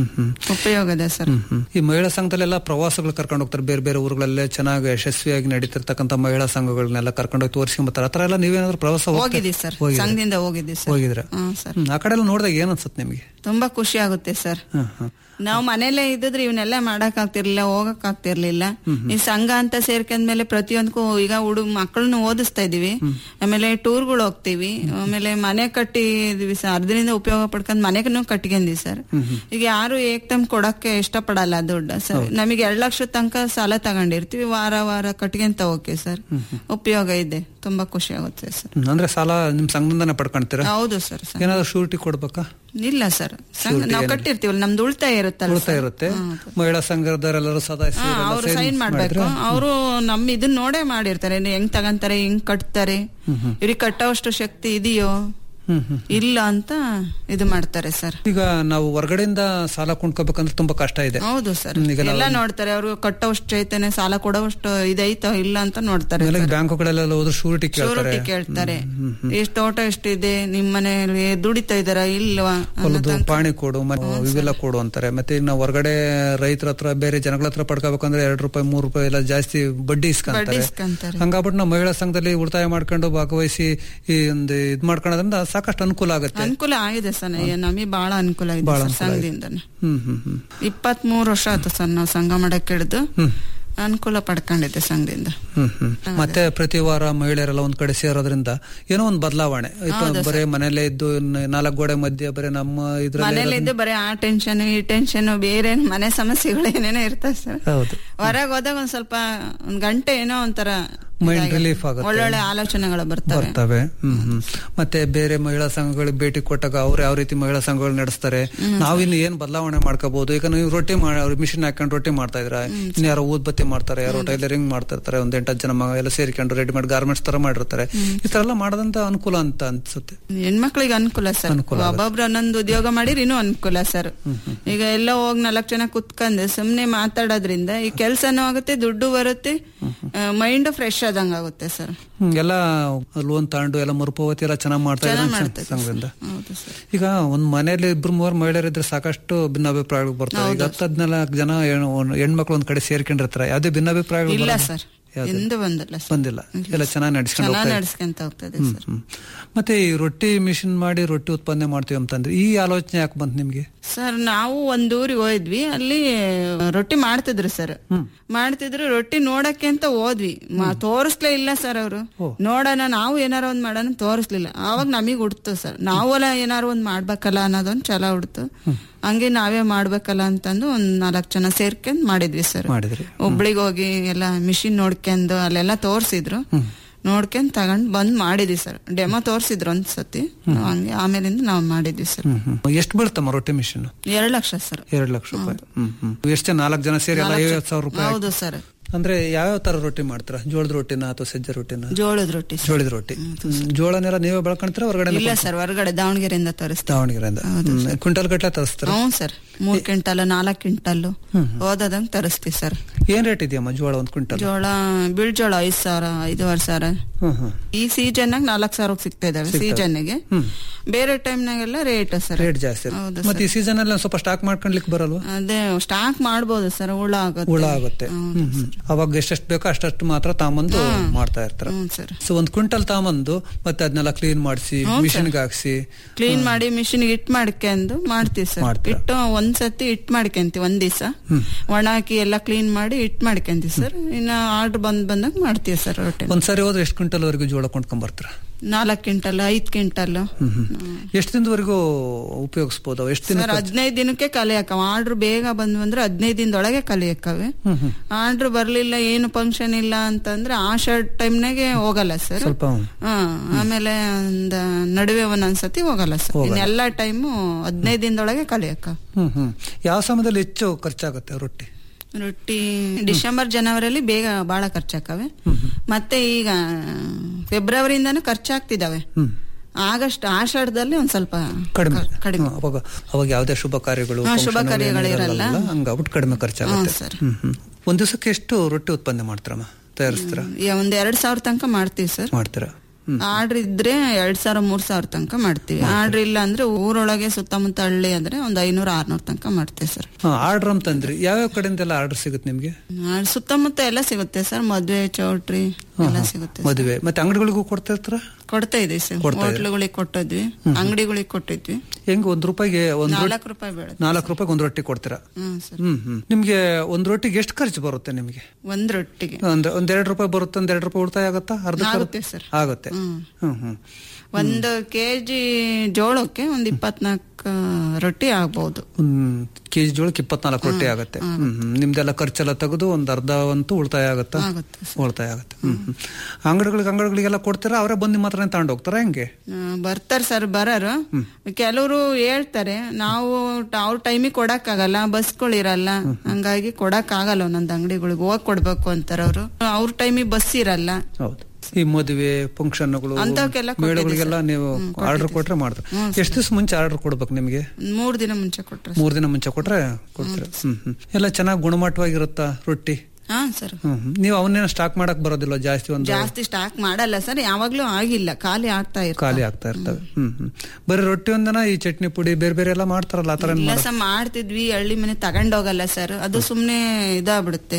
ಉಪಯೋಗ ಇದೆ ಸರ್ ಹ್ಮ್. ಈ ಮಹಿಳಾ ಸಂಘದಲ್ಲೆಲ್ಲ ಪ್ರವಾಸಗಳು ಕರ್ಕೊಂಡು ಹೋಗ್ತಾರೆ ಬೇರೆ ಬೇರೆ ಊರುಗಳಲ್ಲೇ ಚೆನ್ನಾಗಿ ಯಶಸ್ವಿಯಾಗಿ ನಡೀತಿರ್ತಕ್ಕಂಥ ಮಹಿಳಾ ಸಂಘಗಳನ್ನೆಲ್ಲ ಕರ್ಕೊಂಡು ಹೋಗಿ ತೋರಿಸ್ಕೊಂಬತ್ತಾರೆ ಆತರ ಎಲ್ಲ ನೀವೇನಾದ್ರೂ ಪ್ರವಾಸ ಹೋಗ್ತಾ- ಹೋಗಿದ್ದೀವಿ ಸರ್ ಹೋಗಿದ್ದೀರಾ? ಸಂಘದಿಂದ ಹೋಗಿದ್ದೀವಿ ಸರ್ ಹೋಗಿದ್ರ ಹ್ಮ್ ಸರ್ ಆ ಕಡೆ ಎಲ್ಲ ನೋಡಿದಾಗ ಏನ್ ಅನ್ಸುತ್ತೆ ನಿಮಗೆ ತುಂಬಾ ಖುಷಿ ಆಗುತ್ತೆ ಸರ್ ಹ್ಮ್ ಹ್ಮ್ ನಾವು ಮನೇಲೆ ಇದ್ದಿದ್ರೆ ಇವನ್ನೆಲ್ಲ ಮಾಡಕ್ ಆಗ್ತಿರ್ಲಿಲ್ಲ ಹೋಗಕ್ ಆಗ್ತಿರ್ಲಿಲ್ಲ ಈ ಸಂಘ ಅಂತ ಸೇರ್ಕೊಂಡ್ಮೇಲೆ ಪ್ರತಿಯೊಂದಕ್ಕೂ ಈಗ ಹುಡುಗ ಮಕ್ಕಳನ್ನ ಓದಿಸ್ತಾ ಇದೀವಿ ಆಮೇಲೆ ಟೂರ್ಗಳು ಹೋಗ್ತೀವಿ ಆಮೇಲೆ ಮನೆ ಕಟ್ಟಿದೀವಿ ಸರ್ ಅರ್ಧದಿಂದ ಉಪಯೋಗ ಪಡ್ಕೊಂಡ್ ಮನೆಗೂ ಕಟ್ಕೊಂಡಿವಿ ಸರ್ ಈಗ ಯಾರು ಏಕ್ದಮ್ ಕೊಡಕ್ಕೆ ಇಷ್ಟಪಡಲ್ಲ ದುಡ್ಡು ಸರ್ ನಮಗೆ ಎರಡ್ ಲಕ್ಷ ತನಕ ಸಾಲ ತಗೊಂಡಿರ್ತೀವಿ ವಾರ ವಾರ ಕಟ್ಕೊಂತ ಹೋಗ್ತೀವಿ ಸರ್ ಉಪಯೋಗ ಇದೆ ತುಂಬಾ ಖುಷಿ ಆಗುತ್ತೆ ಸರ್ ಹ್ಮ್. ಅಂದ್ರೆ ಸಾಲ ನಿಮ್ ಸಂಘದಿಂದಾನೆ ಪಡ್ಕೊಂತೀರಾ ಹೌದು ಸರ್ ಏನಾದ್ರು ಶೂರಿಟಿ ಕೊಡ್ಬೇಕಾ ಇಲ್ಲ ಸರ್ ಸಂಘ ನಾವು ಕಟ್ಟಿರ್ತೀವಲ್ಲ ನಮ್ದು ಉಳಿತಾಯ ಇರುತ್ತಲ್ಲ ಉಳಿತಾಯ ಇರುತ್ತೆ ಮಹಿಳಾ ಸಂಘದವರೆಲ್ಲರೂ ಸದಸ್ಯ ಅವ್ರು ಸೈನ್ ಮಾಡ್ಬೇಕು ಅವರು ನಮ್ ಇದನ್ನ ನೋಡೇ ಮಾಡಿರ್ತಾರೆ ಇನ್ನು ಹೆಂಗ್ ತಗಂತಾರೆ ಹೆಂಗ್ ಕಟ್ತಾರೆ ಇವ್ರಿಗೆ ಕಟ್ಟೋಷ್ಟು ಶಕ್ತಿ ಇದೆಯೋ ಹ್ಮ್ ಹ್ಮ್ ಇಲ್ಲ ಅಂತ ಇದು ಮಾಡ್ತಾರೆ ಸರ್ ಈಗ ನಾವು ಹೊರಗಡೆಯಿಂದ ಸಾಲ ಕೊಂಡ್ಕೋಬೇಕಂದ್ರೆ ತುಂಬಾ ಕಷ್ಟ ಇದೆ ಹೌದು ಸರ್ ಹ್ಮ್, ಈಗ ನಾವು- ಎಲ್ಲ ನೋಡ್ತಾರೆ ಅವ್ರು ಕಟ್ಟೋಷ್ಟು ಚೈತನ್ಯ ಸಾಲ ಕೊಡೋಷ್ಟು ಇದೈತೋ ಇಲ್ಲ ಅಂತ ನೋಡ್ತಾರೆ ಆಮೇಲೆ ಬ್ಯಾಂಕುಗಳೆಲ್ಲ ಹೋದ್ರೆ ಶೂರಿಟಿ ಕೇಳ್ತಾರೆ ಶೂರಿಟಿ ಕೇಳ್ತಾರೆ ಎಷ್ಟು ತೋಟ ಎಷ್ಟಿದೆ ನಿಮ್ ಮನೆಯಲ್ಲಿ ದುಡಿತಾ ಇದಾರ ಇಲ್ವಾ ಅನ್ನೋ ಹೊಲದು ತನಕ. ಪಾಣಿ ಕೊಡು ಮತ್ತೆ ಇವೆಲ್ಲ ಕೊಡು ಅಂತಾರೆ ಮತ್ತೆ ಈಗ ನಾವು ಹೊರಗಡೆ ರೈತರ ಹತ್ರ ಬೇರೆ ಜನಗಳ ಹತ್ರ ಪಡ್ಕೋಬೇಕಂದ್ರೆ ಎರಡು ರೂಪಾಯಿ ಮೂರು ರೂಪಾಯಿ ಎಲ್ಲ ಜಾಸ್ತಿ ಬಡ್ಡಿ ಬಡ್ಡಿ ಇಸ್ಕೊಂತಾರೆ ಇಸ್ಕೊಂತಾರೆ ಹಂಗಾಗ್ಬಿಟ್ಟು ನಾವು ಮಹಿಳಾ ಸಂಘದಲ್ಲಿ ಉಳಿತಾಯ ಮಾಡ್ಕೊಂಡು ಭಾಗವಹಿಸಿ ಈ ಒಂದು ಇದ್ ಮಾಡ್ಕೊಳ್ಳೋದ್ರಿಂದ ಸಾಕಷ್ಟು ಅನುಕೂಲ ಆಗುತ್ತೆ ಅನುಕೂಲ ಆಗಿದೆ ಸರ್ ನಮಗೆ ಬಹಳ ಅನುಕೂಲ ಆಗಿದೆ ಬಹಳ ಸರ್ ಅನುಕೂಲ ಆಗಿದೆ. ಸಂಘದಿಂದನೇ ಹ್ಮ್ ಹ್ಮ್ ಹ್ಮ್ ಇಪ್ಪತ್ತ್ ಮೂರು ವರ್ಷ ಆಯ್ತು ಸರ್ ನಾವು ಸಂಘ ಮಾಡಕ್ ಹಿಡಿದು ಅನುಕೂಲ ಪಡ್ಕೊಂಡಿದ್ದೆ ಸಂಘದಿಂದ ಹ್ಮ್ ಹ್ಮ್ ಮತ್ತೆ ಪ್ರತಿ ವಾರ ಮಹಿಳೆಯರೆಲ್ಲ ಒಂದ್ ಕಡೆ ಸೇರೋದ್ರಿಂದ ಏನೋ ಒಂದ್ ಬದಲಾವಣೆ ಬರೇ ಮನೇಲೆ ಇದ್ದು ಇನ್ನು ನಾಲ್ಕು ಗೋಡೆ ಮಧ್ಯೆ ಬರೇ ನಮ್ಮ ಇದ್ರಲ್ಲಿ ಮನೇಲಿದ್ದು ಬರೀ ಆ ಟೆನ್ಷನ್ ಈ ಟೆನ್ಷನ್ ಬೇರೆ ಮನೆ ಸಮಸ್ಯೆಗಳು ಏನೇನೋ ಇರ್ತವೆ ಸರ್ ಹೌದು ಹೊರಗೆ ಹೋದಾಗ ಒಂದ್ ಸ್ವಲ್ಪ ಒಂದ್ ಗಂಟೆ ಏನೋ ಒಂಥರ ಮೈಂಡ್ ಇದಾಗಿ- ರಿಲೀಫ್ ಆಗುತ್ತೆ ಒಳ್ಳೊಳ್ಳೆ ಆಲೋಚನೆಗಳು ಬರ್ತವೆ ಬರ್ತವೆ ಹ್ಮ್ ಹ್ಮ್ ಮತ್ತೆ ಬೇರೆ ಮಹಿಳಾ ಸಂಘಗಳಿಗೆ ಭೇಟಿ ಕೊಟ್ಟಾಗ ಅವ್ರು ಯಾವ ರೀತಿ ಮಹಿಳಾ ಸಂಘಗಳು ನಡೆಸ್ತಾರೆ ನಾವಿನ್ನು ಏನ್ ಬದಲಾವಣೆ ಮಾಡ್ಕೋಬಹುದು ಈಗ ನೀವು ರೊಟ್ಟಿ ಮಾಡಿ ಮಿಷಿನ್ ಹಾಕೊಂಡು ರೊಟ್ಟಿ ಮಾಡ್ತಾ ಇದ್ರ ಇನ್ನು ಯಾರೋ ಊದ್ಬತ್ತಿ ಮಾಡ್ತಾರೆ ಯಾರೋ ಟೈಲರಿಂಗ್ ಮಾಡ್ತಾ ಇರ್ತಾರೆ ಒಂದ್ ಎಂಟತ್ತು ಜನ ಮಗ ಎಲ್ಲ ಸೇರಿಕೊಂಡು ರೆಡಿಮೇಡ್ ಗಾರ್ಮೆಂಟ್ಸ್ ತರ ಮಾಡಿರ್ತಾರೆ ಈ ತರ ಎಲ್ಲ ಮಾಡೋದಂತ ಅನುಕೂಲ ಅಂತ ಅನ್ಸುತ್ತೆ ಹೆಣ್ಮಕ್ಳಿಗೆ ಅನುಕೂಲ ಸರ್ ಅನುಕೂಲ ಆಗುತ್ತೆ. ಒಬ್ಬೊಬ್ರು ಒಂದೊಂದು ಉದ್ಯೋಗ ಮಾಡಿರಿ ಇನ್ನೂ ಅನುಕೂಲ ಸರ್ ಈಗ ಎಲ್ಲ ಹೋಗಿ ನಾಲ್ಕು ಜನ ಕುತ್ಕೊಂಡು ಸುಮ್ನೆ ಮಾತಾಡೋದ್ರಿಂದ ಈ ಕೆಲ್ಸನೂ ಆಗುತ್ತೆ ದುಡ್ಡು ಬರುತ್ತೆ ಮೈಂಡ್ ಫ್ರೆಶ್ ಆದಂಗ ಆಗುತ್ತೆ ಸರ್ ಹ್ಮ್, ಎಲ್ಲ ಲೋನ್ ತಗೊಂಡು ಎಲ್ಲ ಮರುಪಾವತಿ ಎಲ್ಲ ಚೆನ್ನಾಗಿ ಮಾಡ್ತಾ ಚೆನ್ನಾಗ್ ಇದ್ದಾರೆ ಮಾಡ್ತಾ ಸಂಘದಿಂದ ಹೌದು ಸರ್ ಈಗ ಒಂದ್ ಮನೆಯಲ್ಲಿ ಇಬ್ರು ಮೂವರು ಮಹಿಳೆಯರಿದ್ರೆ ಸಾಕಷ್ಟು ಭಿನ್ನಾಭಿಪ್ರಾಯಗಳು ಬರ್ತವೆ ಈಗ ಹತ್ತು ಹದಿನಾಲ್ಕು ಜನ ಹೆಣ್ಣು- ಒಂದ್- ಹೆಣ್ಮಕ್ಳು ಒಂದ್ ಕಡೆ ಸೇರ್ಕೊಂಡಿರ್ತಾರೆ ಯಾವ್ದೇ ಭಿನ್ನಾಭಿಪ್ರಾಯಗಳು ಇಲ್ಲ ಬರಲ್ಲ? ಸರ್ ಯಾವ್ದು? ಎಂದು ಬಂದಿಲ್ಲ ಸರ್ ಬಂದಿಲ್ಲ ಎಲ್ಲ ಚೆನ್ನಾಗಿ ನಡ್ಸ್ಕೊಂಡು ಚೆನ್ನಾಗಿ ಹೋಗ್ತಾ ಇದೆ. ನಡ್ಸ್ಕೊಂತ ಹೋಗ್ತದೆ ಹ್ಮ್, ಸರ್ ಹ್ಮ್. ಮತ್ತೆ ಈ ರೊಟ್ಟಿ ಮಿಷಿನ್ ಮಾಡಿ ರೊಟ್ಟಿ ಉತ್ಪಾದನೆ ಮಾಡ್ತೀವಿ ಅಂತಂದ್ರೆ ಈ ಆಲೋಚನೆ ಯಾಕೆ ಬಂತು ನಿಮ್ಗೆ ಸರ್ ನಾವು ಒಂದ್ ಊರಿಗೆ ಹೋದ್ವಿ ಅಲ್ಲಿ ರೊಟ್ಟಿ ಮಾಡ್ತಿದ್ರು ಸರ್ ಮಾಡ್ತಿದ್ರು ರೊಟ್ಟಿ ನೋಡಕ್ಕೆ ಅಂತ ಹೋದ್ವಿ ಮ- ತೋರಿಸ್ಲೇ ಇಲ್ಲ ಸರ್ ಅವರು ನೋಡೋಣ ನಾವು ಏನಾರ ಒಂದ್ ಮಾಡೋಣ ತೋರಿಸ್ಲಿಲ್ಲ ಆವಾಗ ನಮಗ್ ಹುಡ್ತು ಸರ್ ನಾವೆಲ್ಲ ಏನಾರ ಒಂದ್ ಮಾಡ್ಬೇಕಲ್ಲ ಅನ್ನೋದೊಂದ್ ಛಲ ಹುಡ್ತು ಹಂಗೆ ನಾವೇ ಮಾಡ್ಬೇಕಲ್ಲ ಅಂತಂದು ಒಂದ್ ನಾಲ್ಕು ಜನ ಸೇರ್ಕೊಂಡ್ ಮಾಡಿದ್ವಿ ಸರ್ ಮಾಡಿದ್ರಿ ಒಬ್ಳಿಗೆ ಹೋಗಿ ಎಲ್ಲ ಮಿಷಿನ್ ನೋಡ್ಕೊಂಡು ಅಲ್ಲೆಲ್ಲ ತೋರ್ಸಿದ್ರು ನೋಡ್ಕೊಂಡ್ ತಗೊಂಡ್ ಬಂದ್ ಮಾಡಿದ್ವಿ ಸರ್ ಡೆಮೋ ತೋರ್ಸಿದ್ರು ಒಂದ್ ಸತಿ ನಾವ್ ಹಂಗೆ ಆಮೇಲಿಂದ ನಾವು ಮಾಡಿದ್ವಿ ಸರ್ ಹ್ಮ್ ಹ್ಮ್ ಎಷ್ಟು ಬೀಳ್ತಮ್ಮ ರೊಟ್ಟಿ ಮಿಷಿನ್ ಎರಡ್ ಲಕ್ಷ ಸರ್ ಎರಡು ಲಕ್ಷ ರೂಪಾಯಿ ಹ್ಮ್ ಹ್ಮ್ ಎಷ್ಟು ಜನ ನಾಲ್ಕು ಜನ ಸೇರಿ ಎಲ್ಲ ನಾಲ್ಕು ಐವತ್ತು ಸಾವಿರ ರೂಪಾಯಿ ಹೌದು ಸರ್ ಅಂದ್ರೆ ಯಾವ್ಯಾವ ತರ ರೊಟ್ಟಿ ಮಾಡ್ತೀರಾ ಜೋಳದ ರೊಟ್ಟಿನ ಅಥವಾ ಸಜ್ಜೆ ರೊಟ್ಟಿನ ಜೋಳದ ರೊಟ್ಟಿ ಸರ್. ಜೋಳದ ರೊಟ್ಟಿ ಹ್ಮ್. ಜೋಳನೆಲ್ಲ ನೀವೇ ಬೆಳ್ಕೊಂತೀರಾ ಹೊರಗಡೆ ಇಲ್ಲ ಸರ್ ಹೊರಗಡೆ ದಾವಣಗೆರೆಯಿಂದ ತರಿಸ್ತೀವಿ ದಾವಣಗೆರೆಯಿಂದ ಕ್ವಿಂಟಲ್ ಗಟ್ಲೆ ತರಿಸ್ತೀರಾ ಹ್ಞೂ ಸರ್ ಮೂರ್ ಕ್ವಿಂಟಲ್ ನಾಲ್ಕು ಕ್ವಿಂಟಲ್ ಓದದಂಗ್ ತರಿಸ್ತೀವಿ ಸರ್ ಏನ್ ರೇಟ್ ಇದೆಯಮ್ಮ ಜೋಳ ಒಂದ್ ಕ್ವಿಂಟಲ್ ಜೋಳ ಬೀಳ್ ಜೋಳ ಐದ್ ಸಾವಿರ ಐದುವರೆ ಸಾವಿರ ಹ್ಮ್ ಹ್ಮ್ ಈ ಸೀಸನ್ ನಾಗ ನಾಲ್ಕು ಸಾವಿರಕ್ಕೆ ಸಿಗ್ತಾ ಇದಾವೆ ಸೀಸನ್ ಗೆ ಬೇರೆ ಟೈಮ್ ನಾಗೆಲ್ಲ ರೇಟ್ ಸರ್ ರೇಟ್ ಜಾಸ್ತಿ ಇರುತ್ತೆ. ಹೌದು ಮತ್ತೆ ಈ ಸೀಸನ್ ಅಲ್ಲಿ ಒಂದ್ ಸ್ವಲ್ಪ ಸ್ಟಾಕ್ ಮಾಡ್ಕೊಂಡ್ಲಿಕ್ಕೆ ಬರಲ್ವಾ ಅದೇ ಸ್ಟಾಕ್ ಮಾಡ್ಬೋದು ಸರ್ ಹುಳ ಆಗುತ್ತೆ ಹುಳ ಆಗುತ್ತೆ ಹ್ಮ್ ಹ್ಮ್. ಅವಾಗ ಎಷ್ಟೆಷ್ಟು ಬೇಕೋ ಅಷ್ಟಷ್ಟು ಮಾತ್ರ ತಾಂಬಂದು ಮಾಡ್ತಾ ಇರ್ತಾರೆ ಹ್ಮ್ ಸರ್ ಸೊ ಒಂದ್ ಕ್ವಿಂಟಲ್ ತಾಂಬಂದು ಮತ್ತೆ ಅದನ್ನೆಲ್ಲ ಕ್ಲೀನ್ ಮಾಡಿಸಿ ಹ್ಞೂ ಸರ್. ಮಿಷಿನ್ಗೆ ಹಾಕ್ಸಿ ಕ್ಲೀನ್ ಮಾಡಿ ಮಿಷಿನ್ ಇಟ್ ಮಾಡ್ಕೊಂಡು ಮಾಡ್ತೀವಿ ಸರ್ ಮಾಡ್ತೀರಾ? ಇಟ್ಟು ಒಂದ್ಸತಿ ಇಟ್ ಮಾಡ್ಕೊಂತೀವಿ ಒಂದ್ ದಿವಸ ಒಣ ಹಾಕಿ ಎಲ್ಲ ಕ್ಲೀನ್ ಮಾಡಿ ಇಟ್ ಮಾಡ್ಕೊಂತೀವಿ ಸರ್ ಇನ್ನ ಆರ್ಡರ್ ಬಂದ್ ಬಂದಾಗ ಮಾಡ್ತೀವಿ ಸರ್ ರೊಟ್ಟಿ ಒಂದ್ಸರಿ ಹೋದ್ರೆ ಎಷ್ಟು ಕ್ವಿಂಟಲ್ ವರೆಗೂ ಜೋಳ ಕೊಂಡ್ಕೊಂಡ್ ಬರ್ತೀರಾ ನಾಲ್ಕು ಕ್ವಿಂಟಲ್ ಐದ್ ಕ್ವಿಂಟಲ್ ಹ್ಮ್ ಹ್ಮ್ ಎಷ್ಟು ದಿನದವರೆಗೂ ಉಪಯೋಗಿಸಬಹುದು ಎಷ್ಟು ದಿನ ಸರ್ ಹದಿನೈದು ದಿನಕ್ಕೆ ಕಲೆ ಹಾಕವ ಆರ್ಡರ್ ಬೇಗ ಬಂದ್ವು ಅಂದ್ರೆ ಹದಿನೈದು ದಿನದೊಳಗೆ ಕಲೆ ಹಾಕವೆ ಹ್ಮ್ ಹ್ಮ್ ಆರ್ಡರ್ ಬರ್ಲಿಲ್ಲ ಏನು ಫಂಕ್ಷನ್ ಇಲ್ಲ ಅಂತಂದ್ರೆ ಆ ಶರ್ಟ್ ಟೈಮ್ನಾಗೆ ಹೋಗಲ್ಲ ಸರ್ ಸ್ವಲ್ಪ ಹಾ ಆಮೇಲೆ ಒಂದ್ ನಡುವೆ ಒಂದೊಂದ್ಸತಿ ಹೋಗಲ್ಲ ಸರ್ ಹೋಗಲ್ಲ. ಇನ್ನೆಲ್ಲ ಟೈಮು ಹದಿನೈದು ದಿನದೊಳಗೆ ಕಲೆ ಹಾಕ ಹ್ಮ್ ಹ್ಮ್ ಯಾವ ಸಮಯದಲ್ಲಿ ಹೆಚ್ಚು ಖರ್ಚಾಗುತ್ತೆ ರೊಟ್ಟಿ ರೊಟ್ಟಿ ಡಿಸೆಂಬರ್ ಜನವರಿಯಲ್ಲಿ ಬೇಗ ಬಹಳ ಖರ್ಚಾಕವೆ ಮತ್ತೆ ಈಗ ಫೆಬ್ರವರಿಯಿಂದಾನು ಖರ್ಚಾಗ್ತಿದಾವೆ ಹ್ಮ್ ಆಗಸ್ಟ್ ಆಷಾಢದಲ್ಲಿ ಒಂದ್ ಸ್ವಲ್ಪ ಕಡಿಮೆ ಕ- ಕಡಿಮೆ ಹ್ಮ್, ಅವಾಗ ಅವಾಗ ಯಾವುದೇ ಶುಭ ಕಾರ್ಯಗಳು ಹಾ, ಶುಭ function ಕಾರ್ಯಗಳು ಏನಿರಲ್ಲ ಇರಲ್ಲ. ಅಲ್ಲ, ಹಂಗಾಗ್ಬಿಟ್ಟು ಕಡಿಮೆ ಖರ್ಚಾಗುತ್ತೆ ಹಾ, ಸರ್. ಹ್ಮ್ ಹ್ಮ್ ಒಂದ್ ದಿವಸಕ್ಕೆ ಎಷ್ಟು ರೊಟ್ಟಿ ಉತ್ಪನ್ನ ಮಾಡ್ತಾರಮ್ಮ ತಯಾರಿಸ್ತೀರಾ ಈ ಒಂದ್ ಎರಡ್ ಸಾವಿರ ತನಕ ಮಾಡ್ತೀವಿ ಸರ್ ಮಾಡ್ತೀರಾ ಆರ್ಡರ್ ಇದ್ರೆ ಎರಡ್ ಸಾವಿರ ಮೂರ್ ಸಾವಿರ ತನಕ ಮಾಡ್ತೀವಿ ಆರ್ಡರ್ ಇಲ್ಲ ಅಂದ್ರೆ ಊರೊಳಗೆ ಸುತ್ತಮುತ್ತ ಹಳ್ಳಿ ಅಂದ್ರೆ ಒಂದ್ ಐನೂರ ಆರ್ನೂರ್ ತನಕ ಮಾಡ್ತೀವಿ ಸರ್ ಆರ್ಡರ್ ಅಂತಂದ್ರಿ ಯಾವ್ಯಾವ ಕಡೆಯಿಂದೆಲ್ಲ ಆರ್ಡರ್ ಸಿಗುತ್ತೆ ನಿಮ್ಗೆ ಆ, ಸುತ್ತಮುತ್ತ ಎಲ್ಲ ಸಿಗುತ್ತೆ ಸರ್ ಮದ್ವೆ ಚೌಟ್ರಿ ಎಲ್ಲ ಸಿಗುತ್ತೆ ಮದುವೆ ಮತ್ತೆ ಅಂಗಡಿಗಳಿಗೂ ಕೊಡ್ತಾ ಇರ್ತಾರ ಕೊಡ್ತಾ ಇದೀವಿ ಸರ್ ಕೊಡ್ತಾ ಇದ್ದೀರಾ? ಹೋಟ್ಲುಗಳಿಗೆ ಕೊಟ್ಟಿದ್ವಿ ಅಂಗಡಿಗಳಿಗೆ ಕೊಟ್ಟಿದ್ವಿ ಹೆಂಗ್ ಒಂದ್ ರೂಪಾಯಿಗೆ ಒಂದ್ ರೊಟ್ಟಿ- ನಾಲ್ಕು ರೂಪಾಯಿ ಬೀಳುತ್ತೆ ನಾಲ್ಕು ರೂಪಾಯಿಗೆ ಒಂದ್ ರೊಟ್ಟಿ ಕೊಡ್ತೀರಾ ಹ್ಮ್ ಸರ್ ಹ್ಮ್ ಹ್ಮ್ ನಿಮ್ಗೆ ಒಂದ್ ರೊಟ್ಟಿಗೆ ಎಷ್ಟು ಖರ್ಚು ಬರುತ್ತೆ ನಿಮ್ಗೆ ಒಂದ್ ರೊಟ್ಟಿಗೆ ಒಂದ್ ಒಂದ್ ಎರಡ್ ರೂಪಾಯಿ ಬರುತ್ತೆ ಒಂದ್ ಎರಡು ರೂಪಾಯಿ ಉಳಿತಾಯ ಆಗತ್ತಾ ಅರ್ಧ ಆಗುತ್ತೆ ಸರ್. ಆಗುತ್ತೆ ಹ್ಮ್. ಹ್ಮ್ ಹ್ಮ್ ಒಂದು ಕೆಜಿ ಜೋಳಕ್ಕೆ ಒಂದ್ ಇಪ್ಪತ್ನಾಲ್ಕು ರೊಟ್ಟಿ ಆಗ್ಬಹುದು ಒಂದ್ ಕೆಜಿ ಜೋಳಕ್ಕೆ ಇಪ್ಪತ್ನಾಲ್ಕು ರೊಟ್ಟಿ ಆಗುತ್ತೆ ಹ್ಮ್ ಹ್ಮ್. ನಿಮ್ದೆಲ್ಲ ಖರ್ಚೆಲ್ಲ ತೆಗೆದು ಒಂದ್ ಅರ್ಧ ಅಂತೂ ಉಳಿತಾಯ ಆಗುತ್ತಾ ಆಗುತ್ತೆ ಉಳಿತಾಯ ಆಗುತ್ತೆ ಹ್ಮ್ ಹ್ಮ್. ಅಂಗಡಿಗಳಿಗೆ ಅಂಗಡಿಗಳಿಗೆಲ್ಲ ಕೊಡ್ತೀರಾ ಅವರೇ ಬಂದು ನಿಮ್ಮ ಹತ್ರನೇ ತಗೊಂಡು ಹೋಗ್ತಾರಾ ಹೆಂಗೆ ಬರ್ತಾರ ಸರ್ ಬರೋರು ಕೆಲವರು ಹೇಳ್ತಾರೆ ನಾವು ಟ- ಅವ್ರ ಟೈಮಿಗೆ ಕೊಡಕ್ ಆಗಲ್ಲ ಬಸ್ಗಳಿರಲ್ಲ ಹಂಗಾಗಿ ಕೊಡಕ್ ಆಗಲ್ಲ ಒಂದೊಂದ್ ಅಂಗಡಿಗಳಿಗೆ ಹೋಗ್ ಕೊಡ್ಬೇಕು ಅಂತಾರ ಅವರು ಅವ್ರ ಟೈಮಿಗೆ ಬಸ್ ಇರಲ್ಲ ಹೌದು ಈ ಮದುವೆ ಫಂಕ್ಷನ್ಗಳು ಅಂಥವಕ್ಕೆಲ್ಲ ಕೊಟ್ಟಿದ್ದೀವಿ ಮೇಳಗಳಿಗೆಲ್ಲ ಸರ್. ನೀವು ಹ್ಮ್, ಆರ್ಡರ್ ಕೊಟ್ರೆ ಮಾಡ್ತಾರೆ ಎಷ್ಟು ದಿವಸ ಮುಂಚೆ ಆರ್ಡರ್ ಕೊಡ್ಬೇಕು ನಿಮಗೆ ಒಂದ್ ಮೂರ್ ದಿನ ಮುಂಚೆ ಕೊಟ್ರೆ ಮೂರ್ ದಿನ ಮುಂಚೆ ಕೊಟ್ರೆ ಕೊಡ್ತೀರಾ ಹ್ಮ್ ಹ್ಮ್ ಎಲ್ಲ ಚೆನ್ನಾಗಿ ಗುಣಮಟ್ಟವಾಗಿರುತ್ತಾ ರೊಟ್ಟಿ ಹಾ ಸರ್ ಹ್ಮ್ ಹ್ಮ್. ನೀವು ಅವನ್ನೇನು ಸ್ಟಾಕ್ ಮಾಡಕ್ ಬರೋದಿಲ್ಲ ಜಾಸ್ತಿ ಒಂದು ಜಾಸ್ತಿ ಸ್ಟಾಕ್ ಮಾಡಲ್ಲ ಸರ್ ಯಾವಾಗ್ಲೂ ಆಗಿಲ್ಲ ಖಾಲಿ ಆಗ್ತಾ ಇರ್ತಾರೆ ಖಾಲಿ ಆಗ್ತಾ ಇರ್ತವೆ ಹ್ಮ್ ಹ್ಮ್ ಬರೀ ರೊಟ್ಟಿ ಒಂದನ ಈ ಚಟ್ನಿ ಪುಡಿ ಬೇರೆ ಬೇರೆ ಎಲ್ಲ ಮಾಡ್ತಾರಲ್ಲ ಆತರ ಏನ್ ಇಲ್ಲ ಮಾಡೋದು? ಸರ್ ಮಾಡ್ತಿದ್ವಿ ಹಳ್ಳಿ ಮನೆ ತಗೊಂಡೋಗಲ್ಲ ಸರ್ ಅದು ಸುಮ್ನೆ ಇದಾಗ್ಬಿಡುತ್ತೆ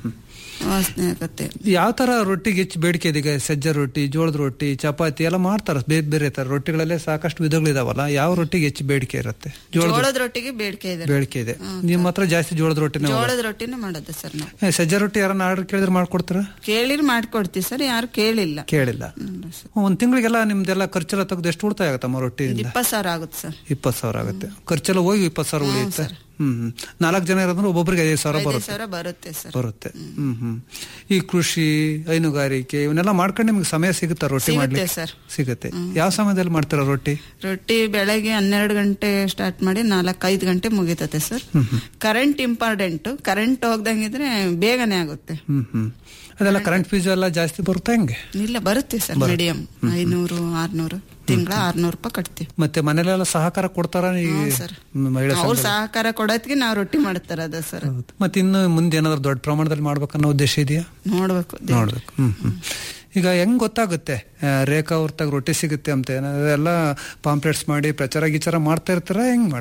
ವಾಸನೆ ಆಗತ್ತೆ ಯಾವ ತರ ರೊಟ್ಟಿಗೆ ಹೆಚ್ಚು ಬೇಡಿಕೆ ಇದೆ ಈಗ ಸಜ್ಜೆ ರೊಟ್ಟಿ ಜೋಳದ ರೊಟ್ಟಿ ಚಪಾತಿ ಎಲ್ಲ ಮಾಡ್ತಾರ ಬೇರೆ ಬೇರೆ ತರ ರೊಟ್ಟಿಗಳಲ್ಲೇ ಸಾಕಷ್ಟು ವಿಧಗಳಿದಾವಲ್ಲ ಯಾವ ರೊಟ್ಟಿಗೆ ಹೆಚ್ಚು ಬೇಡಿಕೆ ಇರುತ್ತೆ ಜೋಳದ ಜೋಳದ ರೊಟ್ಟಿಗೆ ಬೇಡಿಕೆ ಇದೆ ಬೇಡಿಕೆ ಇದೆ ನಿಮ್ಮ ಹತ್ರ ಜಾಸ್ತಿ ಜೋಳದ ರೊಟ್ಟಿನೇ ಹೋಗೋದು. ಜೋಳದ ರೊಟ್ಟಿನೇ ಮಾಡೋದು ಸರ್ ನಾವು ಏ, ಸಜ್ಜೆ ರೊಟ್ಟಿ ಯಾರನ್ನ ಆರ್ಡರ್ ಕೇಳಿದ್ರೆ ಮಾಡ್ಕೊಡ್ತೀರಾ ಕೇಳಿರ್ ಮಾಡ್ಕೊಡ್ತೀವಿ ಸರ್ ಯಾರು ಕೇಳಿಲ್ಲ ಕೇಳಿಲ್ಲ ಒಂದ್ ತಿಂಗಳಿಗೆಲ್ಲ ನಿಮ್ದೆಲ್ಲ ಖರ್ಚೆಲ್ಲ ತೆಗೆದು ಎಷ್ಟು ಉಳಿತಾಯ ಆಗತ್ತಮ್ಮ ರೊಟ್ಟಿಯಿಂದ ಇಪ್ಪತ್ ಸಾವಿರ ಆಗುತ್ತೆ ಸರ್ ಇಪ್ಪತ್ತು ಸಾವಿರ ಆಗುತ್ತೆ ಖರ್ಚೆಲ್ಲ ಹೋಗಿ ಇಪ್ಪತ್ತು ಸಾವಿರ ಉಳಿಯುತ್ತೆ ಹ್ಮ್ ಹ್ಮ್ ನಾಲ್ಕು ಜನ ಇರೋದ್ರೆ ಒಬ್ಬೊಬ್ರಿಗೆ ಐದು ಸಾವಿರ ಐದು ಬರುತ್ತೆ ಸಾವಿರ ಬರುತ್ತೆ ಸರ್ ಬರುತ್ತೆ ಹ್ಮ್ ಹ್ಮ್ ಈ ಕೃಷಿ ಹೈನುಗಾರಿಕೆ ಇವನ್ನೆಲ್ಲ ಮಾಡ್ಕೊಂಡು ನಿಮ್ಗೆ ಸಮಯ ಸಿಗುತ್ತಾ ರೊಟ್ಟಿ ಸಿಗುತ್ತೆ ಮಾಡ್ಲಿಕ್ಕೆ ಸರ್. ಸಿಗುತ್ತೆ ಯಾವ ಸಮಯದಲ್ಲಿ ಮಾಡ್ತೀರಾ ರೊಟ್ಟಿ ರೊಟ್ಟಿ ಬೆಳಗ್ಗೆ ಹನ್ನೆರಡು ಗಂಟೆ ಸ್ಟಾರ್ಟ್ ಮಾಡಿ ನಾಲ್ಕು ಐದು ಗಂಟೆ ಮುಗಿತತೆ ಸರ್ ಕರೆಂಟ್ ಇಂಪಾರ್ಟೆಂಟ್ ಕರೆಂಟ್ ಹೋಗ್ದಂಗಿದ್ರೆ ಬೇಗನೆ ಆಗುತ್ತೆ ಹ್ಮ್ ಹ್ಮ್ ಅದೆಲ್ಲ ಕರೆಂಟ್ ಫೀಸ್ ಎಲ್ಲ ಜಾಸ್ತಿ ಬರುತ್ತಾ ಹೆಂಗೆ ಇಲ್ಲ ಬರುತ್ತೆ ಸರ್ ಮೀಡಿಯಂ ಐನೂರು ಆರ್ನೂರು ತಿಂಗಳ ಆರ್ನೂರು ರೂಪಾಯಿ ಕಟ್ತೀವಿ ಮತ್ತೆ ಮನೇಲೆಲ್ಲ ಸಹಕಾರ ಕೊಡ್ತಾರ ಈ ಸರ್. ಮಹಿಳಾ ಅವ್ರ ಸಂಘ ಸಹಕಾರ ಕೊಡೋದ್ಗೆ ನಾವು ರೊಟ್ಟಿ ಮಾಡ್ತಾರದ ಸರ್ ಮತ್ತೆ ಇನ್ನು ಮುಂದೆ ಏನಾದ್ರು ದೊಡ್ಡ ಪ್ರಮಾಣದಲ್ಲಿ ಮಾಡ್ಬೇಕನ್ನೋ ಉದ್ದೇಶ ಇದೆಯಾ ನೋಡ್ಬೇಕು ನೋಡ್ಬೇಕು ಹ್ಮ್ ಹ್ಮ್ ಈಗ ಹೆಂಗ್ ಗೊತ್ತಾಗುತ್ತೆ ಆ, ರೇಖಾ ಅವ್ರ ತಗ ರೊಟ್ಟಿ ಸಿಗುತ್ತೆ ಅಂತ ಏನಾದ್ರು ಎಲ್ಲ ಪಾಂಪ್ಲೆಟ್ಸ್ ಮಾಡಿ ಪ್ರಚಾರ ಗೀಚಾರ ಮಾಡ್ತಾ ಇರ್ತಾರ ಹೆಂಗ್ ಮಾಡ್ತಾರೆ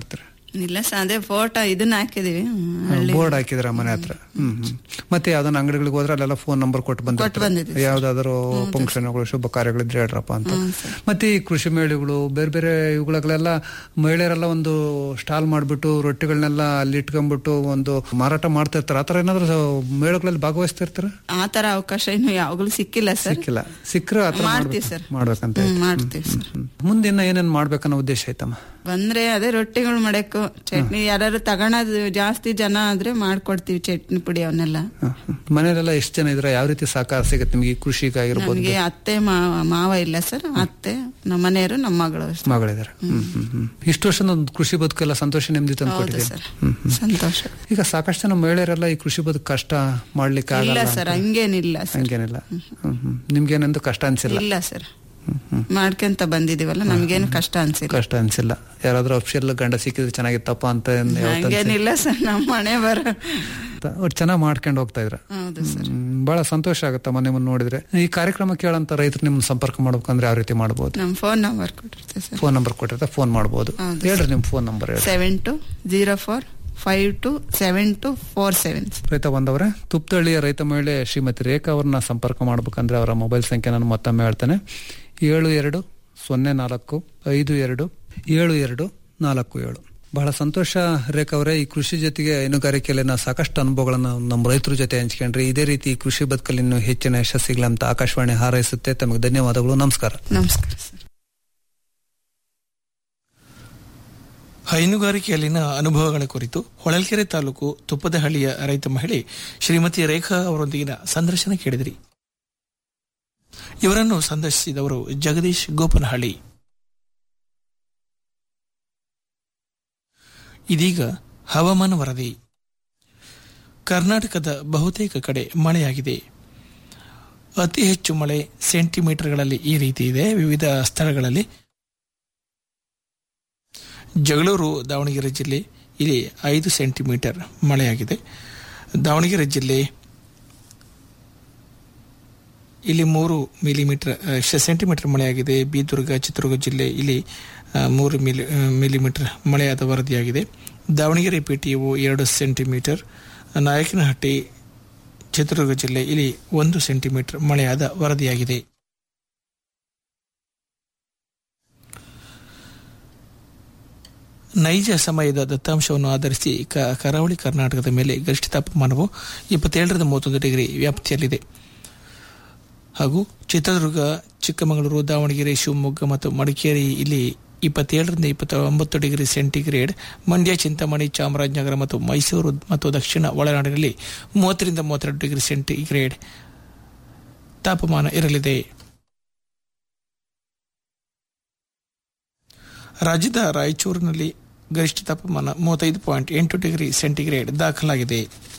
ಇಲ್ಲ ಸರ್ ಅದೇ ಫೋಟೋ ಇದನ್ನ ಹಾಕಿದೀವಿ ಹ್ಮ್, ಹಳ್ಳಿ ಬೋರ್ಡ್ ಹಾಕಿದ್ರ ಮನೆ ಹತ್ರ ಹ್ಮ್ ಹ್ಮ್. ಮತ್ತೆ ಯಾವ್ದನ್ನ ಅಂಗಡಿಗಳಿಗೆ ಹೋದ್ರೆ ಅಲ್ಲೆಲ್ಲ ಫೋನ್ ನಂಬರ್ ಕೊಟ್ಟು ಕೊಟ್ಟು ಬಂದಿದೆ ಬಂದಿರ್ತಾರೆ ಯಾವ್ದಾದ್ರು ಫಂಕ್ಷನ್ಗಳು ಶುಭ ಕಾರ್ಯಗಳಿದ್ರೆ ಹೇಳ್ರಪ್ಪ ಅಂತ ಮತ್ತೆ ಈ ಕೃಷಿ ಮೇಳಗಳು ಬೇರೆ ಬೇರೆ ಇವುಗಳೆಲ್ಲ ಮಹಿಳೆಯರೆಲ್ಲ ಒಂದು ಸ್ಟಾಲ್ ಮಾಡ್ಬಿಟ್ಟು ರೊಟ್ಟಿಗಳನ್ನೆಲ್ಲ ಅಲ್ಲಿ ಇಟ್ಕೊಂಡ್ಬಿಟ್ಟು ಒಂದು ಮಾರಾಟ ಮಾಡ್ತಾ ಇರ್ತಾರೆ ಆತರ ಏನಾದ್ರು ಮೇಳಗಳಲ್ಲಿ ಭಾಗವಹಿಸ್ತಾ ಇರ್ತಾರೆ ಆ ತರ ಅವಕಾಶ ಇನ್ನು ಯಾವಾಗಲೂ ಸಿಕ್ಕಿಲ್ಲ ಸರ್ ಸಿಕ್ಕಿಲ್ಲ ಸಿಕ್ಕರೆ ಆತರ ಮಾಡ್ತೀವಿ ಸರ್ ಮಾಡ್ಬೇಕಂತ ಹ್ಮ್, ಐತೆ. ಮಾಡ್ತೀವಿ ಸರ್ ಹ್ಮ್. ಮುಂದೆ ಇನ್ನ ಏನೇನ್ ಮಾಡ್ಬೇಕನ್ನೋ ಉದ್ದೇಶ ಐತಮ್ಮ ಬಂದ್ರೆ ಅದೇ ರೊಟ್ಟಿಗಳು ಮಾಡಬೇಕು ಚಟ್ನಿ ಯಾರು ತಗೊಳೋದು ಜಾಸ್ತಿ ಜನ ಆದ್ರೆ ಮಾಡ್ಕೊಡ್ತೀವಿ ಚಟ್ನಿ ಪುಡಿ ಅವನ್ನೆಲ್ಲ ಹ್ಮ್, ಹ್ಮ್. ಮನೇಲೆಲ್ಲ ಎಷ್ಟು ಜನ ಇದ್ರೆ ಯಾವ ರೀತಿ ಸಹಕಾರ ಸಿಗುತ್ತೆ ನಿಮಗೆ ಈ ಕೃಷಿಗಾಗಿರ್ಬೋದು ನಮ್ಗೆ ಅತ್ತೆ ಮಾವ ಮಾವ ಇಲ್ಲ ಸರ್ ಅತ್ತೆ ನಮ್ಮ ಮನೆಯವರು ನಮ್ಮ ಮಗಳು ಅಷ್ಟೇ. ಮಗಳಿದ್ದಾರೆ ಹ್ಮ್ ಹ್ಮ್ ಹ್ಮ್ ಇಷ್ಟು ವರ್ಷ ಒಂದು ಕೃಷಿ ಬದುಕೆಲ್ಲ ಸಂತೋಷ ನೆಮ್ಮದಿ ತಂದು ಹೌದು ಕೊಟ್ಟಿದೆ ಸರ್ ಹ್ಮ್ ಹ್ಮ್. ಸಂತೋಷ ಈಗ ಸಾಕಷ್ಟು ಜನ ಮಹಿಳೆಯರೆಲ್ಲ ಈ ಕೃಷಿ ಬದುಕು ಕಷ್ಟ ಮಾಡ್ಲಿಕ್ಕೆ ಇಲ್ಲ ಆಗಲ್ಲ ಸರ್ ಅಂತ. ಹಂಗೇನಿಲ್ಲ ಸರ್ ಹಂಗೇನಿಲ್ಲ ಹ್ಮ್ ಹ್ಮ್ ನಿಮ್ಗೇನೆಂದು ಕಷ್ಟ ಅನ್ಸಿಲ್ಲ ಇಲ್ಲ ಸರ್ ಮಾಡ್ಕೊಂತ ಬಂದಿದೀವಲ್ಲ ನಮ್ಗೇನು ಕಷ್ಟ ಅನ್ಸಿಲ್ಲ ಕಷ್ಟ ಅನ್ಸಿಲ್ಲ ಯಾರಾದ್ರೂ ಅಫಿಷಿಯಲ್ ಗಂಡ ಸಿಕ್ಕಿದ್ರೆ ಚೆನ್ನಾಗಿತ್ತಪ್ಪ ಅಂತ ಏನ್ ಯಾವತ್ತೂ ಅನ್ಸಿಲ್ಲ? ಹಂಗೇನಿಲ್ಲ ಸರ್ ನಮ್ಮ ಮನೆ ಬರ ಒಟ್ಟು ಚೆನ್ನಾಗಿ ಮಾಡ್ಕೊಂಡು ಹೋಗ್ತಾ ಇದ್ರ ಹೌದು ಸರ್ ಬಹಳ ಸಂತೋಷ ಆಗುತ್ತಮ್ಮ ನಿಮ್ಮನ್ನ ನೋಡಿದ್ರೆ ಈ ಕಾರ್ಯಕ್ರಮ ಕೇಳಂತ ರೈತರು ನಿಮ್ಮನ್ನ ಸಂಪರ್ಕ ಮಾಡ್ಬೇಕಂದ್ರೆ ಯಾವ ರೀತಿ ಮಾಡ್ಬೋದು ನಮ್ಮ ಫೋನ್ ನಂಬರ್ ಕೊಟ್ಟಿರ್ತೇವೆ ಸರ್ ಫೋನ್ ನಂಬರ್ ಕೊಟ್ಟಿರ್ತಾರೆ ಫೋನ್ ಮಾಡ್ಬೋದು ಹೌದು ಹೇಳ್ರಿ ನಿಮ್ ಫೋನ್ ನಂಬರ್ ಹೇಳಿ seven two zero four five two seven two four seven ರೈತ ಬಂದವರೇ ತುಪ್ತಳ್ಳಿಯ ರೈತ ಮಹಿಳೆ ಶ್ರೀಮತಿ ರೇಖಾ ಅವ್ರನ್ನ ಸಂಪರ್ಕ ಮಾಡ್ಬೇಕಂದ್ರೆ ಅವರ ಮೊಬೈಲ್ ಸಂಖ್ಯೆ ನಾನು ಮತ್ತೊಮ್ಮೆ ಹೇಳ್ತೇನೆ ಏಳು ಎರಡು ಸೊನ್ನೆ ನಾಲ್ಕು ಐದು ಎರಡು ಏಳು ಎರಡು ನಾಲ್ಕು ಏಳು ಬಹಳ ಸಂತೋಷ ರೇಖಾ ಅವರೇ ಈ ಕೃಷಿ ಜೊತೆಗೆ ಹೈನುಗಾರಿಕೆಯಲ್ಲಿ ನಾವು ಸಾಕಷ್ಟು ಅನುಭವಗಳನ್ನ ನಮ್ಮ ರೈತರ ಜೊತೆ ಹಂಚ್ಕೊಂಡ್ರಿ ಇದೇ ರೀತಿ ಈ ಕೃಷಿ ಬದುಕಲ್ಲಿ ಇನ್ನೂ ಹೆಚ್ಚಿನ ಯಶಸ್ಸಿಗ್ಲಿ ಅಂತ ಆಕಾಶವಾಣಿ ಹಾರೈಸುತ್ತೆ ತಮಗೆ ಧನ್ಯವಾದಗಳು ನಮಸ್ಕಾರ ನಮಸ್ಕಾರ ಸರ್ ಹೈನುಗಾರಿಕೆಯಲ್ಲಿನ ಅನುಭವಗಳ ಕುರಿತು ಹೊಳಲ್ಕೆರೆ ತಾಲೂಕು ತುಪ್ಪದಹಳ್ಳಿಯ ರೈತ ಮಹಿಳೆ ಶ್ರೀಮತಿ ರೇಖಾ ಅವರೊಂದಿಗಿನ ಸಂದರ್ಶನ ಕೇಳಿದಿರಿ ಇವರನ್ನು ಸಂದರ್ಶಿಸಿದವರು ಜಗದೀಶ್ ಗೋಪನಹಳ್ಳಿ ಇದೀಗ ಹವಾಮಾನ ವರದಿ ಕರ್ನಾಟಕದ ಬಹುತೇಕ ಕಡೆ ಮಳೆಯಾಗಿದೆ ಅತಿ ಹೆಚ್ಚು ಮಳೆ ಸೆಂಟಿಮೀಟರ್ಗಳಲ್ಲಿ ಈ ರೀತಿ ಇದೆ ವಿವಿಧ ಸ್ಥಳಗಳಲ್ಲಿ ಜಗಳೂರು ದಾವಣಗೆರೆ ಜಿಲ್ಲೆ ಇಲ್ಲಿ ಐದು ಸೆಂಟಿಮೀಟರ್ ಮಳೆಯಾಗಿದೆ ದಾವಣಗೆರೆ ಜಿಲ್ಲೆ ಇಲ್ಲಿ ಮೂರು ಮಿಲಿಮೀಟರ್ ಸೆಂಟಿಮೀಟರ್ ಮಳೆಯಾಗಿದೆ ಬೀದುರ್ಗ ಚಿತ್ರದುರ್ಗ ಜಿಲ್ಲೆ ಇಲ್ಲಿ ಆ, ಮೂರು ಮಿಲಿ ಆ, ಮಿಲಿಮೀಟರ್ ಮಳೆಯಾದ ವರದಿಯಾಗಿದೆ ದಾವಣಗೆರೆ ಪೇಟೆಯು ಎರಡು ಸೆಂಟಿಮೀಟರ್ ನಾಯಕನಹಟ್ಟಿ ಚಿತ್ರದುರ್ಗ ಜಿಲ್ಲೆ ಇಲ್ಲಿ ಒಂದು ಸೆಂಟಿಮೀಟರ್ ಮಳೆಯಾದ ವರದಿಯಾಗಿದೆ ನೈಜ ಸಮಯದ ದತ್ತಾಂಶವನ್ನು ಆಧರಿಸಿ ಕ- ಕರಾವಳಿ ಕರ್ನಾಟಕದ ಮೇಲೆ ಗರಿಷ್ಠ ತಾಪಮಾನವು ಇಪ್ಪತ್ತೇಳರಿಂದ ಮೂವತ್ತೊಂದು ಡಿಗ್ರಿ ವ್ಯಾಪ್ತಿಯಲ್ಲಿದೆ ಹಾಗೂ ಚಿತ್ರದುರ್ಗ ಚಿಕ್ಕಮಗಳೂರು ದಾವಣಗೆರೆ ಶಿವಮೊಗ್ಗ ಮತ್ತು ಮಡಿಕೇರಿ ಇಲ್ಲಿ ಇಪ್ಪತ್ತೇಳರಿಂದ ಇಪ್ಪತ್ತ ಒಂಬತ್ತು ಡಿಗ್ರಿ ಸೆಂಟಿಗ್ರೇಡ್ ಮಂಡ್ಯ ಚಿಂತಾಮಣಿ ಚಾಮರಾಜನಗರ ಮತ್ತು ಮೈಸೂರು ಮತ್ತು ದಕ್ಷಿಣ ಒಳನಾಡಿನಲ್ಲಿ ಮೂವತ್ತರಿಂದ ಮೂವತ್ತೆರಡು ಡಿಗ್ರಿ ಸೆಂಟಿಗ್ರೇಡ್ ತಾಪಮಾನ ಇರಲಿದೆ ರಾಜ್ಯದ ರಾಯಚೂರಿನಲ್ಲಿ ಗರಿಷ್ಠ ತಾಪಮಾನ ಮೂವತ್ತೈದು ಪಾಯಿಂಟ್ ಎಂಟು ಡಿಗ್ರಿ ಸೆಂಟಿಗ್ರೇಡ್ ದಾಖಲಾಗಿದೆ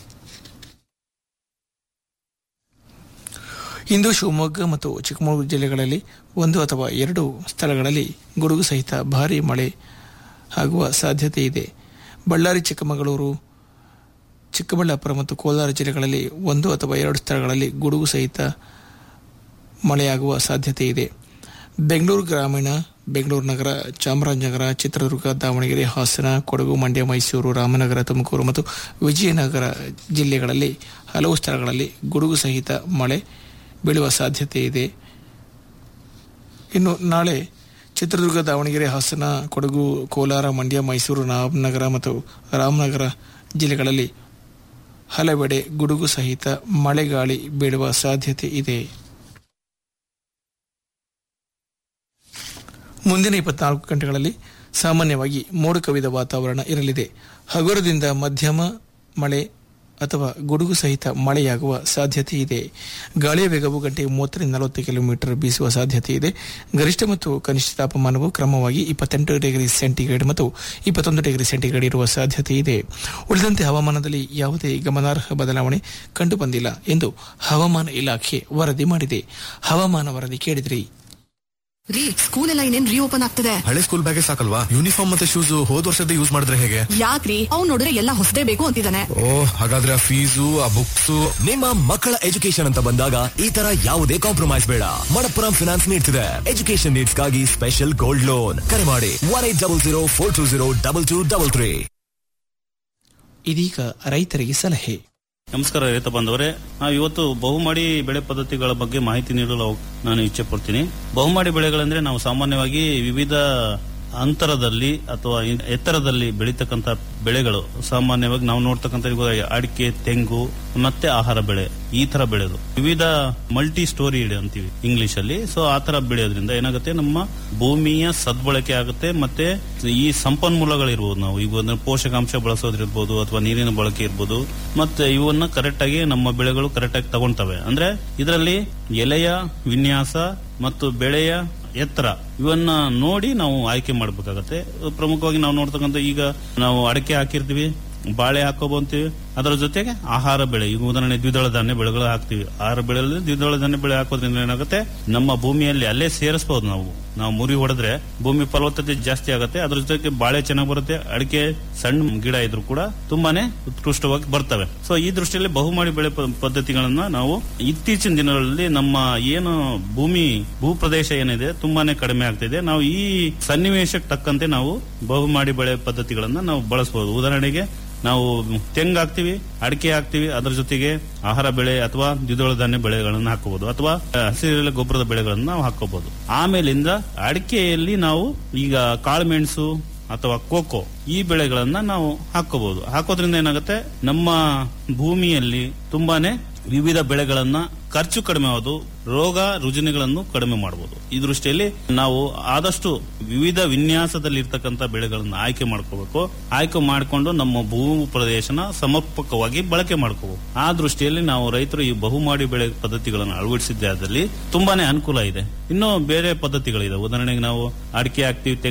ಇಂದು ಶಿವಮೊಗ್ಗ ಮತ್ತು ಚಿಕ್ಕಮಗಳೂರು ಜಿಲ್ಲೆಗಳಲ್ಲಿ ಒಂದು ಅಥವಾ ಎರಡು ಸ್ಥಳಗಳಲ್ಲಿ ಗುಡುಗು ಸಹಿತ ಭಾರೀ ಮಳೆ ಆಗುವ ಸಾಧ್ಯತೆ ಇದೆ ಬಳ್ಳಾರಿ ಚಿಕ್ಕಮಗಳೂರು ಚಿಕ್ಕಬಳ್ಳಾಪುರ ಮತ್ತು ಕೋಲಾರ ಜಿಲ್ಲೆಗಳಲ್ಲಿ ಒಂದು ಅಥವಾ ಎರಡು ಸ್ಥಳಗಳಲ್ಲಿ ಗುಡುಗು ಸಹಿತ ಮಳೆಯಾಗುವ ಸಾಧ್ಯತೆ ಇದೆ ಬೆಂಗಳೂರು ಗ್ರಾಮೀಣ ಬೆಂಗಳೂರು ನಗರ ಚಾಮರಾಜನಗರ ಚಿತ್ರದುರ್ಗ ದಾವಣಗೆರೆ ಹಾಸನ ಕೊಡಗು ಮಂಡ್ಯ ಮೈಸೂರು ರಾಮನಗರ ತುಮಕೂರು ಮತ್ತು ವಿಜಯನಗರ ಜಿಲ್ಲೆಗಳಲ್ಲಿ ಹಲವು ಸ್ಥಳಗಳಲ್ಲಿ ಗುಡುಗು ಸಹಿತ ಮಳೆ ಬೀಳುವ ಸಾಧ್ಯತೆ ಇದೆ ಇನ್ನು ನಾಳೆ ಚಿತ್ರದುರ್ಗ ದಾವಣಗೆರೆ ಹಾಸನ ಕೊಡಗು ಕೋಲಾರ ಮಂಡ್ಯ ಮೈಸೂರು ರಾಮನಗರ ಮತ್ತು ರಾಮನಗರ ಜಿಲ್ಲೆಗಳಲ್ಲಿ ಹಲವೆಡೆ ಗುಡುಗು ಸಹಿತ ಮಳೆಗಾಳಿ ಬೀಳುವ ಸಾಧ್ಯತೆ ಇದೆ ಮುಂದಿನ ಇಪ್ಪತ್ನಾಲ್ಕು ಗಂಟೆಗಳಲ್ಲಿ ಸಾಮಾನ್ಯವಾಗಿ ಮೋಡ ಕವಿದ ವಾತಾವರಣ ಇರಲಿದೆ ಹಗುರದಿಂದ ಮಧ್ಯಮ ಮಳೆ ಅಥವಾ ಗುಡುಗು ಸಹಿತ ಮಳೆಯಾಗುವ ಸಾಧ್ಯತೆ ಇದೆ ಗಾಳಿಯ ವೇಗವು ಗಂಟೆಗೆ ಮೂವತ್ತರಿಂದ ನಲವತ್ತು ಕಿಲೋಮೀಟರ್ ಬೀಸುವ ಸಾಧ್ಯತೆ ಇದೆ ಗರಿಷ್ಠ ಮತ್ತು ಕನಿಷ್ಠ ತಾಪಮಾನವು ಕ್ರಮವಾಗಿ ಇಪ್ಪತ್ತೆಂಟು ಡಿಗ್ರಿ ಸೆಂಟಿಗ್ರೇಡ್ ಮತ್ತು ಇಪ್ಪತ್ತೊಂದು ಡಿಗ್ರಿ ಸೆಂಟಿಗ್ರೇಡ್ ಇರುವ ಸಾಧ್ಯತೆ ಇದೆ ಉಳಿದಂತೆ ಹವಾಮಾನದಲ್ಲಿ ಯಾವುದೇ ಗಮನಾರ್ಹ ಬದಲಾವಣೆ ಕಂಡುಬಂದಿಲ್ಲ ಎಂದು ಹವಾಮಾನ ಇಲಾಖೆ ವರದಿ ಮಾಡಿದೆ ಹವಾಮಾನ ವರದಿ ಕೇಳಿದ್ರಿ ರೀ ಸ್ಕೂಲ್ ಎಲ್ಲ ಇನ್ನೇನ್ ರೀಓಪನ್ ಆಗ್ತದೆ ಹಳೆ ಸ್ಕೂಲ್ ಬ್ಯಾಗೇ ಸಾಕಲ್ವಾ ಯೂನಿಫಾರ್ಮ್ ಮತ್ತೆ ಶೂಸ್ ಹೋದ್ ವರ್ಷದ ಯೂಸ್ ಮಾಡಿದ್ರೆ ಹೇಗೆ ಯಾಕ್ರಿ ಅವ್ನ್ ನೋಡಿದ್ರೆ ಎಲ್ಲ ಹೊಸದೇ ಬೇಕು ಅಂತಿದ್ದಾನೆ ಓ ಹಾಗಾದ್ರೆ ಆ ಫೀಸು ಆ ಬುಕ್ಸ್ ನಿಮ್ಮ ಮಕ್ಕಳ ಎಜುಕೇಶನ್ ಅಂತ ಬಂದಾಗ ಈ ತರ ಯಾವುದೇ ಕಾಂಪ್ರಮೈಸ್ ಬೇಡ ಮಣಪ್ಪುರಂ ಫಿನಾನ್ಸ್ ನೀಡ್ತಿದೆ ಎಜುಕೇಶನ್ ನೀಡ್ಸ್ಗಾಗಿ ಸ್ಪೆಷಲ್ ಗೋಲ್ಡ್ ಲೋನ್ ಕರೆ ಮಾಡಿ one eight double zero four two zero double two double three ಇದೀಗ ರೈತರಿಗೆ ಸಲಹೆ ನಮಸ್ಕಾರ ರೈತ ಬಾಂಧವರೇ ನಾವು ಇವತ್ತು ಬಹುಮಾಡಿ ಬೆಳೆ ಪದ್ಧತಿಗಳ ಬಗ್ಗೆ ಮಾಹಿತಿ ನೀಡಲು ಅವ- ನಾನು ಇಚ್ಛೆ ಪಡ್ತೀನಿ ಬಹುಮಾಡಿ ಬೆಳೆಗಳಂದ್ರೆ ನಾವು ಸಾಮಾನ್ಯವಾಗಿ ವಿವಿಧ ಅಂತರದಲ್ಲಿ ಅಥವಾ ಇನ್- ಎತ್ತರದಲ್ಲಿ ಬೆಳೀತಕ್ಕಂತ ಬೆಳೆಗಳು ಸಾಮಾನ್ಯವಾಗಿ ನಾವು ನೋಡ್ತಕ್ಕಂಥ ಇವಾಗ ಅಡಿಕೆ ತೆಂಗು ಮತ್ತೆ ಆಹಾರ ಬೆಳೆ ಈ ತರ ಬೆಳೆದು ವಿವಿಧ ಮಲ್ಟಿ ಸ್ಟೋರಿ ಅಂತೀವಿ ಇಂಗ್ಲಿಷ್ ಅಲ್ಲಿ ಸೊ ಆ ತರ ಬೆಳೆಯೋದ್ರಿಂದ ಏನಾಗುತ್ತೆ ನಮ್ಮ ಭೂಮಿಯ ಸದ್ಬಳಕೆ ಆಗುತ್ತೆ ಮತ್ತೆ ಈ ಸಂಪನ್ಮೂಲಗಳಿರ್ಬೋದು ನಾವು ಈಗ ಒಂದು ಪೋಷಕಾಂಶ ಬಳಸೋದಿರ್ಬೋದು ಅಥವಾ ನೀರಿನ ಬಳಕೆ ಇರ್ಬೋದು ಮತ್ತೆ ಇವನ್ನ ಕರೆಕ್ಟ್ ಆಗಿ ನಮ್ಮ ಬೆಳೆಗಳು ಕರೆಕ್ಟ್ ಆಗಿ ತಗೊಂತವೆ ಅಂದ್ರೆ ಇದರಲ್ಲಿ ಎಲೆಯ ವಿನ್ಯಾಸ ಮತ್ತು ಬೆಳೆಯ ಎತ್ತರ ಇವನ್ನ ನೋಡಿ ನಾವು ಆಯ್ಕೆ ಮಾಡಬೇಕಾಗತ್ತೆ ಪ್ರಮುಖವಾಗಿ ನಾವು ನೋಡ್ತಕ್ಕಂಥ ಈಗ ನಾವು ಅಡಕೆ ಹಾಕಿರ್ತೀವಿ ಬಾಳೆ ಹಾಕೋಬಂತೀವಿ ಅದರ ಜೊತೆಗೆ ಆಹಾರ ಬೆಳೆ ಈಗ ಉದಾಹರಣೆ ದ್ವಿದಳ ಧಾನ್ಯ ಬೆಳೆಗಳು ಹಾಕ್ತಿವಿ ಆಹಾರ ಬೆಳೆಯಲ್ಲಿ ದ್ವಿದಳ ಧಾನ್ಯ ಬೆಳೆ ಹಾಕೋದ್ರಿಂದ ಏನಾಗುತ್ತೆ ನಮ್ಮ ಭೂಮಿಯಲ್ಲಿ ಅಲ್ಲೇ ಸೇರಿಸಬಹುದು ನಾವು ನಾವು ಮುರಿ ಹೊಡೆದ್ರೆ ಭೂಮಿ ಫಲವತ್ತತೆ ಜಾಸ್ತಿ ಆಗುತ್ತೆ ಅದ್ರ ಜೊತೆಗೆ ಬಾಳೆ ಚೆನ್ನಾಗಿ ಬರುತ್ತೆ ಅಡಿಕೆ ಸಣ್ಣ ಗಿಡ ಇದ್ರು ಕೂಡ ತುಂಬಾನೇ ಉತ್ಕೃಷ್ಟವಾಗಿ ಬರ್ತವೆ ಸೊ ಈ ದೃಷ್ಟಿಯಲ್ಲಿ ಬಹುಮಾಡಿ ಬೆಳೆ ಪ- ಪದ್ಧತಿಗಳನ್ನ ನಾವು ಇತ್ತೀಚಿನ ದಿನಗಳಲ್ಲಿ ನಮ್ಮ ಏನು ಭೂಮಿ ಭೂಪ್ರದೇಶ ಏನಿದೆ ತುಂಬಾನೇ ಕಡಿಮೆ ಆಗ್ತಿದೆ ನಾವು ಈ ಸನ್ನಿವೇಶಕ್ಕೆ ತಕ್ಕಂತೆ ನಾವು ಬಹುಮಾಡಿ ಬೆಳೆ ಪದ್ಧತಿಗಳನ್ನ ನಾವು ಬಳಸಬಹುದು ಉದಾಹರಣೆಗೆ ನಾವು ತೆಂಗು ಹಾಕ್ತಿವಿ ಅಡಿಕೆ ಹಾಕ್ತಿವಿ ಅದರ ಜೊತೆಗೆ ಆಹಾರ ಬೆಳೆ ಅಥವಾ ದ್ವಿದಳ ಧಾನ್ಯ ಬೆಳೆಗಳನ್ನು ಹಾಕಬಹುದು ಅಥವಾ ಹಸಿರೆಲೆ ಗೊಬ್ಬರದ ಬೆಳೆಗಳನ್ನು ನಾವು ಹಾಕೋಬಹುದು ಆಮೇಲಿಂದ ಅಡಿಕೆಯಲ್ಲಿ ನಾವು ಈಗ ಕಾಳುಮೆಣಸು ಅಥವಾ ಕೋಕೋ ಈ ಬೆಳೆಗಳನ್ನ ನಾವು ಹಾಕೋಬಹುದು ಹಾಕೋದ್ರಿಂದ ಏನಾಗುತ್ತೆ ನಮ್ಮ ಭೂಮಿಯಲ್ಲಿ ತುಂಬಾನೇ ವಿವಿಧ ಬೆಳೆಗಳನ್ನ ಖರ್ಚು ಕಡಿಮೆ ಆಗೋದು ರೋಗ ರುಜಿನಗಳನ್ನು ಕಡಿಮೆ ಮಾಡಬಹುದು ಈ ದೃಷ್ಟಿಯಲ್ಲಿ ನಾವು ಆದಷ್ಟು ವಿವಿಧ ವಿನ್ಯಾಸದಲ್ಲಿ ಇರ್ತಕ್ಕಂಥ ಬೆಳೆಗಳನ್ನು ಆಯ್ಕೆ ಮಾಡ್ಕೋಬೇಕು ಆಯ್ಕೆ ಮಾಡಿಕೊಂಡು ನಮ್ಮ ಭೂ ಪ್ರದೇಶನ ಸಮರ್ಪಕವಾಗಿ ಬಳಕೆ ಮಾಡ್ಕೋಬೇಕು ಆ ದೃಷ್ಟಿಯಲ್ಲಿ ನಾವು ರೈತರು ಈ ಬಹುಮಾಡಿ ಬೆಳೆ ಪದ್ಧತಿಗಳನ್ನು ಅಳವಡಿಸಿದ್ದೇ ಆದಲ್ಲಿ ತುಂಬಾನೇ ಅನುಕೂಲ ಇದೆ ಇನ್ನು ಬೇರೆ ಪದ್ಧತಿಗಳಿದೆ ಉದಾಹರಣೆಗೆ ನಾವು ಅಡಿಕೆ ಹಾಕ್ತಿವಿ